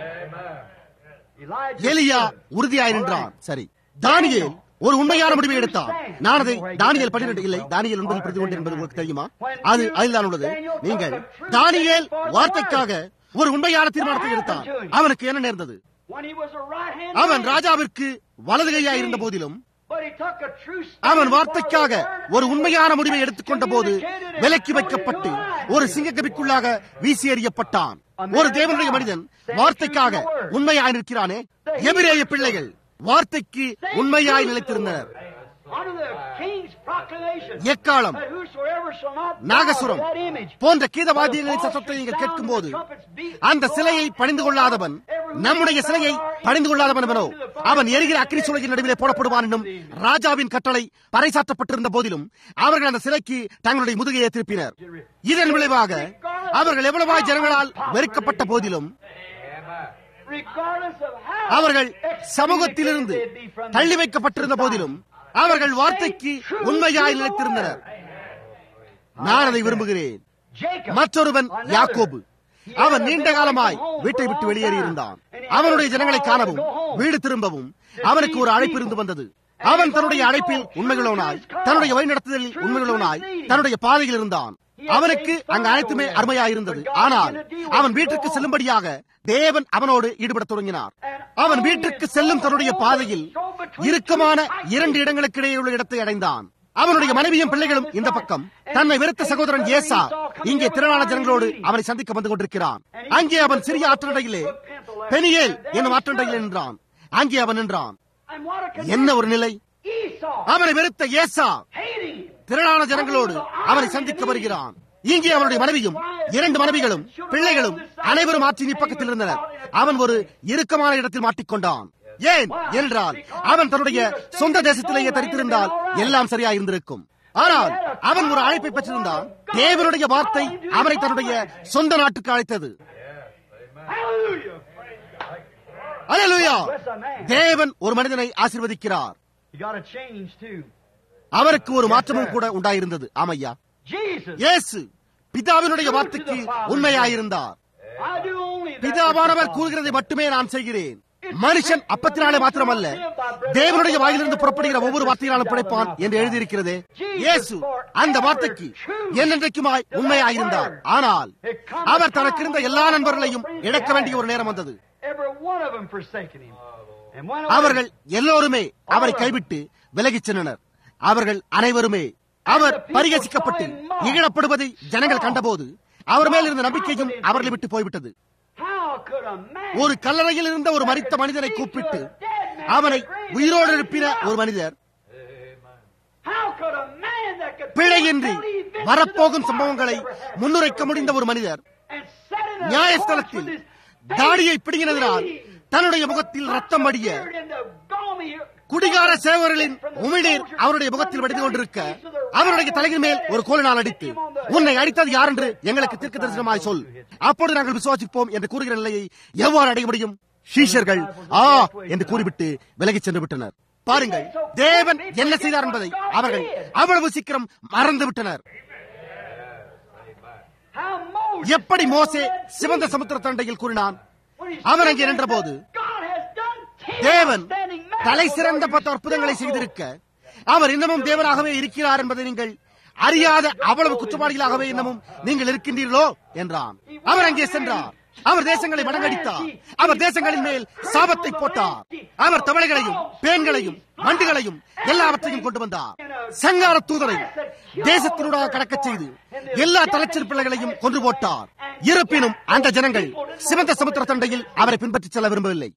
எலியா உறுதியாய் நின்றான் சரி தானியேல் ஒரு உண்மையான முடிவை எடுத்தான் நான் அதை தானியல் பன்னிரண்டு இல்லை தானியல் ஒன்பதில் பிரதி கொண்டு என்பது உங்களுக்கு தெரியுமா அது அதில்தான் உள்ளது நீங்கள் தானியேல் வார்த்தைக்காக ஒரு உண்மையான தீர்மானத்தை எடுத்தான் அவனுக்கு என்ன நேர்ந்தது அவன் ராஜாவிற்கு வலது கையா இருந்த போதிலும் அவன் வார்த்தைக்காக ஒரு உண்மையான முடிவை எடுத்துக்கொண்ட போது விலக்கி வைக்கப்பட்டு ஒரு சிங்கக்கபிக்குள்ளாக வீசி எறியப்பட்டான் ஒரு தேவனுடைய மனிதன் வார்த்தைக்காக உண்மையாய் நிற்கிறானே எபிரேய பிள்ளைகள் வார்த்தைக்கு உண்மையாய் நிலைத்திருந்தனர் எக்காலம் நாகசுரம் போன்ற கீதவாத்தியங்களின் சத்தத்தை நீங்கள் கேட்கும் போது அந்த சிலையை பணிந்து கொள்ளாதவன் நம்முடைய சிலையை பணிந்து கொள்ளாதவன் அவனோ அவன் எரிகிற அக்னி சுலையின் நடுவிலே போடப்படுவான் என்னும் ராஜாவின் கட்டளை பறைசாற்றப்பட்டிருந்த போதிலும் அவர்கள் அந்த சிலைக்கு தங்களுடைய முதுகையை திருப்பினர் இதன் விளைவாக அவர்கள் எவ்வளவாய் ஜனங்களால் வெறுக்கப்பட்ட போதிலும் அவர்கள் சமூகத்திலிருந்து தள்ளி வைக்கப்பட்டிருந்த போதிலும் அவர்கள் வார்த்தைக்கு உண்மையாய் நிலைத்திருந்தனர் நான் அதை விரும்புகிறேன் மற்றொருவன் யாக்கோபு அவன் நீண்ட காலமாய் வீட்டை விட்டு வெளியேறியிருந்தான் அவனுடைய ஜனங்களை காணவும் வீடு திரும்பவும் அவனுக்கு ஒரு அழைப்பு இருந்து வந்தது அவன் தன்னுடைய அழைப்பில் உண்மையுள்ளவனாய் தன்னுடைய வழிநடத்துதலில் உண்மையுள்ளவனாய் தன்னுடைய பாதையில் இருந்தான் அவனுக்கு அங்கு அனைத்துமே அருமையாயிருந்தது ஆனால் அவன் வீட்டிற்கு செல்லும்படியாக தேவன் அவனோடு ஈடுபட தொடங்கினார் அவன் வீட்டிற்கு செல்லும் தன்னுடைய பாதையில் இறுக்கமான இரண்டு இடங்களுக்கு இடையே உள்ள இடத்தை அடைந்தான் அவனுடைய மனைவியும் பிள்ளைகளும் இந்த பக்கம் தன்னை வெறுத்த சகோதரன் ஏசா இங்கே திரளான ஜனங்களோடு அவனை சந்திக்க வந்து கொண்டிருக்கிறான் அங்கே அவன் சிறிய ஆற்றண்டையிலே பெனியேல் என்னும் ஆற்றண்டையில் நின்றான் அங்கே அவன் நின்றான் என்ன ஒரு நிலை அவனை வெறுத்த ஏசா திரளான ஜனங்களோடு அவனை சந்திக்க வருகிறான் இங்கே அவனுடைய மனைவியும் இரண்டு மனைவிகளும் பிள்ளைகளும் அனைவரும் ஆற்றின் இப்பக்கத்தில் இருந்தனர் அவன் ஒரு இறுக்கமான இடத்தில் மாட்டிக்கொண்டான் ஏன் என்றால் அவன் தன்னுடைய சொந்த தேசத்திலேயே தரித்திருந்தால் எல்லாம் சரியா இருந்திருக்கும் ஆனால் அவன் ஒரு அழைப்பை பெற்றிருந்தான் தேவனுடைய வார்த்தை அவனை தன்னுடைய சொந்த நாட்டுக்கு அழைத்தது அலலுயா தேவன் ஒரு மனிதனை ஆசிர்வதிக்கிறார் அவருக்கு ஒரு மாற்றமும் கூட உண்டாயிருந்தது ஆமையா இயேசு பிதாவினுடைய வார்த்தைக்கு உண்மையாயிருந்தார் பிதாவானவர் கூறுகிறதை மட்டுமே நான் செய்கிறேன் மனுஷன் அப்பத்தினாலே மாத்திரமல்ல தேவனுடைய வாயிலிருந்து புறப்படுகிற ஒவ்வொரு வார்த்தையினாலும் பிழைப்பான் என்று எழுதியிருக்கிறது இயேசு அந்த வார்த்தைக்கு என்னென்றைக்குமாய் உண்மையாயிருந்தார் ஆனால் அவர் தனக்கு இருந்த எல்லா நண்பர்களையும் இழக்க வேண்டிய ஒரு நேரம் வந்தது அவர்கள் எல்லோருமே அவரை கைவிட்டு விலகிச் சென்றனர் அவர்கள் அனைவருமே அவர் பரிகசிக்கப்பட்டு இகழப்படுவதை ஜனங்கள் கண்டபோது அவர் மேல் இருந்த நம்பிக்கையும் அவர்களை விட்டு போய்விட்டது ஒரு கல்லறையில் இருந்த ஒரு மரித்த மனிதனை கூப்பிட்டு அவனை உயிரோடு எழுப்பின ஒரு மனிதர் பிழையின்றி வரப்போகும் சம்பவங்களை முன்னுரைக்க முடிந்த ஒரு மனிதர் நியாயஸ்தலத்தில் தாடியை பிடுங்கினதினால் தன்னுடைய முகத்தில் ரத்தம் வடிய குடிகார சேவர்களின் உமிழ்நீர் அவருடைய முகத்தில் வடிந்து கொண்டிருக்க அவருடைய தலையின் மேல் ஒரு கோலினால் அடித்து உன்னை அடித்தது யார் என்று எங்களுக்கு தீர்க்க தரிசனமாய் சொல் அப்போது நாங்கள் விசுவாசிப்போம் என்று கூறுகிற நிலையை எவ்வாறு அடைய முடியும் ஷீஷர்கள் ஆ என்று கூறிவிட்டு விலகிச் சென்று விட்டனர் பாருங்கள் தேவன் என்ன செய்தார் என்பதை அவர்கள் அவ்வளவு சீக்கிரம் மறந்து விட்டனர் How Moses எப்படி மோசே சிவந்த சமுத்திர தண்டையில் கூறினான் அவன் அங்கே நின்றபோது God has done ten தேவன் outstanding தலை miracles சிறந்த over பத்து this அற்புதங்களை miracle. செய்திருக்க அவர் இன்னமும் தேவனாகவே இருக்கிறார் என்பதை நீங்கள் அறியாத அவ்வளவு குற்றவாளிகளாகவே இன்னமும் நீங்கள் இருக்கின்றீர்களோ என்றான் அவர் அங்கே சென்றார் அவர் தேசங்களை மடங்கடித்தார் அவர் தேசங்களின் மேல் சாபத்தை போட்டார் அவர் தவளைகளையும் பேன்களையும் வண்டுகளையும் எல்லாவற்றையும் கொண்டு வந்தார் சங்கார தூதரை தேசத்தினூடாக கடக்கச் செய்து எல்லா தலைச்சர் பிள்ளைகளையும் கொன்று போட்டார் இருப்பினும் அந்த ஜனங்கள் சிவந்த சமுத்திர தண்டையில் அவரை பின்பற்றிச் செல்ல விரும்பவில்லை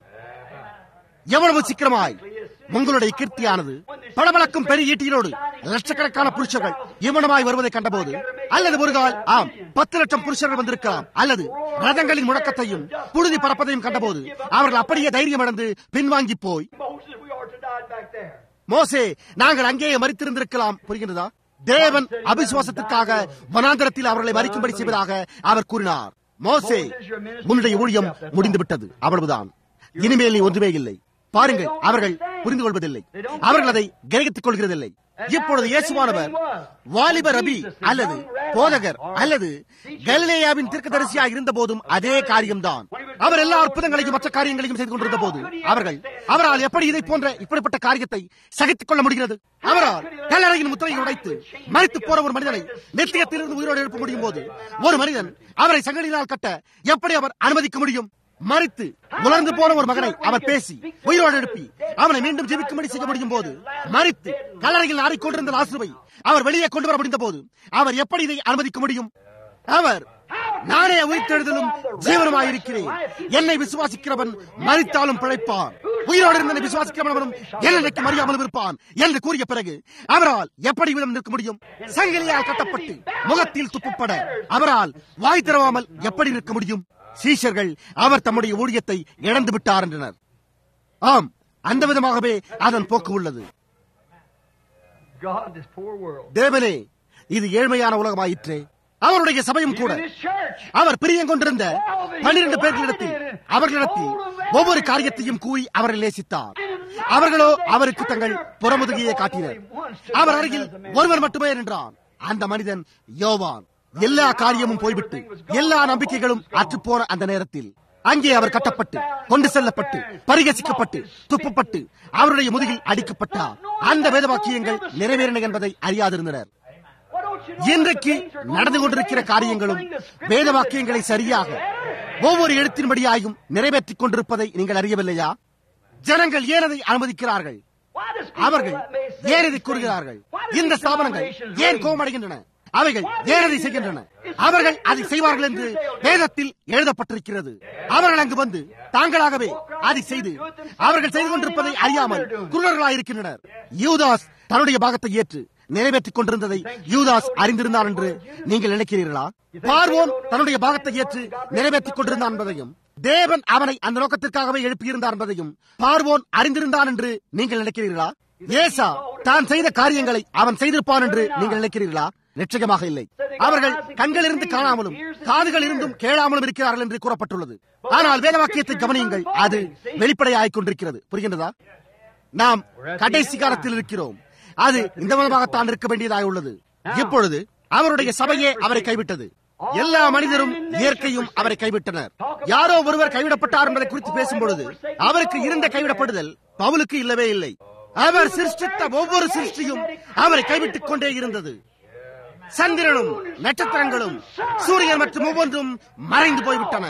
எவ்வளவு சீக்கிரமாய் உங்களுடைய கீர்த்தியானது பளபளக்கும் பெரிய ஈட்டியிலோடு லட்சக்கணக்கான புருஷர்கள் இவனமாய் வருவதை கண்டபோது அல்லது ஒரு கால் ஆம் பத்து லட்சம் புருஷர்கள் வந்திருக்கலாம் அல்லது ரதங்களின் முழக்கத்தையும் புழுதி பறப்பதையும் கண்டபோது அவர்கள் அப்படியே தைரியம் அடைந்து பின்வாங்கி போய் Moses, we ought to die back there. மோசே நாங்கள் அங்கேயே மறித்திருந்திருக்கலாம் புரிகின்றதா தேவன் அபிசுவாசத்திற்காக வனாந்தரத்தில் அவர்களை மறிக்கும்படி செய்வதாக அவர் கூறினார் மோசே உன்னுடைய ஊழியம் முடிந்துவிட்டது அவ்வளவுதான் இனிமேல் நீ ஒன்றுமே இல்லை பாருங்கள் அவர்கள் புரிந்து கொள்வதில்லை அவர்கள் அதை கிரகித்துக் கொள்கிறதில்லை இப்பொழுது இயேசுவானவர் வாலிப ரபி அல்லது போதகர் அல்லது கலிலேயாவின் தீர்க்கதரிசியாக இருந்த போதும் அதே காரியம்தான் அவர் எல்லா அற்புதங்களையும் மற்ற காரியங்களையும் செய்து கொண்டிருந்த போது அவர்கள் அவரால் எப்படி இதை போன்ற இப்படிப்பட்ட காரியத்தை சகித்துக் கொள்ள முடிகிறது அவரால் கல்லறையின் முத்திரையை உடைத்து மறித்து போற ஒரு மனிதனை நித்தியத்திலிருந்து உயிரோடு எழுப்ப முடியும் போது ஒரு மனிதன் அவரை சங்கடியினால் கட்ட எப்படி அவர் அனுமதிக்க முடியும் மறித்து உலர்ந்து போன ஒரு மகனை அவர் பேசி உயிரோடு எழுப்பி அவனை மீண்டும் ஜெபிக்கும்படி செய்ய முடியும் போது மறித்து கல்லறையில் ஆறிக்கொண்டிருந்த லாசுவை அவர் வெளியே கொண்டு வர முடிந்த போது அவர் எப்படி இதை அனுமதிக்க முடியும் அவர் நானே உயிர்த்தெழுதலும் ஜீவனமாயிருக்கிறேன் என்னை விசுவாசிக்கிறவன் மறித்தாலும் பிழைப்பான் உயிரோடு இருந்தனை விசுவாசிக்கிறவனும் என்னைக்கு மறியாமலும் இருப்பான் என்று கூறிய பிறகு அவரால் எப்படி விதம் நிற்க முடியும் சங்கிலியால் கட்டப்பட்டு முகத்தில் துப்புப்பட அவரால் வாய் திறவாமல் எப்படி நிற்க முடியும் சீஷர்கள் அவர் தம்முடைய ஊழியத்தை இழந்து விட்டார் என்றனர் ஆம் அந்த விதமாகவே அதன் போக்கு உள்ளது God, this poor world. தேவனே இது ஏழ்மையான உலகமாயிற்றே அவருடைய சபையும் கூட Even his church. அவர் பிரியம் கொண்டிருந்த பன்னிரண்டு பேர்களிடத்தில் அவர்களிடத்தில் ஒவ்வொரு காரியத்தையும் கூறி அவரை நேசித்தார் அவர்களோ அவருக்கு தங்கள் புறமுதுகையை காட்டினர் அவர் அருகில் ஒருவர் மட்டுமே நின்றான் அந்த மனிதன் யோவான் எல்லா காரியமும் போய்விட்டு எல்லா நம்பிக்கைகளும் அற்றுப்போன அந்த நேரத்தில் அங்கே அவர் கட்டப்பட்டு கொண்டு செல்லப்பட்டு பரிகசிக்கப்பட்டு துப்பப்பட்டு அவருடைய முதுகில் அடிக்கப்பட்டார் அந்த வேதவாக்கியங்கள் நிறைவேறின என்பதை அறியாதிருந்தனர் Why don't you know இன்றைக்கு that the things are going நடந்து on கொண்டிருக்கிற today காரியங்களும் according to Scripture வேத வாக்கியங்களை சரியாக ஒவ்வொரு எழுத்தின்படியாயும் நிறைவேற்றிக் கொண்டிருப்பதை நீங்கள் அறியவில்லையா ஜனங்கள் ஏன் அதை அனுமதிக்கிறார்கள் Why does people அவர்கள் that may say ஏன் இதை these கூறுகிறார்கள் things? Why do இந்த these ஸ்தாபனங்கள் denominations ஏன் rage? கோபமடைகின்றன அவைகள் ஏன் அதை செய்கின்றன அவர்கள் அதை செய்வார்கள் என்று வேதத்தில் எழுதப்பட்டிருக்கிறது அவர்கள் அங்கு வந்து தாங்களாகவே அதை செய்து அவர்கள் செய்து கொண்டிருப்பதை அறியாமல் குருடர்களாயிருக்கின்றனர் யூதாஸ் தன்னுடைய பாகத்தை ஏற்று நிறைவேற்றிக் கொண்டிருந்ததை யூதாஸ் அறிந்திருந்தார் என்று நீங்கள் நினைக்கிறீர்களா பார்வோன் தன்னுடைய பாகத்தை ஏற்று நிறைவேற்றிக் கொண்டிருந்தான் என்பதையும் தேவன் அவனை அந்த நோக்கத்திற்காகவே எழுப்பியிருந்தார் என்பதையும் பார்வோன் அறிந்திருந்தான் என்று நீங்கள் நினைக்கிறீர்களா ஏசா தான் செய்த காரியங்களை அவன் செய்திருப்பான் என்று நீங்கள் நினைக்கிறீர்களா நிச்சயமாக இல்லை அவர்கள் கண்களிலிருந்து காணாமலும் காதுகள் இருந்தும் கேளாமலும் இருக்கிறார்கள் என்று கூறப்பட்டுள்ளது ஆனால் வேதவாக்கியத்தை கவனியுங்கள் அது வெளிப்படையாகிக் கொண்டிருக்கிறது புரிகின்றதா நாம் கடைசி காலத்தில் இருக்கிறோம் அது இந்த விதமாகத்தான் இருக்க வேண்டியதாக உள்ளது இப்பொழுது அவருடைய சபையே அவரை கைவிட்டது எல்லா மனிதரும் இயற்கையும் அவரை கைவிட்டனர் யாரோ ஒருவர் கைவிடப்பட்டார் என்பதை குறித்து பேசும் பொழுது அவருக்கு இருந்த கைவிடப்படுதல் பவுலுக்கு இல்லவே இல்லை அவர் சிருஷ்டித்த ஒவ்வொரு சிருஷ்டியும் அவரை கைவிட்டுக் கொண்டே இருந்தது சந்திரனும் நட்சத்திரங்களும் சூரியன் மற்றும் ஒவ்வொன்றும் மறைந்து போய்விட்டன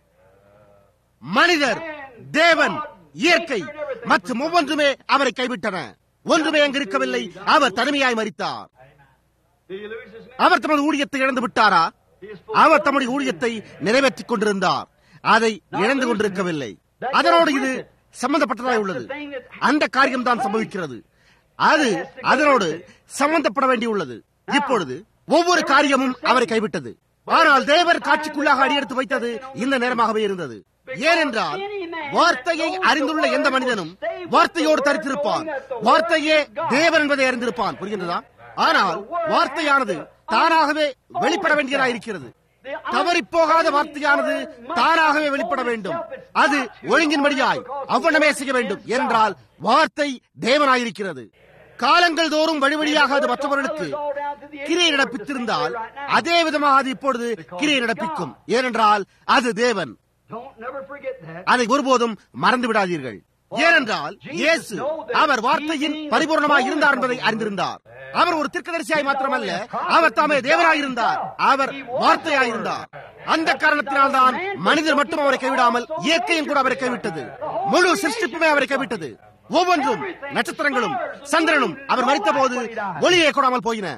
மனிதர் தேவன் இயற்கை மற்றும் ஒவ்வொன்றுமே அவரை கைவிட்டன ஒன்றுமே அங்கு இருக்கவில்லை அவர் தனிமையாய் மறித்தார் Did he lose his name? அவர் தமது ஊழியத்தை இழந்து விட்டாரா அவர் தம்முடைய ஊழியத்தை நிறைவேற்றிக் கொண்டிருந்தார் அதை இழந்து கொண்டிருக்கவில்லை அதனோடு இது சம்பந்தப்பட்டதாய் உள்ளது அந்த காரியம்தான் சம்பவிக்கிறது அது அதனோடு சம்பந்தப்பட வேண்டியுள்ளது இப்பொழுது ஒவ்வொரு காரியமும் அவரை கைவிட்டது ஆனால் தேவர் காட்சிக்குள்ளாக அடியெடுத்து வைத்தது இந்த நேரமாகவே இருந்தது ஏனென்றால் வார்த்தையை அறிந்துள்ள எந்த மனிதனும் வார்த்தையோடு தரித்திருப்பான் வார்த்தையே தேவன் என்பதை அறிந்திருப்பான் புரிகின்றதா ஆனால் வார்த்தையானது தானாகவே வெளிப்பட வேண்டியதாக இருக்கிறது தவறிப்போகாத வார்த்தையானது தானாகவே வெளிப்பட வேண்டும் அது ஒழுங்கின்படியாய் அவ்வண்ணமே செய்ய வேண்டும் என்றால் வார்த்தை தேவனாயிருக்கிறது காலங்கள் தோறும் வழி வழியாக அது மற்றவர்களுக்கு கிரியை நடப்பித்திருந்தால் அதே விதமாக அது இப்பொழுது கிரியை நடப்பிக்கும் ஏனென்றால் அது தேவன் Don't never forget that. அதை ஒருபோதும் மறந்து விடாதீர்கள் ஏனென்றால் இயேசு அவர் வார்த்தையின் பரிபூர்ணமாய் இருந்தார் என்பதை அறிந்திருந்தார் அவர் ஒரு திருக்கதரிசியாய் மாத்திரமல்ல அவர் தாமே தேவராயிருந்தார் அவர் வார்த்தையாயிருந்தார் அந்த காரணத்தினால் தான் மனிதர் மட்டும் அவரை கைவிடாமல் இயற்கையும் கூட அவரை கைவிட்டது முழு சிருஷ்டிப்புமே அவரை கைவிட்டது ஒவ்வொன்றும் நட்சத்திரங்களும் சந்திரனும் அவர் மறித்த போது ஒளியை கொடாமல் போயின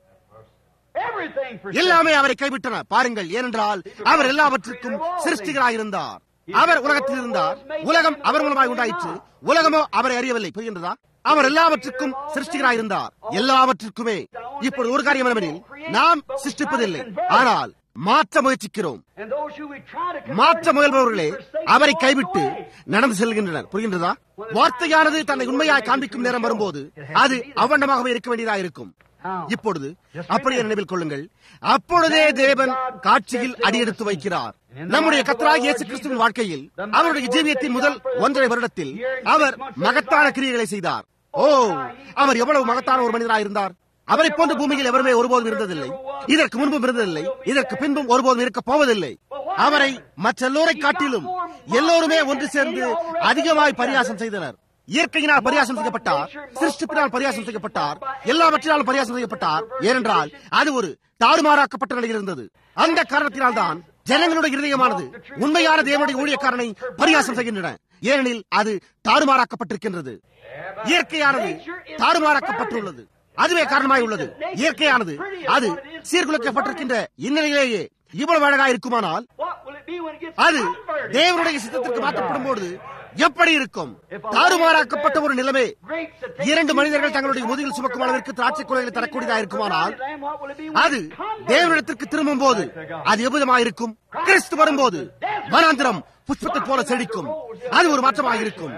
Everything for எல்லாமே அவரை கைவிட்டன பாருங்கள் ஏனென்றால் அவர் எல்லாவற்றுக்கும் சிருஷ்டிகராயிருந்தார் அவர் உலகத்தில் இருந்தார் உலகம் அவர் மூலமாய் உண்டாயிற்று உலகமோ அவரை அறியவில்லை புரிகின்றதா அவர் எல்லாவற்றுக்கும் சிருஷ்டிகராயிருந்தார் எல்லாவற்றுக்குமே இப்பொழுது ஒரு காரியம் என்னவெனில் நாம் சிருஷ்டிப்பதில்லை ஆனால் மாற்ற முயற்சிக்கிறோம் And those who we try to convert மாற்ற முயல்பவர்களே forsake அவரை the கைவிட்டு way. நடந்து செல்கின்றனர் புரிகின்றதா வார்த்தையானது தன்னை உண்மையாய் காண்பிக்கும் நேரம் வரும்போது அது அவ்வண்ணமாகவே இருக்க வேண்டியதாக இருக்கும் இப்பொழுது அப்படியே நினைவில் கொள்ளுங்கள் அப்பொழுதே தேவன் காட்சியில் அடியெடுத்து வைக்கிறார் நம்முடைய கத்தராக இயேசு கிறிஸ்துவின் வாழ்க்கையில் அவருடைய ஜீவியத்தின் முதல் ஒன்றரை வருடத்தில் அவர் மகத்தான கிரியைகளை செய்தார் ஓ அவர் எவ்வளவு மகத்தான ஒரு மனிதராக இருந்தார் அவரை போன்ற பூமியில் எவருமே ஒருபோதும் இருந்ததில்லை இதற்கு முன்பும் இருந்ததில்லை இதற்கு பின்பும் ஒருபோதும் இருக்க போவதில்லை அவரை மற்ற எல்லோரை காட்டிலும் எல்லோருமே ஒன்று சேர்ந்து அதிகமாய் பரியாசம் செய்தனர் இயற்கையினால் பரியாசம் செய்யப்பட்டார் சிருஷ்டிப்பினால் பரியாசம் செய்யப்பட்டார் எல்லாவற்றினாலும் பரியாசம் செய்யப்பட்டார் ஏனென்றால் அது ஒரு தாறுமாறாக்கப்பட்ட நிலையில் இருந்தது அந்த காரணத்தினால் தான் ஜனங்களுடைய இருதயமானது உண்மையான தேவனுடைய ஊழியக்காரனை பரியாசம் செய்கின்றன ஏனெனில் அது தாறுமாறாக்கப்பட்டிருக்கின்றது இயற்கையானது தாறுமாறாக்கப்பட்டுள்ளது அதுவே காரணமாய் உள்ளது இயற்கையானது அது சீர்குலைக்கப்பட்டிருக்கின்ற இந்நிலையிலேயே இவ்வளவு அழகா இருக்குமானால் What will it be when it gets அது converted? தேவனுடைய சித்தத்திற்கு மாற்றப்படும் போது எப்படி இருக்கும் தாறுமாறாக்கப்பட்ட ஒரு நிலைமை இரண்டு மனிதர்கள் தங்களுடைய முதுகில் சுமக்கும் அளவிற்கு திராட்சை குலைகளை தரக்கூடியதா இருக்குமானால் அது தேவனிடத்திற்கு திரும்பும் போது அது எவ்விதமாக இருக்கும் கிறிஸ்து வரும்போது வனாந்திரம் புஷ்பத்தை போல செழிக்கும் அது ஒரு மாற்றமாக இருக்கும்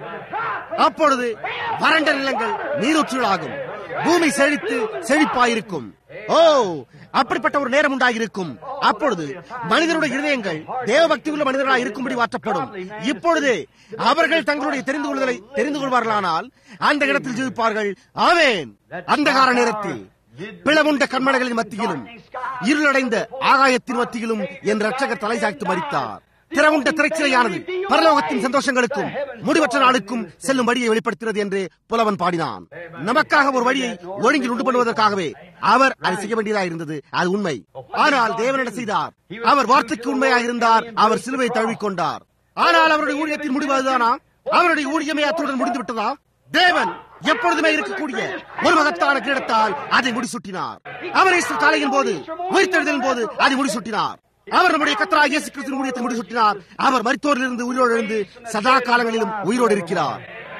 அப்பொழுது வறண்ட நிலங்கள் நீரூற்றுகளாகும் பூமி செழித்து செழிப்பாயிருக்கும் ஓ அப்படிப்பட்ட ஒரு நேரம் உண்டாகிருக்கும் அப்பொழுது மனிதனுடைய இருதயங்கள் தேவபக்தி உள்ள மனிதர்களாக இருக்கும்படி மாற்றப்படும் இப்பொழுதே அவர்கள் தங்களுடைய தெரிந்து கொள்வதை தெரிந்து கொள்வார்களானால் அந்த இடத்தில் ஜீவிப்பார்கள் ஆவேன் அந்தகார நேரத்தில் பிளவுண்ட கண்மலைகளின் மத்தியிலும் இருளடைந்த ஆகாயத்தின் மத்தியிலும் என் ரட்சகர் தலை சாய்த்து மறித்தார் திறவுண்ட திரைச்சிலையானது பரலோகத்தின் சந்தோஷங்களுக்கும் முடிவற்ற நாளுக்கும் செல்லும் வழியை வெளிப்படுத்துகிறது என்று புலவன் பாடினான் நமக்காக ஒரு வழியை ஒழுங்கில் உண்டு பண்ணுவதற்காகவே அவர் அதை செய்ய வேண்டியதாக இருந்தது அது உண்மை ஆனால் தேவனிடம் செய்தார் அவர் வார்த்தைக்கு உண்மையாக இருந்தார் அவர் சிலுவை தழுவிக்கொண்டார் ஆனால் அவருடைய ஊழியத்தின் முடிவு அதுதானா அவருடைய ஊழியமே அத்துடன் முடிந்து விட்டதா தேவன் எப்பொழுதுமே இருக்கக்கூடிய ஒரு மகத்தான கிரீடத்தால் அதை முடிசூட்டினார் அவர் ஈஸ்டர் காலையின் போது உயிர்த்தெழுதலின் போது அதை முடிசூட்டினார் அவர் நம்முடைய கத்தராக இயேசு கிறிஸ்துவின் ஊழியத்தை முடிசூட்டினார் அவர் மரித்தோரிலிருந்து உயிரோடு எழுந்து சதா காலங்களிலும் உயிரோடு இருக்கிறார்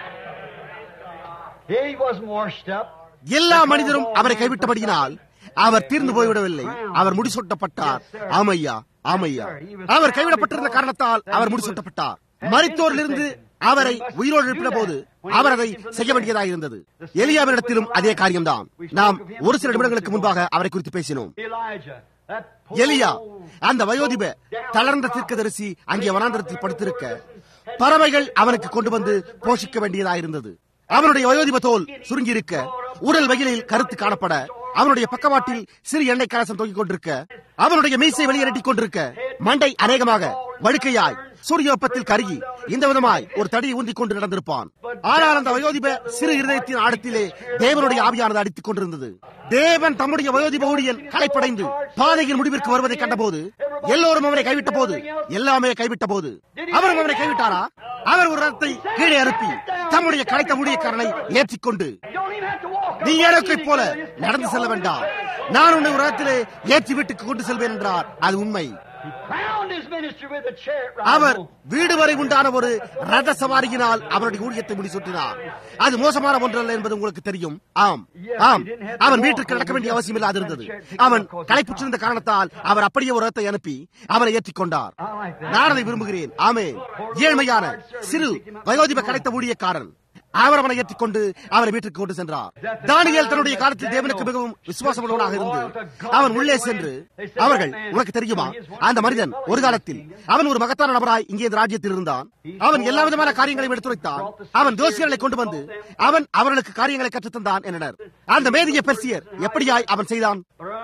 He was washed up. எல்லா மனிதரும் அவரை கைவிட்டபடியினால் அவர் தீர்ந்து போய்விடவில்லை அவர் முடிசூட்டப்பட்டார் ஆமையா ஆமையா அவர் கைவிடப்பட்டிருந்த காரணத்தால் அவர் முடிசூட்டப்பட்டார் மரித்தோரிலிருந்து அவரை உயிரோடு எழுப்பின போது அவர் அதை செய்ய வேண்டியதாக இருந்தது எலியாவினிடத்திலும் அதே காரியம்தான் நாம் ஒரு சில நிமிடங்களுக்கு முன்பாக அவரை குறித்து பேசினோம் Elijah. That poor எலியா old அந்த வயோதிப தளர்ந்த தீர்க்கதரிசி அங்கே வனாந்திரத்தில் படுத்திருக்க பறவைகள் அவனுக்கு கொண்டு வந்து போஷிக்க வேண்டியதாயிருந்தது அவனுடைய வயோதிப தோல் சுருங்கி இருக்க உடல் வெயிலில் கருத்து காணப்பட அவனுடைய பக்கவாட்டில் சிறு எண்ணெய் கலசம் தொங்கிக் கொண்டிருக்க அவனுடைய மீசை வெளியே நட்டிக் கொண்டிருக்க மண்டை அநேகமாக வழுக்கையாய் சூரிய வெப்பத்தில் கருகி இந்த விதமாய் ஒரு தடியை ஊந்திக் கொண்டு நடந்திருப்பான் ஆனால் அந்த வயோதிப சிறு இருதயத்தின் ஆழத்திலே தேவனுடைய ஆவியானது அடித்துக் கொண்டிருந்தது தேவன் தம்முடைய வயோதிப ஊழியன் களைப்படைந்து பாதையின் முடிவிற்கு வருவதை கண்டபோது எல்லோரும் அவரை கைவிட்ட போது எல்லாமே கைவிட்ட போது அவரும் அவரை கைவிட்டாரா அவர் ஒரு ரத்தை கீழே அனுப்பி தம்முடைய களைத்த ஊழியக்காரனை ஏற்றிக்கொண்டு You don't even have to walk. நீ ஏனோக்கை போல நடந்து செல்ல வேண்டாம் நான் உன்னை ஒரு இடத்திலே ஏற்றி வீட்டுக்கு கொண்டு செல்வேன் என்றார் அது உண்மை He crowned his ministry with a chariot ride our home. வீடு வரை உண்டான ஒரு ரத சவாரியினால் அவருடைய ஊழியத்தை முடிசூட்டினார் அது மோசமான ஒன்றல்ல என்பது உங்களுக்கு தெரியும் ஆம் ஆம் அவன் வீட்டுக்கு நடக்க வேண்டிய அவசியம் இல்லாது இருந்தது அவன் களைப்புற்றிருந்த காரணத்தால் அவர் அப்படியே ஒரு ரத்தை அனுப்பி அவரை ஏற்றிக் கொண்டார் நான் அதை விரும்புகிறேன் ஆமே ஏழ்மையான சிறு வயோதிப கடைத்த ஊழியக்காரன் அவர் அவனை ஏற்றுக்கொண்டு அவனை வீட்டுக்கு கொண்டு சென்றார் தானியல் தன்னுடைய காலத்தில் தேவனுக்கு மிகவும் விசுவாசமுள்ளவனாக இருந்து அவன் உள்ளே சென்று அவர்கள் உனக்கு தெரியுமா அந்த மனிதன் ஒரு காலத்தில் அவன் ஒரு மகத்தான நபராய் இங்கே இந்த ராஜ்யத்தில் இருந்தான் அவன் எல்லா விதமான காரியங்களையும் எடுத்துரைத்தான் அவன் ஜோசியர்களை கொண்டு வந்து அவன் அவர்களுக்கு காரியங்களை கற்றுத்தந்தான் என்றனர் அந்த மேதிய பெர்சியர் எப்படியாய் அவன் செய்தான்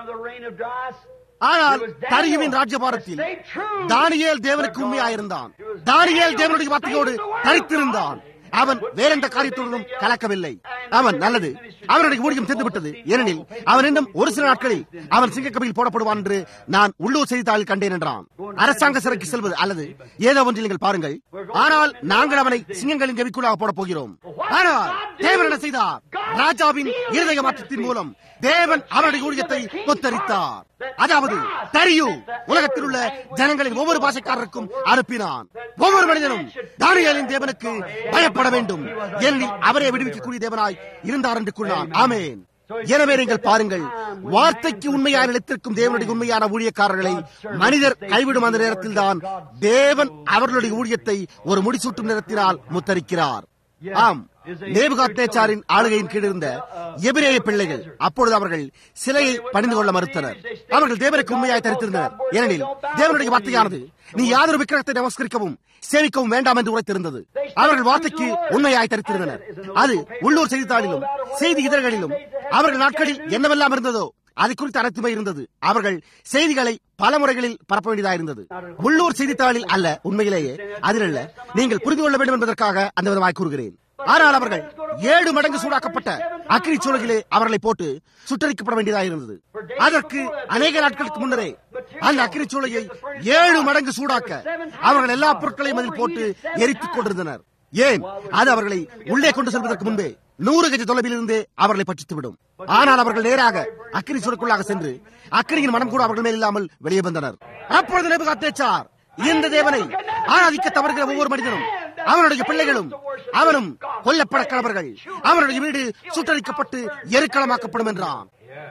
ஆனால் தரியுவின் ராஜ்யபாரத்தில் தானியேல் தேவனுக்கு உண்மையாயிருந்தான் தானியேல் தேவனுடைய வார்த்தையோடு தரித்திருந்தான் அவன் வேறெந்த காரியத்துடனும் கலக்கவில்லை அவன் நல்லது அவனுடைய ஊழியம் சென்று விட்டது ஏனெனில் அவன் இன்னும் ஒரு சில நாட்களில் அவன் சிங்கக்கபில் போடப்படுவான் என்று நான் உள்ளூர் செய்தித்தாளில் கண்டேன் என்றான் அரசாங்க சிறைக்கு செல்வது அல்லது ஏதோ ஒன்றில் நீங்கள் பாருங்கள் ஆனால் நாங்கள் அவனை சிங்கங்களின் கவிக்குள்ளாக போட போகிறோம் ஆனால் தேவன் என்ன செய்தார் ராஜாவின் இருதய மாற்றத்தின் மூலம் தேவன் அவனுடைய ஊழியத்தை கொத்தரித்தார் அதாவது தரியு உலகத்தில் உள்ள ஜனங்களின் ஒவ்வொரு பாஷைக்காரருக்கும் அனுப்பினான் ஒவ்வொரு மனிதனும் தானியலின் தேவனுக்கு பயப்பட வேண்டும் ஏனெனில் அவரே விடுவிக்கக்கூடிய தேவனாய் இருந்தார் என்று கூறினான் ஆமேன் எனவே நீங்கள் பாருங்கள் வார்த்தைக்கு உண்மையாக நிலைத்திருக்கும் தேவனுடைய உண்மையான ஊழியக்காரர்களை மனிதர் கைவிடும் அந்த நேரத்தில் தான் தேவன் அவர்களுடைய ஊழியத்தை ஒரு முடிசூட்டும் நேரத்தினால் முத்தரிக்கிறார் ஆம் நேபுகாத்தேச்சாரின் ஆளுகையின் கீழ் இருந்த எபிரேய பிள்ளைகள் அப்பொழுது அவர்கள் சிலையை பணிந்து கொள்ள மறுத்தனர் அவர்கள் தேவனுக்கு உண்மையாய் தரித்திருந்தனர் ஏனெனில் தேவனுடைய வார்த்தையானது நீ யாதொரு விக்கிரகத்தை நமஸ்கரிக்கவும் சேவிக்கவும் வேண்டாம் என்று உரைத்திருந்தது அவர்கள் வார்த்தைக்கு உண்மையாய் தரித்திருந்தனர் அது உள்ளூர் செய்தித்தாளிலும் செய்தி இதழ்களிலும் அவர்கள் நாட்களில் என்னவெல்லாம் இருந்ததோ அதை குறித்து அனைத்துமே இருந்தது அவர்கள் செய்திகளை பல முறைகளில் பரப்ப வேண்டியதாக இருந்தது உள்ளூர் செய்தித்தாளில் அல்ல உண்மையிலேயே அதில் அல்ல நீங்கள் புரிந்து கொள்ள வேண்டும் என்பதற்காக அந்த விதமாய் கூறுகிறேன் ஆனால் அவர்கள் ஏழு மடங்கு சூடாக்கப்பட்ட அக்னி சூழலிலே அவர்களை போட்டு சுட்டரிக்கப்பட வேண்டியதாக இருந்தது அதற்கு அநேக நாட்களுக்கு முன்னரே அந்த அக்னி சூளையை ஏழு மடங்கு சூடாக்க அவர்கள் எல்லா பொருட்களையும் அதில் போட்டு எரித்துக் கொண்டிருந்தனர் ஏன் அது அவர்களை உள்ளே கொண்டு செல்வதற்கு முன்பே நூறு கஜ தொலைவில் இருந்தே அவர்களை பற்றித்துவிடும் ஆனால் அவர்கள் நேராக அக்கினி சுருக்குள்ளாக சென்று அக்கினியின் மனம் கூட அவர்கள் மேல் இல்லாமல் வெளியே வந்தனர் அப்பொழுது நேபுகாத்தேச்சார் இந்த தேவனை ஆராதிக்க தவறுகிற ஒவ்வொரு மனிதனும் அவனுடைய பிள்ளைகளும் அவனும் கொல்லப்பட கடவர்கள் அவனுடைய வீடு சுட்டரிக்கப்பட்டு எருக்களமாக்கப்படும் என்றான்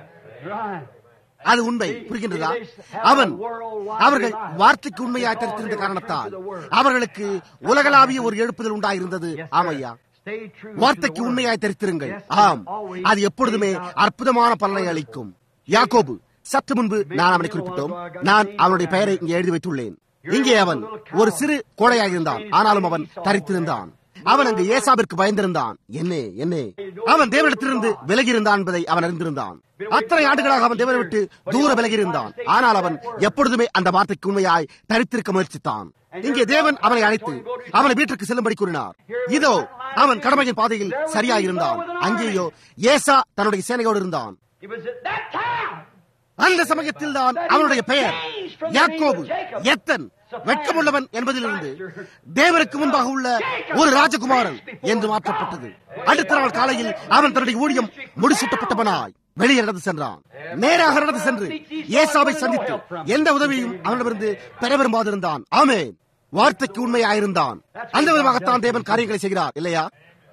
அது உண்மை புரிகின்றதா அவன் அவர்கள் வார்த்தைக்கு உண்மையாக தெரிந்திருந்த காரணத்தால் அவர்களுக்கு உலகளாவிய ஒரு எழுப்புதல் உண்டாயிருந்தது ஆமையா வார்த்தைக்கு உண்மையாய் தெரித்திருங்கள் ஆம் அது எப்பொழுதுமே அற்புதமான பலனை அளிக்கும் யாக்கோபு சற்று முன்பு நான் அவனை குறிப்பிட்டோம் நான் அவனுடைய பெயரை இங்கே எழுதி வைத்துள்ளேன் இங்கே அவன் ஒரு சிறு கோழையாக இருந்தான் ஆனாலும் அவன் தரித்திருந்தான் அவன் அங்கு ஏசாவிற்கு பயந்திருந்தான் என்ன என்ன அவன் தேவனிடத்திலிருந்து விலகி இருந்தான் என்பதை அவன் அறிந்திருந்தான் அத்தனை ஆண்டுகளாக அவன் தேவனை விட்டு தூர விலகி இருந்தான் ஆனால் அவன் எப்பொழுதுமே அந்த வார்த்தைக்கு உண்மையாய் தரித்திருக்க முயற்சித்தான் இங்கே தேவன் அவனை அழைத்து அவனை வீட்டிற்கு செல்லும்படி கூறினார் இதோ அவன் கடமையின் பாதையில் சரியாயிருந்தான் அங்கேயோ ஏசா தன்னுடைய சேனையோடு இருந்தான் அந்த சமயத்தில் தான் அவனுடைய பெயர் யாக்கோபு எத்தன் வெட்கமுள்ளவன் என்பதிலிருந்து தேவனுக்கு முன்பாக உள்ள ஒரு ராஜகுமாரன் என்று மாற்றப்பட்டது அடுத்த நாள் காலையில் அவன் தன்னுடைய ஊழியம் முடிசூட்டப்பட்டவனாய் வெளியே நடந்து சென்றான் நேராக நடந்து சென்று ஏசாவை சந்தித்து எந்த உதவியும் அவனிடமிருந்து பெற விரும்பாதிருந்தான் ஆமே வார்த்தைக்கு உண்மையாயிருந்தான் அந்த விதமாகத்தான் தேவன் காரியங்களை செய்கிறார் இல்லையா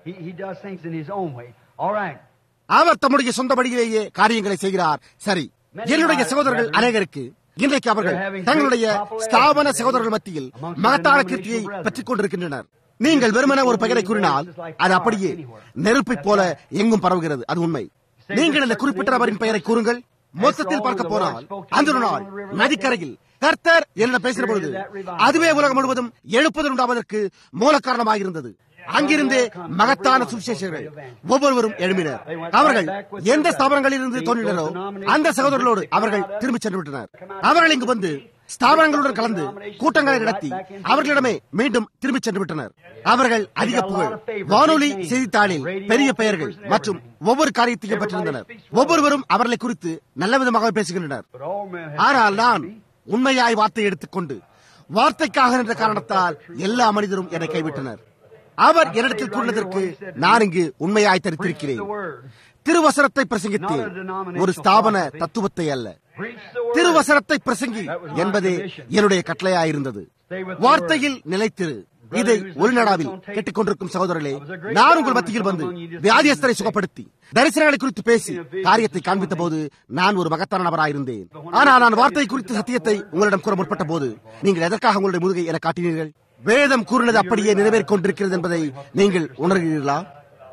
அவர் தம்முடைய சொந்த வழியிலேயே காரியங்களை செய்கிறார் சரி என்னுடைய சகோதரர்கள் அநேகருக்கு இன்றைக்கு அவர்கள் தங்களுடைய ஸ்தாபன சகோதரர்கள் மத்தியில் மகத்தான கீர்த்தியை பெற்றுக் கொண்டிருக்கின்றனர் நீங்கள் வெறுமன ஒரு பெயரை கூறினால் அது அப்படியே நெருப்பை போல எங்கும் பரவுகிறது அது உண்மை நீங்கள் இந்த குறிப்பிட்ட நபரின் பெயரை கூறுங்கள் மொத்தத்தில் பார்க்க போனால் அந்த நாள் நதிக்கரையில் கர்த்தர் என்ன பேசின பொழுது அதுவே உலகம் முழுவதும் எழுப்புதல் உண்டாவதற்கு மூல காரணமாக இருந்தது அங்கிருந்தே மகத்தான சுவிசேஷர்கள் ஒவ்வொருவரும் எழுப்பினர் அவர்கள் எந்த ஸ்தாபனங்களில் இருந்து தோன்றினரோ அந்த சகோதரர்களோடு அவர்கள் திரும்பிச் சென்று விட்டனர் அவர்கள் இங்கு வந்து ஸ்தாபனங்களுடன் கலந்து கூட்டங்களை நடத்தி அவர்களிடமே மீண்டும் திரும்பிச் சென்று விட்டனர் அவர்கள் அதிக புகழ் வானொலி செய்தித்தாளில் பெரிய பெயர்கள் மற்றும் ஒவ்வொரு காரியத்தையும் பெற்றிருந்தனர் ஒவ்வொருவரும் அவர்களை குறித்து நல்ல விதமாக பேசுகின்றனர் ஆனால் நான் உண்மையாய் வார்த்தை எடுத்துக்கொண்டு வார்த்தைக்காக என்ற காரணத்தால் எல்லா மனிதரும் என்னை கைவிட்டனர் அவர் என்னிடத்தில் கூறினதற்கு நான் இங்கு உண்மையாய் தரித்திருக்கிறேன் திருவசனத்தை பிரசங்கித்தேன் ஒரு ஸ்தாபன தத்துவத்தை அல்ல திருவசனத்தை பிரசங்கி என்பதே என்னுடைய கட்டளையாயிருந்தது வார்த்தையில் நிலைத்திரு இதை ஒளிநடாவில் கேட்டுக்கொண்டிருக்கும் சகோதரர்களே நான் உங்கள் மத்தியில் வந்து வியாதியஸ்தரை சுகப்படுத்தி தரிசனங்களை குறித்து பேசி காரியத்தை காண்பித்த போது நான் ஒரு மகத்தான நபராயிருந்தேன் ஆனால் நான் வார்த்தை குறித்த சத்தியத்தை உங்களிடம் கூற முற்பட்ட போது நீங்கள் எதற்காக உங்களுடைய முதுகை என காட்டினீர்கள் வேதம் கூறினது அப்படியே நிறைவேறிக் கொண்டிருக்கிறது என்பதை நீங்கள் உணர்கிறீர்களா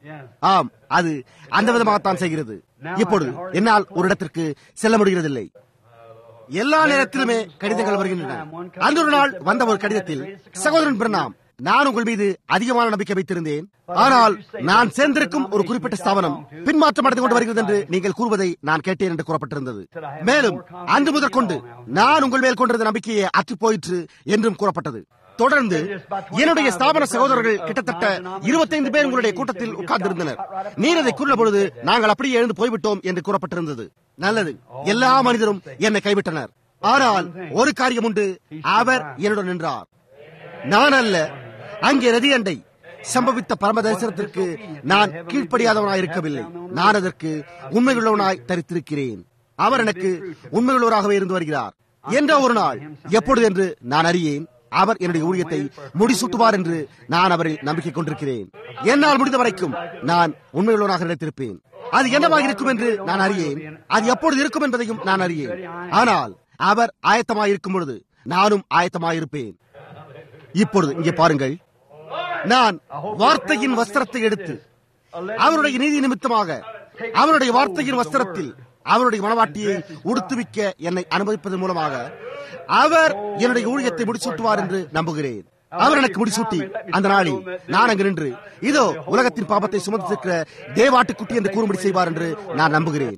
ஆம் அது அந்த விதமாகத்தான் செய்கிறது இப்பொழுது என்னால் ஒரு இடத்திற்கு செல்ல முடிகிறதில்லை எல்லா நேரத்திலுமே கடிதங்கள் வருகின்றன அந்த ஒரு நாள் வந்த ஒரு கடிதத்தில் சகோதரன் பிரணாம் நான் உங்கள் மீது அதிகமான நம்பிக்கை வைத்திருந்தேன் ஆனால் நான் சேர்ந்திருக்கும் ஒரு குறிப்பிட்ட ஸ்தாபனம் பின்மாற்றம் அடைந்து கொண்டு வருகிறது என்று நீங்கள் கூறுவதை நான் கேட்டேன் என்று கூறப்பட்டிருந்தது மேலும் அன்று முதற்கொண்டு நான் உங்கள் மேல் கொண்டிருந்த நம்பிக்கையை அற்று போயிற்று என்றும் கூறப்பட்டது தொடர்ந்து என்னுடைய ஸ்தாபன சகோதரர்கள் கிட்டத்தட்ட இருபத்தைந்து பேர் உங்களுடைய கூட்டத்தில் உட்கார்ந்திருந்தனர் நீர் அதை கூறின பொழுது நாங்கள் அப்படியே எழுந்து போய்விட்டோம் என்று கூறப்பட்டிருந்தது நல்லது எல்லா மனிதரும் என்னை கைவிட்டனர் ஆனால் ஒரு காரியம் உண்டு அவர் என்னுடன் நின்றார் நான் அல்ல அங்கே நதி அண்டை சம்பவித்த பரம தரிசனத்திற்கு நான் கீழ்ப்படியாதவனாய் இருக்கவில்லை நான் அதற்கு உண்மையுள்ளவனாய் தரித்திருக்கிறேன் அவர் எனக்கு உண்மையுள்ளவராகவே இருந்து வருகிறார் என்ற ஒரு நாள் எப்பொழுது என்று நான் அறியேன் அவர் என்னுடைய ஊழியத்தை முடிசூட்டுவார் என்று நான் அவரில் நம்பிக்கை கொண்டிருக்கிறேன் என்னால் முடிந்த வரைக்கும் நான் உண்மையுள்ளவனாக நினைத்திருப்பேன் அது என்னவாக இருக்கும் என்று நான் அறியேன் அது எப்பொழுது இருக்கும் என்பதையும் நான் அறியேன் ஆனால் அவர் ஆயத்தமாய் இருக்கும் பொழுது நானும் ஆயத்தமாயிருப்பேன் இப்பொழுது இங்கே பாருங்கள் நான் வார்த்தையின் வஸ்திரத்தை எடுத்து அவருடைய நீதி நிமித்தமாக அவருடைய வார்த்தையின் வஸ்திரத்தில் அவருடைய மனவாட்டியை உடுத்துவிக்க என்னை அனுமதிப்பதன் மூலமாக அவர் என்னுடைய ஊழியத்தை முடிசூட்டுவார் என்று நம்புகிறேன் அவர் எனக்கு முடிசூட்டி அந்த நாளில் நான் அங்கு நின்று இதோ உலகத்தின் பாபத்தை சுமந்திருக்கிற தேவாட்டுக்குட்டி என்று கூறும்படி செய்வார் என்று நான் நம்புகிறேன்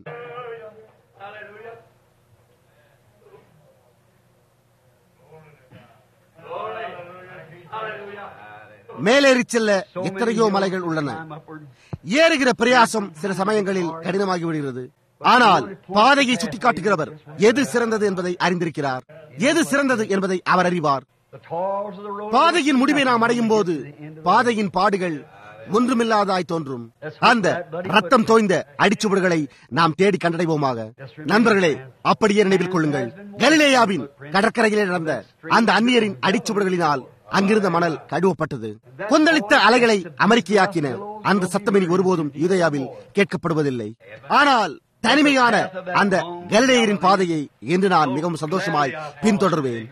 மேலேறி செல்ல எத்தனையோ மலைகள் உள்ளன ஏறுகிற பிரயாசம் சில சமயங்களில் கடினமாகி விடுகிறது ஆனால் பாதையை சுட்டிக்காட்டுகிறவர் எது சிறந்தது என்பதை அறிந்திருக்கிறார் எது சிறந்தது என்பதை அவர் அறிவார் பாதையின் முடிவை நாம் அடையும் போது பாதையின் பாடுகள் ஒன்றுமில்லாதாய் தோன்றும் அந்த ரத்தம் தோய்ந்த அடிச்சுவடுகளை நாம் தேடி கண்டடைவோமாக நண்பர்களே அப்படியே நினைவில் கொள்ளுங்கள் கலிலேயாவின் கடற்கரையிலே நடந்த அந்த அந்நியரின் அடிச்சுவடுகளினால் அங்கிருந்த மணல் கழுவப்பட்டது கொந்தளித்த அலைகளை அமெரிக்கையாக்கின அந்த சத்தம் இனி ஒருபோதும் யூதயாவில் கேட்கப்படுவதில்லை ஆனால் தனிமையான அந்த கலிலேயரின் பாதையை இன்று நான் மிகவும் சந்தோஷமாய் பின்தொடர்வேன்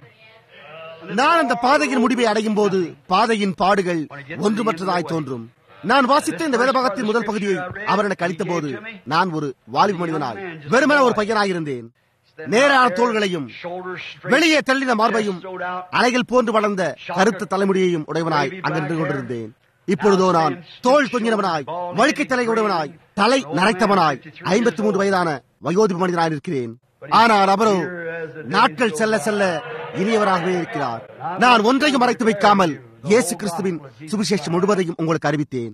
நான் அந்த பாதையின் முடிவை அடையும் போது பாதையின் பாடுகள் ஒன்றுமற்றதாய் தோன்றும் நான் வாசித்த இந்த வேதபாகத்தின் முதல் பகுதியை அவர் எனக்கு அளித்த போது நான் ஒரு வாலிப மனிதனாய் வெறுமன ஒரு பையனாய் இருந்தேன் நேரான தோள்களையும் வெளியே தள்ளின மார்பையும் அலைகள் போன்று வளர்ந்த கருத்த தலைமுடியையும் உடையவனாய் அங்கு நின்று கொண்டிருந்தேன் இப்பொழுதோ நான் தோல் தொங்கினவனாய் வழுக்கை தலை உடையவனாய் தலை நரைத்தவனாய் ஐம்பத்தி மூன்று வயதான வயோதிப மனிதனாய் இருக்கிறேன் ஆனால் அவரோ நாட்கள் செல்ல செல்ல இனியவராகவே இருக்கிறார் நான் ஒன்றையும் மறைத்து வைக்காமல் இயேசு கிறிஸ்துவின் சுவிசேஷம் முழுவதையும் உங்களுக்கு அறிவித்தேன்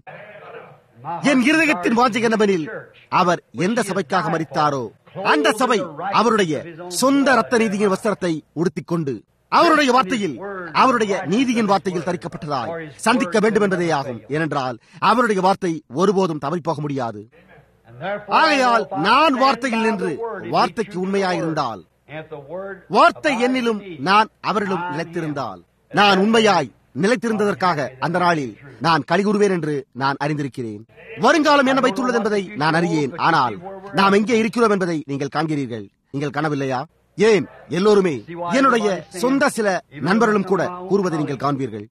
என் இருதயத்தின் வாஞ்சை என்னவெனில் அவர் எந்த சபைக்காக மறித்தாரோ அந்த சபை அவருடைய சொந்த ரத்த நீதியின் வஸ்திரத்தை உடுத்திக் கொண்டு அவருடைய வார்த்தையில் அவருடைய நீதியின் வார்த்தையில் தரிக்கப்பட்டதாய் சந்திக்க வேண்டும் என்பதே ஆகும் ஏனென்றால் அவருடைய வார்த்தை ஒருபோதும் தவறி போக முடியாது ஆகையால் நான் வார்த்தையில் நின்று வார்த்தைக்கு உண்மையாயிருந்தால் வார்த்தை என்னிலும் நான் அவரிலும் நிலைத்திருந்தால் நான் உண்மையாய் நிலைத்திருந்ததற்காக அந்த நாளில் நான் கலிகூறுவேன் என்று நான் அறிந்திருக்கிறேன் வருங்காலம் என்ன வைத்துள்ளது என்பதை நான் அறியேன் ஆனால் நாம் எங்கே இருக்கிறோம் என்பதை நீங்கள் காண்கிறீர்கள் நீங்கள் காணவில்லையா ஏன் எல்லோருமே என்னுடைய சொந்த சில நண்பர்களும் கூட கூறுவதை நீங்கள் காண்பீர்கள்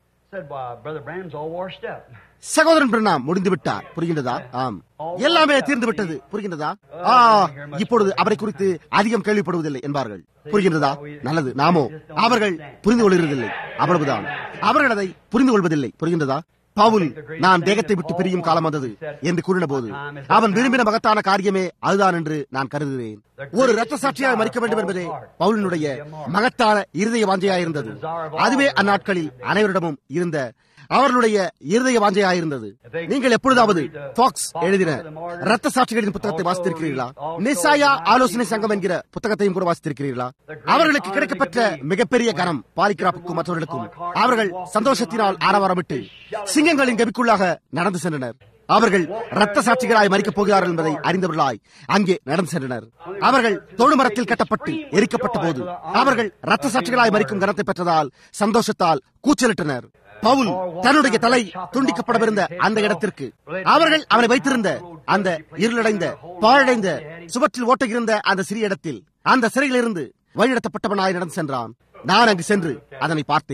சகோதரன் பிரணாம் முடிந்து விட்டார் புரிகின்றதா ஆம் எல்லாமே தீர்ந்து விட்டது புரிகின்றதா ஆ இப்பொழுது அவரை குறித்து அதிகம் கேள்விப்படுவதில்லை என்பார்கள் புரிகின்றதா நல்லது நாமோ அவர்கள் புரிந்து கொள்கிறதில்லை அவ்வளவுதான் அவர்கள் அதை புரிந்து கொள்வதில்லை புரிகின்றதா பவுல் நான் தேகத்தை விட்டு பிரியும் காலம் வந்தது என்று கூறின போது அவன் விரும்பின மகத்தான காரியமே அதுதான் என்று நான் கருதுகிறேன் ஒரு ரத்த சாட்சியாக மறிக்க வேண்டும் என்பதே பவுலினுடைய மகத்தான இருதய வாஞ்சையாயிருந்தது அதுவே அந்நாட்களில் அனைவரிடமும் இருந்த அவர்களுடைய இருதய வாஞ்சையாயிருந்தது நீங்கள் எப்பொழுதாவது பாக்ஸ் எழுதின ரத்த சாட்சிகளின் புத்தகத்தை வாசித்திருக்கிறீர்களா நிசாயா ஆலோசனை சங்கம் என்கிற புத்தகத்தையும் கூட வாசித்திருக்கிறீர்களா அவர்களுக்கு கிடைக்கப்பட்ட மிகப்பெரிய கனம் பாலிகிராப்புக்கும் மற்றவர்களுக்கும் அவர்கள் சந்தோஷத்தினால் ஆரவாரமிட்டு சிங்கங்களின் கவிக்குள்ளாக நடந்து சென்றனர் அவர்கள் ரத்த சாட்சிகளாய் மறிக்கப் போகிறார்கள் என்பதை அறிந்தவர்களாய் அங்கே நடந்து சென்றனர் அவர்கள் தொழுமரத்தில் கட்டப்பட்டு எரிக்கப்பட்ட போது அவர்கள் ரத்த சாட்சிகளாய் மறிக்கும் கனத்தை பெற்றதால் சந்தோஷத்தால் கூச்சலிட்டனர் பவுல் தன்னுடைய தலை துண்டிக்கப்படவிருந்த அந்த இடத்திற்கு அவர்கள் அவனை வைத்திருந்த அந்த இருளடைந்த பாழடைந்த சுவற்றில் ஓட்டுகிருந்த அந்த சிறிய இடத்தில் அந்த சிறையிலிருந்து வழிநடத்தப்பட்டவனாய் நடந்து சென்றான் நான் அங்கு சென்று அதனை பார்த்தேன்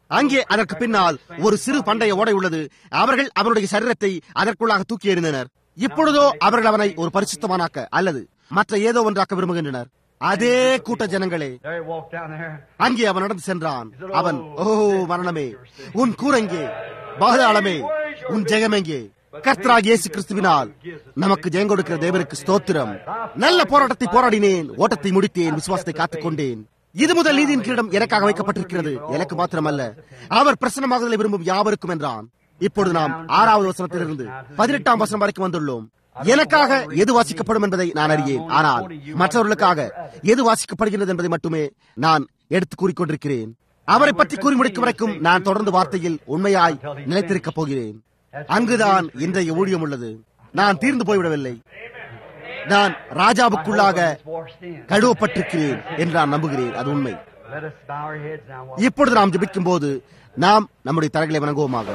அங்கே அதற்கு பின்னால் ஒரு சிறு பண்டைய ஓடை உள்ளது அவர்கள் அவருடைய சரீரத்தை அதற்குள்ளாக தூக்கி எறிந்தனர் இப்பொழுதோ அவர்கள் அவனை ஒரு பரிசுத்தமானாக்க அல்லது மற்ற ஏதோ ஒன்றாக்க விரும்புகின்றனர் அதே கூட்ட ஜனங்களே There he walked down there. அங்கே அவன் நடந்து சென்றான் அவன் ஓ மரணமே உன் கூரெங்கே பாதாளமே உன் ஜெயமெங்கே கர்த்தராக இயேசு கிறிஸ்துவினால் நமக்கு ஜெயம் கொடுக்கிற தேவனுக்கு ஸ்தோத்திரம் நல்ல போராட்டத்தை போராடினேன் ஓட்டத்தை முடித்தேன் விசுவாசத்தை காத்துக் கொண்டேன் இது முதல் நீதியின் கிரீடம் எனக்காக வைக்கப்பட்டிருக்கிறது எனக்கு மாத்திரமல்ல அவர் பிரசனமாகுதலை விரும்பும் யாவருக்கும் என்றான் இப்பொழுது நாம் ஆறாவது வசனத்திலிருந்து பதினெட்டாம் வசனம் வரைக்கும் வந்துள்ளோம் எனக்காக எது வாசிக்கப்படும் என்பதை நான் அறியேன் ஆனால் மற்றவர்களுக்காக எது வாசிக்கப்படுகிறது என்பதை மட்டுமே நான் எடுத்து கூறிக்கொண்டிருக்கிறேன் அவரை பற்றி கூறி முடிக்கும் வரைக்கும் நான் தொடர்ந்து வார்த்தையில் உண்மையாய் நிலைத்திருக்கப் போகிறேன் அங்குதான் இன்றைய ஊழியம் உள்ளது நான் தீர்ந்து போய்விடவில்லை நான் ராஜாவுக்குள்ளாக Washed in. கழுவப்பட்டிருக்கிறேன் என்று நான் நம்புகிறேன் அது உண்மை Let us bow our heads now. while- இப்பொழுது நாம் ஜெபிக்கும் போது நாம் நம்முடைய தலைகளை வணங்குவோமாக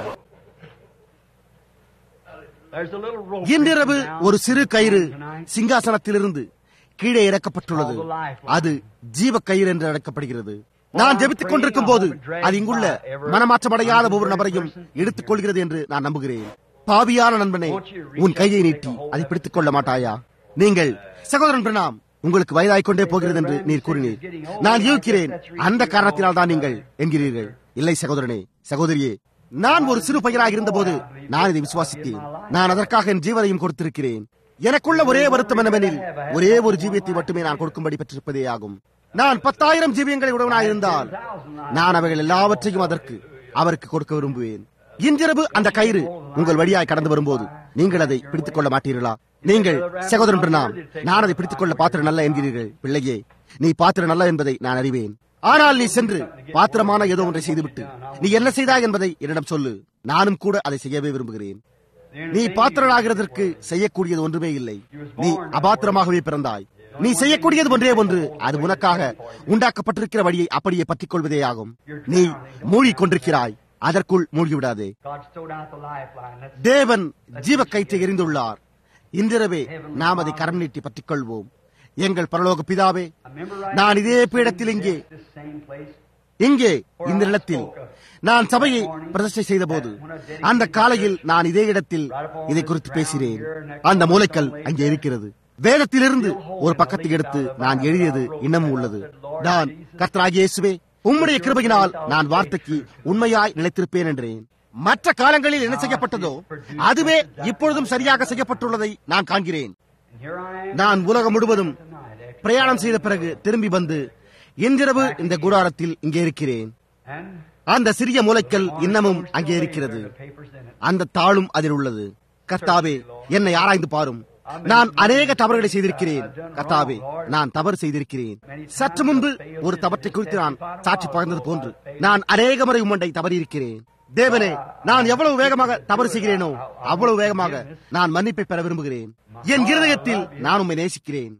There's a little rope இன்றிரவு down ஒரு சிறு கயிறு tonight. சிங்காசனத்திலிருந்து கீழே இறக்கப்பட்டுள்ளது அது ஜீவ கயிறு என்று அழைக்கப்படுகிறது நான் ஜெபித்துக் கொண்டிருக்கும் போது அது இங்குள்ள மனமாற்றமடையாத ஒவ்வொரு நபரையும் எடுத்துக் கொள்கிறது என்று நான் நம்புகிறேன் பாவியான நண்பனே உன் கையை நீட்டி அதை பிடித்துக் கொள்ள மாட்டாயா நீங்கள் சகோதரன் பிரணாம் உங்களுக்கு வயதாகிக் கொண்டே போகிறது என்று நீர் கூறினீர் நான் யூகிக்கிறேன் அந்த காரணத்தினால் தான் நீங்கள் என்கிறீர்கள் இல்லை சகோதரனே சகோதரியே நான் ஒரு சிறு பையனாக இருந்தபோது நான் இதை விசுவாசித்தேன் நான் அதற்காக என் ஜீவனையும் கொடுத்திருக்கிறேன் எனக்குள்ள ஒரே வருத்தம் என்னவெனில் ஒரே ஒரு ஜீவியத்தை மட்டுமே நான் கொடுக்கும்படி பெற்றிருப்பதே ஆகும் நான் பத்தாயிரம் ஜீவியங்களை உடவனாயிருந்தால் நான் அவைகள் எல்லாவற்றையும் அதற்கு அவருக்கு கொடுக்க விரும்புவேன் இன்றிரவு அந்த கயிறு உங்கள் வழியாய் கடந்து வரும்போது நீங்கள் அதை பிடித்துக் கொள்ள மாட்டீர்களா நீங்கள் சகோதரன் பிரணாம் நான் அதை பிடித்துக் கொள்ள பாத்திரம் நல்ல என்கிறீர்கள் பிள்ளையே நீ பாத்திரம் நல்ல என்பதை நான் அறிவேன் ஆனால் நீ சென்று பாத்திரமான ஏதோ ஒன்றை செய்துவிட்டு நீ என்ன செய்தாய் என்பதை என்னிடம் சொல்லு நானும் கூட அதை செய்யவே விரும்புகிறேன் நீ பாத்திரனாகிறதற்கு செய்யக்கூடியது ஒன்றுமே இல்லை நீ அபாத்திரமாகவே பிறந்தாய் நீ செய்யக்கூடியது ஒன்றே ஒன்று அது உனக்காக உண்டாக்கப்பட்டிருக்கிற வழியை அப்படியே பற்றிக் கொள்வதே ஆகும் நீ மூழ்கிக் கொண்டிருக்கிறாய் அதற்குள் மூழ்கிவிடாதே God stowed out the lifeline. Let's தேவன் ஜீவ கயிற்றை எரிந்துள்ளார் இன்றிரவே நாம் அதை கரம் நீட்டி பற்றிக் கொள்வோம் எங்கள் பரலோக பிதாவே I remember right நான் இதே பீடத்தில் இங்கே this same place. இங்கே இந்த இடத்தில் நான் சபையை பிரதிஷ்டை செய்த போது அந்த காலையில் நான் இதே இடத்தில் இதை குறித்து பேசினேன் அந்த மூலைக்கல் அங்கே இருக்கிறது வேதத்திலிருந்து ஒரு பக்கத்தை எடுத்து நான் எழுதியது இன்னமும் உள்ளது நான் கர்த்தராகிய இயேசுவே உம்முடைய கிருபையினால் நான் வார்த்தைக்கு உண்மையாய் நிலைத்திருப்பேன் என்றேன் மற்ற காலங்களில் என்ன செய்யப்பட்டதோ அதுவே இப்பொழுதும் சரியாக செய்யப்பட்டுள்ளதை நான் காண்கிறேன் And here I am நான் உலகம் முழுவதும் tonight. After, பிரயாணம் செய்த பிறகு திரும்பி வந்து இன்றிரவு இந்த கூடாரத்தில் இங்கே இருக்கிறேன் and அந்த சிறிய மூலைக்கல் இன்னமும் அங்கே இருக்கிறது the papers in it. அந்த தாளும் அதில் உள்ளது கர்த்தாவே என்னை ஆராய்ந்து பாரும் நான் அநேக தவறுகளை செய்திருக்கிறேன் கர்த்தாவே நான் தவறு செய்திருக்கிறேன் சற்று முன்பு ஒரு தவற்றை குறித்து நான் சாட்சி பகிர்ந்தது போன்று நான் அநேக முறை உம்மண்டை தவறியிருக்கிறேன் தேவனே நான் எவ்வளவு வேகமாக தவறு செய்கிறேனோ அவ்வளவு வேகமாக நான் மன்னிப்பை பெற விரும்புகிறேன் என் இருதயத்தில் நான் உம்மை நேசிக்கிறேன்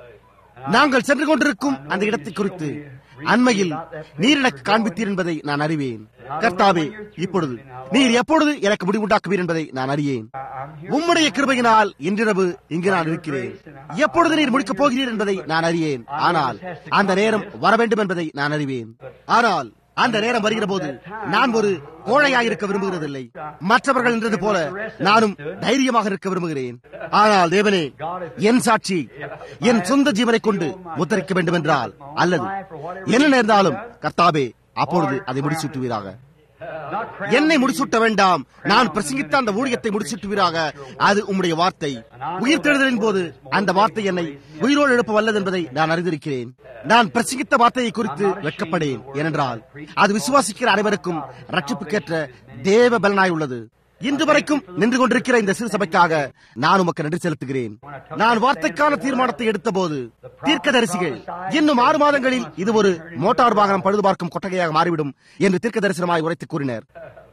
நாங்கள் சென்று கொண்டிருக்கும் அந்த இடத்தை குறித்து அண்மையில் நீர் எனக்கு காண்பித்தீர் என்பதை நான் அறிவேன் கர்த்தாவே இப்பொழுது நீர் எப்பொழுது எனக்கு முடிவுண்டாக்குவீர் என்பதை நான் அறியேன் I'm here. உம்முடைய கிருபையினால் இன்றிரவு இங்கு நான் இருக்கிறேன் எப்பொழுது நீர் முடிக்கப் போகிறீர் என்பதை நான் அறியேன் ஆனால் அந்த நேரம் வர வேண்டும் என்பதை நான் அறிவேன் ஆனால் அந்த நேரம் வருகிற போது நான் ஒரு கோழையாயிருக்க விரும்புகிறதில்லை மற்றவர்கள் என்றது போல நானும் தைரியமாக இருக்க விரும்புகிறேன் ஆனால் தேவனே என் சாட்சி என் சொந்த ஜீவனை கொண்டு முத்தரிக்க வேண்டும் என்றால் அல்லது என்ன நேர்ந்தாலும் கர்த்தாவே அப்பொழுது அதை முடிசூட்டுவீராக Not crown என்னை முடிசூட்ட வேண்டாம் நான் பிரசங்கித்த அந்த ஊழியத்தை முடிசூட்டுவீராக அது உம்முடைய வார்த்தை உயிர்த்தெழுதலின் போது அந்த வார்த்தை என்னை உயிரோடு எழுப்ப வல்லது என்பதை நான் அறிந்திருக்கிறேன் நான் பிரசங்கித்த வார்த்தையை குறித்து வெட்கப்படேன் ஏனென்றால் அது விசுவாசிக்கிற அனைவருக்கும் ரட்சிப்புக்கேற்ற தேவ பலனாய் உள்ளது இன்று வரைக்கும் நின்று கொண்டிருக்கிற இந்த சிறு சபைக்காக நான் உமக்கு நன்றி செலுத்துகிறேன் நான் வார்த்தைக்கான தீர்மானத்தை எடுத்தபோது தீர்க்கதரிசிகள் இன்னும் ஆறு மாதங்களில் இது ஒரு மோட்டார் வாகனம் பழுது பார்க்கும் கொட்டகையாக மாறிவிடும் என்று தீர்க்க தரிசனமாய் உரைத்து கூறினர்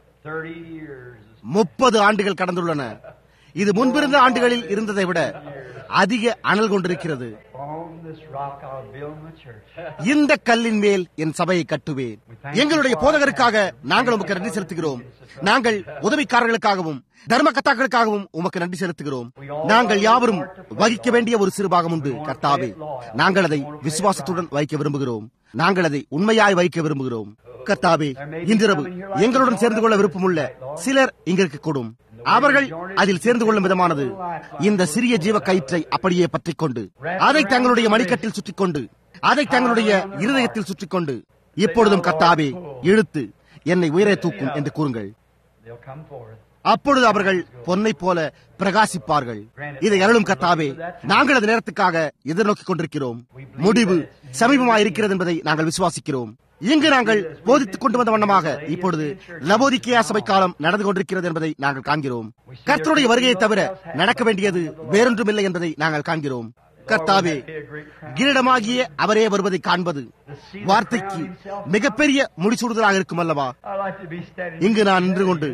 30 years. முப்பது ஆண்டுகள் கடந்துள்ளன இது முன்பிருந்த ஆண்டுகளில் இருந்ததை விட அதிக அனல் கொண்டிருக்கிறது Long this rock I'll build my church. இந்த கல்லின் மேல் என் சபையை கட்டுவேன் எங்களுடைய போதகருக்காக நாங்கள் உமக்கு நன்றி செலுத்துகிறோம் நாங்கள் உதவிக்காரர்களுக்காகவும் தர்மகத்தாக்களுக்காகவும் உமக்கு நன்றி செலுத்துகிறோம் நாங்கள் யாவரும் வகிக்க வேண்டிய ஒரு சிறு பாகம் உண்டு கர்த்தாவே நாங்கள் அதை விசுவாசத்துடன் வைக்க விரும்புகிறோம் நாங்கள் அதை உண்மையாய் வைக்க விரும்புகிறோம் கர்த்தாவே இன்றிரவு எங்களுடன் சேர்ந்து கொள்ள விருப்பமுள்ள சிலர் இங்கு இருக்கக்கூடும் அவர்கள் அதில் சேர்ந்து கொள்ளும் விதமானது இந்த சிறிய ஜீவ கயிற்றை அப்படியே பற்றிக் கொண்டு அதை தங்களுடைய மணிக்கட்டில் சுற்றிக் கொண்டு அதை தங்களுடைய இருதயத்தில் சுற்றிக் கொண்டு இப்பொழுதும் கத்தாவே இழுத்து என்னை உயரே தூக்கும் என்று கூறுங்கள் They'll come forth. அப்பொழுது அவர்கள் பொன்னை போல பிரகாசிப்பார்கள் இதை அருளும் கத்தாவே நாங்கள் அந்த நேரத்துக்காக எதிர்நோக்கிக் கொண்டிருக்கிறோம் முடிவு சமீபமாக இருக்கிறது என்பதை நாங்கள் விசுவாசிக்கிறோம் இங்கு நாங்கள் போதித்துக் கொண்டு வந்த வண்ணமாக இப்பொழுது லபோதிக்கியா சபை காலம் நடந்து கொண்டிருக்கிறது என்பதை நாங்கள் காண்கிறோம் கர்த்தருடைய வருகையை தவிர நடக்க வேண்டியது வேறொன்றுமில்லை என்பதை நாங்கள் காண்கிறோம் கர்த்தாவே கிரீடமாகிய அவரே வருவதை காண்பது வார்த்தைக்கு மிகப்பெரிய முடிசூடுதலாக இருக்கும் அல்லவா I like to be standing. இங்கு நான் நின்று கொண்டு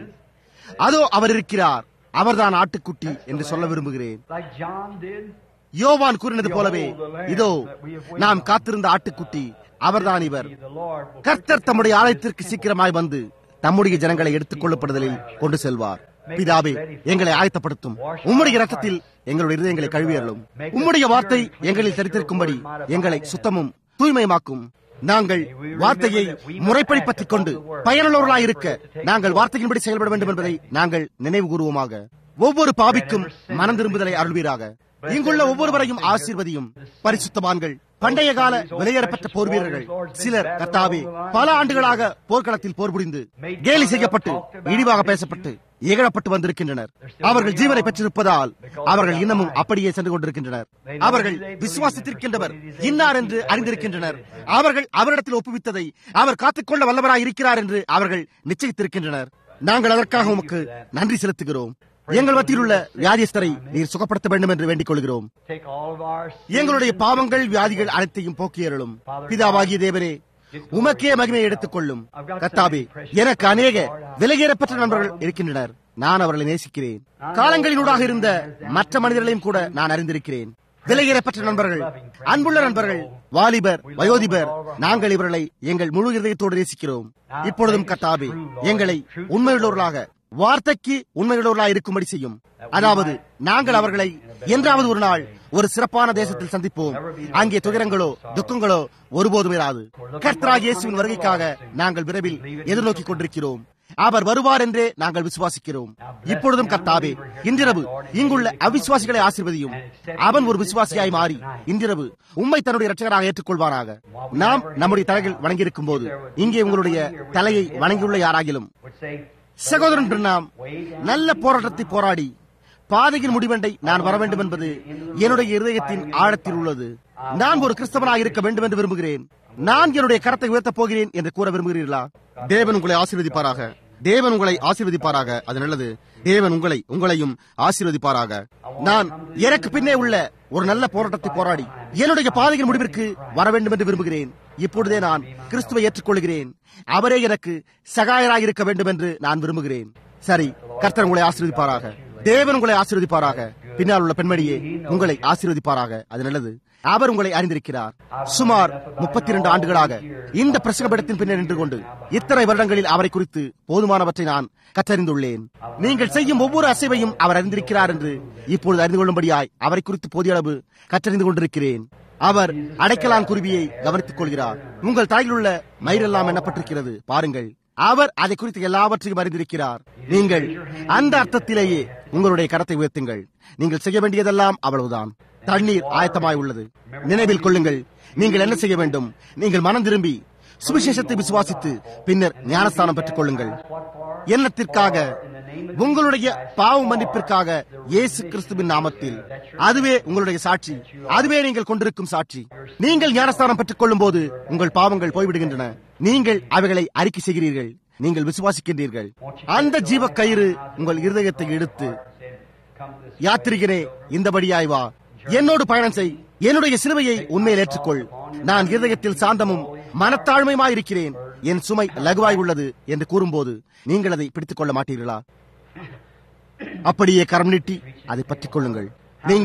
அதோ அவர் இருக்கிறார் அவர்தான் ஆட்டுக்குட்டி என்று சொல்ல விரும்புகிறேன் Like John did. யோவான் கூறினது போலவே இதோ நாம் காத்திருந்த ஆட்டுக்குட்டி அவர்தான் இவர் The Lord will கர்த்தர் தம்முடைய ஆலயத்திற்கு சீக்கிரமாய் வந்து தம்முடைய ஜனங்களை எடுத்துக் கொள்ளப்படுதலில் கொண்டு செல்வார் பிதாவே எங்களை ஆயத்தப்படுத்தும் உம்முடைய இரத்தத்தில் எங்களுடைய இருதயங்களை கழுவியறலும் உம்முடைய வார்த்தை எங்களில் தரித்திருக்கும்படி எங்களை சுத்தமும் தூய்மையுமாக்கும் நாங்கள் வார்த்தையை முறைப்படி பற்றிக் கொண்டு பயனுள்ளவர்களாய் இருக்க நாங்கள் வார்த்தையின்படி செயல்பட வேண்டும் என்பதை நாங்கள் நினைவு கூறுவோமாக ஒவ்வொரு பாவிக்கும் மனம் திரும்புதலை அருள்வீராக இங்குள்ள ஒவ்வொருவரையும் ஆசீர்வதியும் பரிசுத்தவான்கள் பண்டைய கால விலையேறப்பட்ட போர் வீரர்கள் சிலர் கர்த்தாவே பல ஆண்டுகளாக போர்க்களத்தில் போர் புரிந்து கேலி செய்யப்பட்டு இழிவாக பேசப்பட்டு இகழப்பட்டு வந்திருக்கின்றனர் அவர்கள் ஜீவனை பெற்றிருப்பதால் அவர்கள் இன்னமும் அப்படியே சென்று கொண்டிருக்கின்றனர் அவர்கள் விசுவாசித்திருக்கின்றவர் இன்னார் என்று அறிந்திருக்கின்றனர் அவர்கள் அவரிடத்தில் ஒப்புவித்ததை அவர் காத்துக்கொள்ள வல்லவராய் இருக்கிறார் என்று அவர்கள் நிச்சயித்திருக்கின்றனர் நாங்கள் அதற்காக உமக்கு நன்றி செலுத்துகிறோம் எங்கள் மத்தியில் உள்ள வியாதிஸ்தரை நீர் சுகப்படுத்த வேண்டும் என்று வேண்டிக் கொள்கிறோம் take all of our sins எங்களுடைய பாவங்கள் வியாதிகள் அனைத்தையும் போக்கியறலும் பிதாவாகிய தேவரே உமக்கே மகிமையை எடுத்துக் கொள்ளும் கத்தாபே எனக்கு அநேக விலகேறப்பட்ட நண்பர்கள் இருக்கின்றனர் நான் அவர்களை நேசிக்கிறேன் காலங்களினூடாக இருந்த மற்ற மனிதர்களையும் கூட நான் அறிந்திருக்கிறேன் விலகேறப்பட்ட நண்பர்கள் அன்புள்ள நண்பர்கள் வாலிபர் வயோதிபர் நாங்கள் இவர்களை எங்கள் முழு இதயத்தோடு நேசிக்கிறோம் இப்பொழுதும் கத்தாபே எங்களை உண்மையுள்ளவர்களாக வார்த்தைக்கு உண்மையுள்ளவர்களாக இருக்கும்படி செய்யும் அதாவது நாங்கள் அவர்களை என்றாவது ஒரு நாள் ஒரு சிறப்பான தேசத்தில் சந்திப்போம் அங்கே துயரங்களோ துக்கங்களோ ஒருபோதும் இராது கர்த்தராக இயேசுவின் வருகைக்காக நாங்கள் விரைவில் எதிர்நோக்கிக் கொண்டிருக்கிறோம் அவர் வருவார் என்றே நாங்கள் விசுவாசிக்கிறோம் இப்பொழுதும் கர்த்தாவே இன்றிரவு இங்குள்ள அவிசுவாசிகளை ஆசிர்வதியும் அவன் ஒரு விசுவாசியாய் மாறி இன்றிரவு உம்மை தன்னுடைய இரட்சகராக ஏற்றுக்கொள்வாராக நாம் நம்முடைய தலைகள் வணங்கியிருக்கும் போது இங்கே உங்களுடைய தலையை வணங்கியுள்ள யாராகிலும் would say, சகோதரன் பிரணாம் நல்ல போராட்டத்தை போராடி பாதையின் முடிவெண்டை நான் வர வேண்டும் என்பது என்னுடைய இருதயத்தின் ஆழத்தில் உள்ளது நான் ஒரு கிறிஸ்தவனாக இருக்க வேண்டும் என்று விரும்புகிறேன் நான் என்னுடைய கரத்தை உயர்த்தப் போகிறேன் என்று கூற விரும்புகிறீர்களா தேவன் உங்களை ஆசீர்வதிப்பாராக தேவன் உங்களை ஆசீர்வதிப்பாராக அது நல்லது தேவன் உங்களை உங்களையும் ஆசீர்வதிப்பாராக நான் எனக்கு பின்னே உள்ள ஒரு நல்ல போராட்டத்தை போராடி என்னுடைய பாதையின் முடிவிற்கு வர வேண்டும் என்று விரும்புகிறேன் இப்பொழுதே நான் கிறிஸ்துவை ஏற்றுக்கொள்கிறேன் அவரே எனக்கு சகாயராக இருக்க வேண்டும் என்று நான் விரும்புகிறேன் சரி கர்த்தர் உங்களை ஆசீர்வதிப்பாராக தேவன் உங்களை ஆசீர்வதிப்பாராக பின்னால் உள்ள பெண்மணியே உங்களை ஆசீர்வதிப்பாராக அது நல்லது அவர் உங்களை அறிந்திருக்கிறார் சுமார் முப்பத்தி இரண்டு ஆண்டுகளாக இந்த பிரசங்கப்படத்தின் பின்னர் நின்று கொண்டு இத்தனை வருடங்களில் அவரை குறித்து போதுமானவற்றை நான் கற்றறிந்துள்ளேன் நீங்கள் செய்யும் ஒவ்வொரு அசைவையும் அவர் அறிந்திருக்கிறார் என்று இப்பொழுது அறிந்து கொள்ளும்படியாய் அவரை குறித்து போதிய அளவு கற்றறிந்து கொண்டிருக்கிறேன் அவர் அடைக்கலான் குருவியை கவனித்துக் கொள்கிறார் உங்கள் தலையில் உள்ள மயிரெல்லாம் எண்ணப்பட்டிருக்கிறது பாருங்கள் அவர் அதை குறித்து எல்லாவற்றையும் அறிந்திருக்கிறார் நீங்கள் அந்த அர்த்தத்திலேயே உங்களுடைய கரத்தை உயர்த்துங்கள் நீங்கள் செய்ய வேண்டியதெல்லாம் அவ்வளவுதான் தண்ணீர் ஆயத்தமாய் உள்ளது நினைவில் கொள்ளுங்கள் நீங்கள் என்ன செய்ய வேண்டும் நீங்கள் மனம் திரும்பி சுவிசேஷத்தை விசுவாசித்து பின்னர் ஞானஸ்தானம் பெற்றுக் கொள்ளுங்கள் எண்ணத்திற்காக உங்களுடைய பாவ மன்னிப்பிற்காக இயேசு கிறிஸ்துவின் நாமத்தில் அதுவே உங்களுடைய சாட்சி அதுவே நீங்கள் கொண்டிருக்கும் சாட்சி நீங்கள் ஞானஸ்தானம் பெற்றுக் கொள்ளும் போது உங்கள் பாவங்கள் போய்விடுகின்றன நீங்கள் அவைகளை அறிக்கை செய்கிறீர்கள் நீங்கள் விசுவாசிக்கின்றீர்கள் அந்த ஜீவ கயிறு உங்கள் இருதயத்தை எடுத்து யாத்திரிகரே இந்தபடியாய் வா என்னோடு பயணம் செய் என்னுடைய சிலுவையை உண்மையில் ஏற்றுக்கொள் நான் இருதயத்தில் சாந்தமும் மனத்தாழ்மையுமாய் இருக்கிறேன் என் சுமை லகுவாய் உள்ளது என்று கூறும்போது நீங்கள் அதை பிடித்துக் கொள்ள மாட்டீர்களா அப்படியே கரம் நீட்டி அதை பற்றிக் கொள்ளுங்கள் நீங்கள்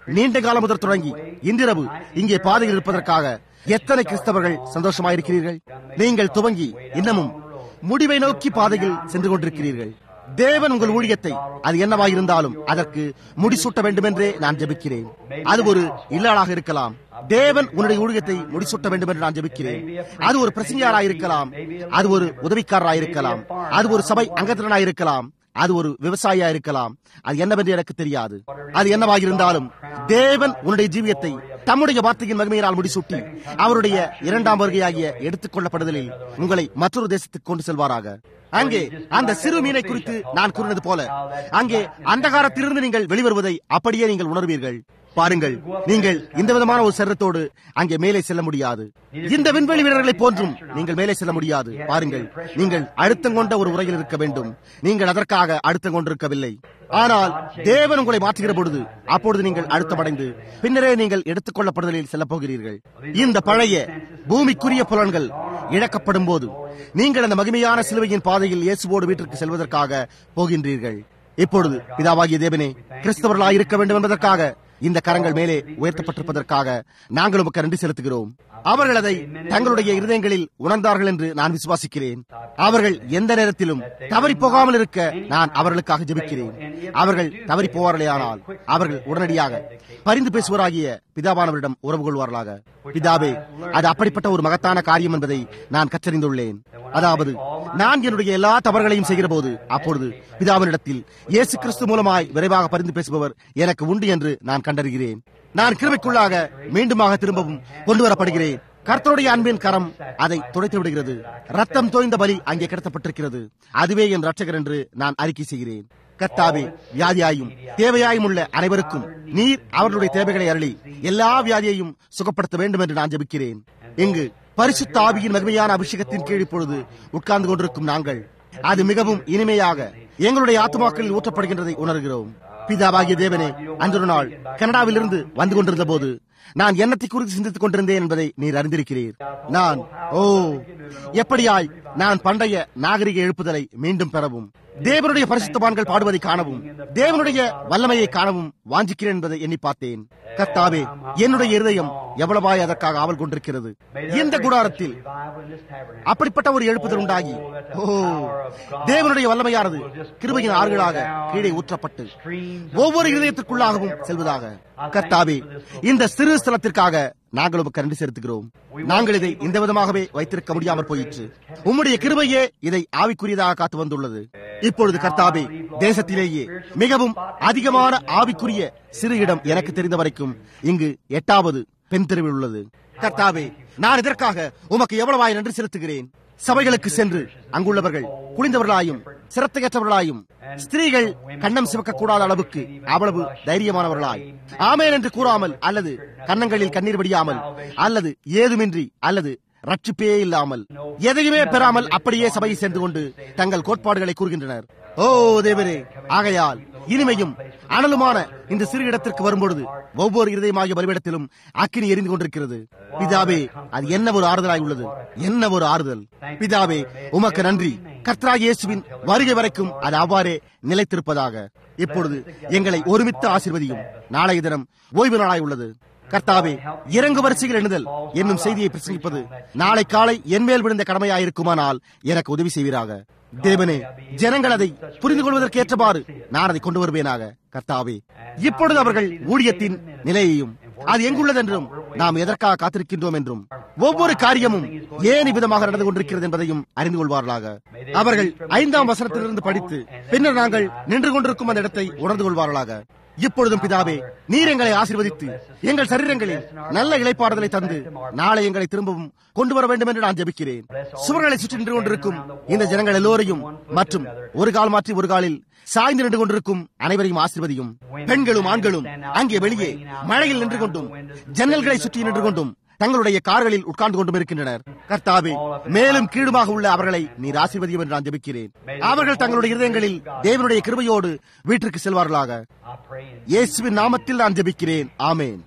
நீண்ட காலம் முதல் தொடங்கி இன்றிரவு இங்கே பாதையில் இருப்பதற்காக எத்தனை கிறிஸ்தவர்கள் சந்தோஷமாயிருக்கிறீர்கள் நீங்கள் துவங்கி இன்னமும் முடிவை நோக்கி பாதையில் சென்று கொண்டிருக்கிறீர்கள் தேவன் உங்கள் ஊழியத்தை அது என்னவாயிருந்தாலும் அதற்கு முடிசூட்ட வேண்டும் என்றே நான் ஜெபிக்கிறேன் அது ஒரு இல்லாளாக இருக்கலாம் தேவன் உன்னுடைய ஊழியத்தை முடிசூட்ட வேண்டும் என்று நான் ஜெபிக்கிறேன் அது ஒரு பிரசங்கியாராயிருக்கலாம் அது ஒரு உதவிக்காரராயிருக்கலாம் அது ஒரு சபை அங்கத்தினராயிருக்கலாம் அது ஒரு விவசாயியா இருக்கலாம் அது என்னவென்று எனக்கு தெரியாது அது என்னவாக இருந்தாலும் தேவன் உன்னுடைய ஜீவியத்தை தம்முடைய வார்த்தையின் மகிமையினால் முடிசூட்டி அவருடைய இரண்டாம் வருகையாகிய எடுத்துக் கொள்ளப்படுதலில் உங்களை மற்றொரு தேசத்துக்கு கொண்டு செல்வாராக அங்கே அந்த சிறு மீனை குறித்து நான் கூறினது போல அங்கே அந்தகாரத்திலிருந்து நீங்கள் வெளிவருவதை அப்படியே நீங்கள் உணர்வீர்கள் பாருங்கள் நீங்கள் இந்த விதமான ஒரு சரத்தோடு அங்கே மேலே செல்ல முடியாது இந்த விண்வெளி வீரர்களை போன்றும் நீங்கள் மேலே செல்ல முடியாது பாருங்கள் நீங்கள் அழுத்தம் கொண்ட ஒரு உரையில் இருக்க வேண்டும் நீங்கள் அதற்காக அழுத்தம் கொண்டிருக்கவில்லை ஆனால் தேவன் உங்களை மாற்றுகிற பொழுது அப்பொழுது நீங்கள் அழுத்தமடைந்து பின்னரே நீங்கள் எடுத்துக் கொள்ளப்படுதலில் செல்ல போகிறீர்கள் இந்த பழைய பூமிக்குரிய புலன்கள் இழக்கப்படும் போது நீங்கள் அந்த மகிமையான சிலுவையின் பாதையில் இயேசுவோடு வீட்டிற்கு செல்வதற்காக போகின்றீர்கள் இப்பொழுது பிதாவாகிய தேவனே கிறிஸ்தவர்களாக இருக்க வேண்டும் என்பதற்காக இந்த கரங்கள் மேலே உயர்த்தப்பட்டிருப்பதற்காக நாங்கள் உமக்கு நன்றி செலுத்துகிறோம் அவர்கள் அதை தங்களுடைய இருதயங்களில் உணர்ந்தார்கள் என்று நான் விசுவாசிக்கிறேன் அவர்கள் எந்த நேரத்திலும் தவறி போகாமல் இருக்க நான் அவர்களுக்காக ஜெபிக்கிறேன் அவர்கள் தவறி போவார்களேயானால் அவர்கள் உடனடியாக பரிந்து பேசுவராகிய பிதாவானவரிடம் உறவு கொள்வார்களாக பிதாவே அது அப்படிப்பட்ட ஒரு மகத்தான காரியம் என்பதை நான் கற்றறிந்துள்ளேன் அதாவது நான் என்னுடைய எல்லா தவறுகளையும் செய்கிற போது அப்பொழுது பிதாவினிடத்தில் இயேசு கிறிஸ்து மூலமாய் விரைவாக பரிந்து பேசுபவர் எனக்கு உண்டு என்று நான் கண்டறிகிறேன் நான் கிருமைக்குள்ளாக மீண்டுமாக திரும்பவும் கொண்டு வரப்படுகிறேன் கர்த்தருடைய அன்பின் கரம் அதை துடைத்து விடுகிறது ரத்தம் தோய்ந்த பலி அங்கே கிடத்தப்பட்டிருக்கிறது அதுவே என் ரட்சகர் என்று நான் அறிக்கை செய்கிறேன் கர்த்தாவே வியாதியாயும் தேவையாயும் உள்ள அனைவருக்கும் நீர் அவர்களுடைய தேவைகளை அருளி எல்லா வியாதியையும் சுகப்படுத்த வேண்டும் என்று நான் ஜெபிக்கிறேன் இங்கு பரிசுத்த ஆவியின் மகிமையான அபிஷேகத்தின் கீழ் இப்பொழுது உட்கார்ந்து கொண்டிருக்கும் நாங்கள் அது மிகவும் இனிமையாக எங்களுடைய ஆத்மாக்களில் ஊற்றப்படுகின்றதை உணர்கிறோம் பிதாவாகிய தேவனே அன்றொரு நாள் கனடாவிலிருந்து வந்து கொண்டிருந்த போது நான் என்னத்தை குறித்து சிந்தித்துக் கொண்டிருந்தேன் என்பதை நீர் அறிந்திருக்கிறீர் நான் ஓ எப்படியாய் நான் பண்டைய நாகரிக எழுப்புதலை மீண்டும் பெறவும் தேவனுடைய பரிசுத்தவான்கள் பாடுவதை காணவும் தேவனுடைய வல்லமையை காணவும் வாஞ்சிக்கிறேன் என்பதை எண்ணி பார்த்தேன் கர்த்தாவே என்னுடைய இருதயம் எவ்வளவாய் அதற்காக ஆவல் கொண்டிருக்கிறது இந்த குடாரத்தில் அப்படிப்பட்ட ஒரு எழுப்புதல் உண்டாகி ஓ தேவனுடைய வல்லமையானது கிருபையின் ஆறுகளாக கீழே ஊற்றப்பட்டு ஒவ்வொரு இதயத்திற்குள்ளாகவும் செல்வதாக கர்த்தாவே இந்த சிறு ஸ்தலத்திற்காக நாங்கள் உமக்கு நன்றி செலுத்துகிறோம் நாங்கள் இதை இந்த விதமாகவே வைத்திருக்க முடியாமல் போயிற்று உம்முடைய கிருபையே இதை ஆவிக்குரியதாக காத்து வந்துள்ளது இப்பொழுது கர்த்தாவே தேசத்திலேயே மிகவும் அதிகமான ஆவிக்குரிய சிறு இடம் எனக்கு தெரிந்த வரைக்கும் இங்கு எட்டாவது பெண் தெருவில் உள்ளது கர்த்தாவே நான் இதற்காக உமக்கு எவ்வளவாய் நன்றி செலுத்துகிறேன் சபைகளுக்கு சென்று அங்குள்ளவர்கள் குளிந்தவர்களாயும் சிரத்தையற்றவர்களாயும் ஸ்திரீகள் கண்ணம் சிவக்க கூடாத அளவுக்கு அவ்வளவு தைரியமானவர்களாய் ஆமேன் என்று கூறாமல் அல்லது கன்னங்களில் கண்ணீர் வடியாமல் அல்லது ஏதுமின்றி அல்லது ரட்சிப்பே இல்லாமல் எதையுமே பெறாமல் அப்படியே சபையை சென்று கொண்டு தங்கள் கோட்பாடுகளை கூறுகின்றனர் ஓ தேவரே ஆகையால் இனிமையும் அனலுமான இந்த சிறு இடத்திற்கு வரும்பொழுது ஒவ்வொரு இருதயமாகிய பலிபிடத்திலும் அக்கினி எரிந்து கொண்டிருக்கிறது பிதாவே அது என்ன ஒரு ஆறுதலாய் உள்ளது என்ன ஒரு ஆறுதல் பிதாவே உமக்கு நன்றி கர்த்தரா இயேசுவின் வருகை வரைக்கும் அது அவ்வாறே நிலைத்திருப்பதாக இப்பொழுது எங்களை ஒருமித்த ஆசிர்வதியும் நாளைய தினம் ஓய்வு நாளாய் உள்ளது கர்த்தாவே இறங்கு வரிசைகள் எண்ணுதல் என்னும் செய்தியை பிரசங்கிப்பது நாளை காலை என்மேல் விழுந்த கடமையாயிருக்குமானால் எனக்கு உதவி செய்வீராக தேவனே ஜனங்கள் அதை புரிந்து கொள்வதற்கு ஏற்றவாறு நான் அதை கொண்டு வருவேனாக கர்த்தாவே இப்பொழுது அவர்கள் ஊழியத்தின் நிலையையும் அது எங்குள்ளதென்றும் நாம் எதற்காக காத்திருக்கின்றோம் என்றும் ஒவ்வொரு காரியமும் ஏன் இவ்விதமாக நடந்து கொண்டிருக்கிறது என்பதையும் அறிந்து கொள்வார்களாக அவர்கள் ஐந்தாம் வசனத்திலிருந்து படித்து பின்னர் நாங்கள் நின்று கொண்டிருக்கும் அந்த இடத்தை உணர்ந்து கொள்வார்களாக இப்பொழுதும் பிதாவே நீர் எங்களை ஆசீர்வதித்து எங்கள் சரீரங்களில் நல்ல இலைப்பாடுதலை தந்து நாளை எங்களை திரும்பவும் கொண்டு வர வேண்டும் என்று நான் ஜெபிக்கிறேன் சுவர்களை சுற்றி நின்று கொண்டிருக்கும் இந்த ஜனங்கள் எல்லோரையும் மற்றும் ஒரு கால் மாற்றி ஒரு காலில் சாய்ந்து நின்று கொண்டிருக்கும் அனைவரையும் ஆசிர்வதியும் பெண்களும் ஆண்களும் அங்கே வெளியே மழையில் நின்று கொண்டும் ஜன்னல்களை சுற்றி நின்று கொண்டும் தங்களுடைய கார்களில் உட்கார்ந்து கொண்டும் இருக்கின்றனர் கர்த்தாவே மேலும் கீழுமாக உள்ள அவர்களை நீர் ஆசீர்வதியும் என்று நான் ஜெபிக்கிறேன் அவர்கள் தங்களுடைய இருதயங்களில் தேவனுடைய கிருபையோடு வீட்டிற்கு செல்வார்களாக இயேசுவின் நாமத்தில் நான் ஜெபிக்கிறேன் ஆமேன்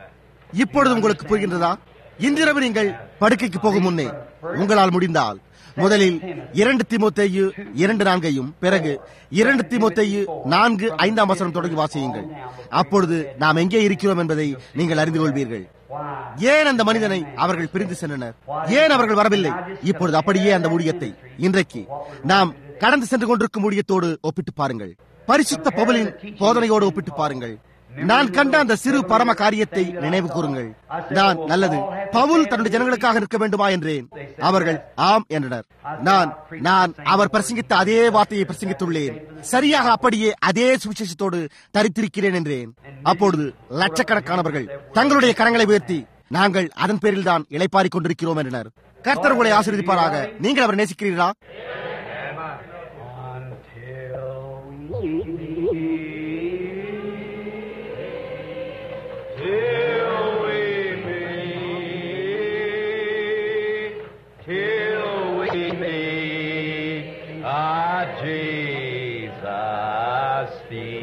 இப்பொழுது உங்களுக்கு புரிகின்றதா இன்றிரவு நீங்கள் படுக்கைக்கு போகும் முன்னே உங்களால் முடிந்தால் முதலில் இரண்டு திமுத்தையு இரண்டு நான்கையும் பிறகு இரண்டு திமுத்தையு நான்கு ஐந்தாம் வசனம் தொடங்கி வாசியுங்கள் அப்பொழுது நாம் எங்கே இருக்கிறோம் என்பதை நீங்கள் அறிந்து கொள்வீர்கள் ஏன் அந்த மனிதனை அவர்கள் பிரிந்து சென்றனர் ஏன் அவர்கள் வரவில்லை இப்பொழுது அப்படியே அந்த ஊழியத்தை இன்றைக்கு நாம் கடந்து சென்று கொண்டிருக்கும் ஊழியத்தோடு ஒப்பிட்டு பாருங்கள் பரிசுத்த பவுலின் போதனையோடு ஒப்பிட்டு பாருங்கள் நான் கண்ட அந்த சிறு பரம காரியத்தை நினைவு கூறுங்கள் நான் நல்லது பவுல் தன்னுடைய ஜனங்களுக்காக நிற்க வேண்டுமா என்றேன் அவர்கள் ஆம் என்றனர் நான் நான் அவர் பிரசங்கித்த அதே வார்த்தையை பிரசங்கித்துள்ளேன் சரியாக அப்படியே அதே சுவிசேஷத்தோடு தரித்திருக்கிறேன் என்றேன் அப்பொழுது லட்சக்கணக்கானவர்கள் தங்களுடைய கரங்களை உயர்த்தி நாங்கள் அதன் பேரில் தான் இளைப்பாறிக் கொண்டிருக்கிறோம் என்றனர் கர்த்தர் உங்களை ஆசீர்வதிப்பாராக நீங்கள் அவர் நேசிக்கிறீர்களா Till we meet, till we meet, ah, Jesus, the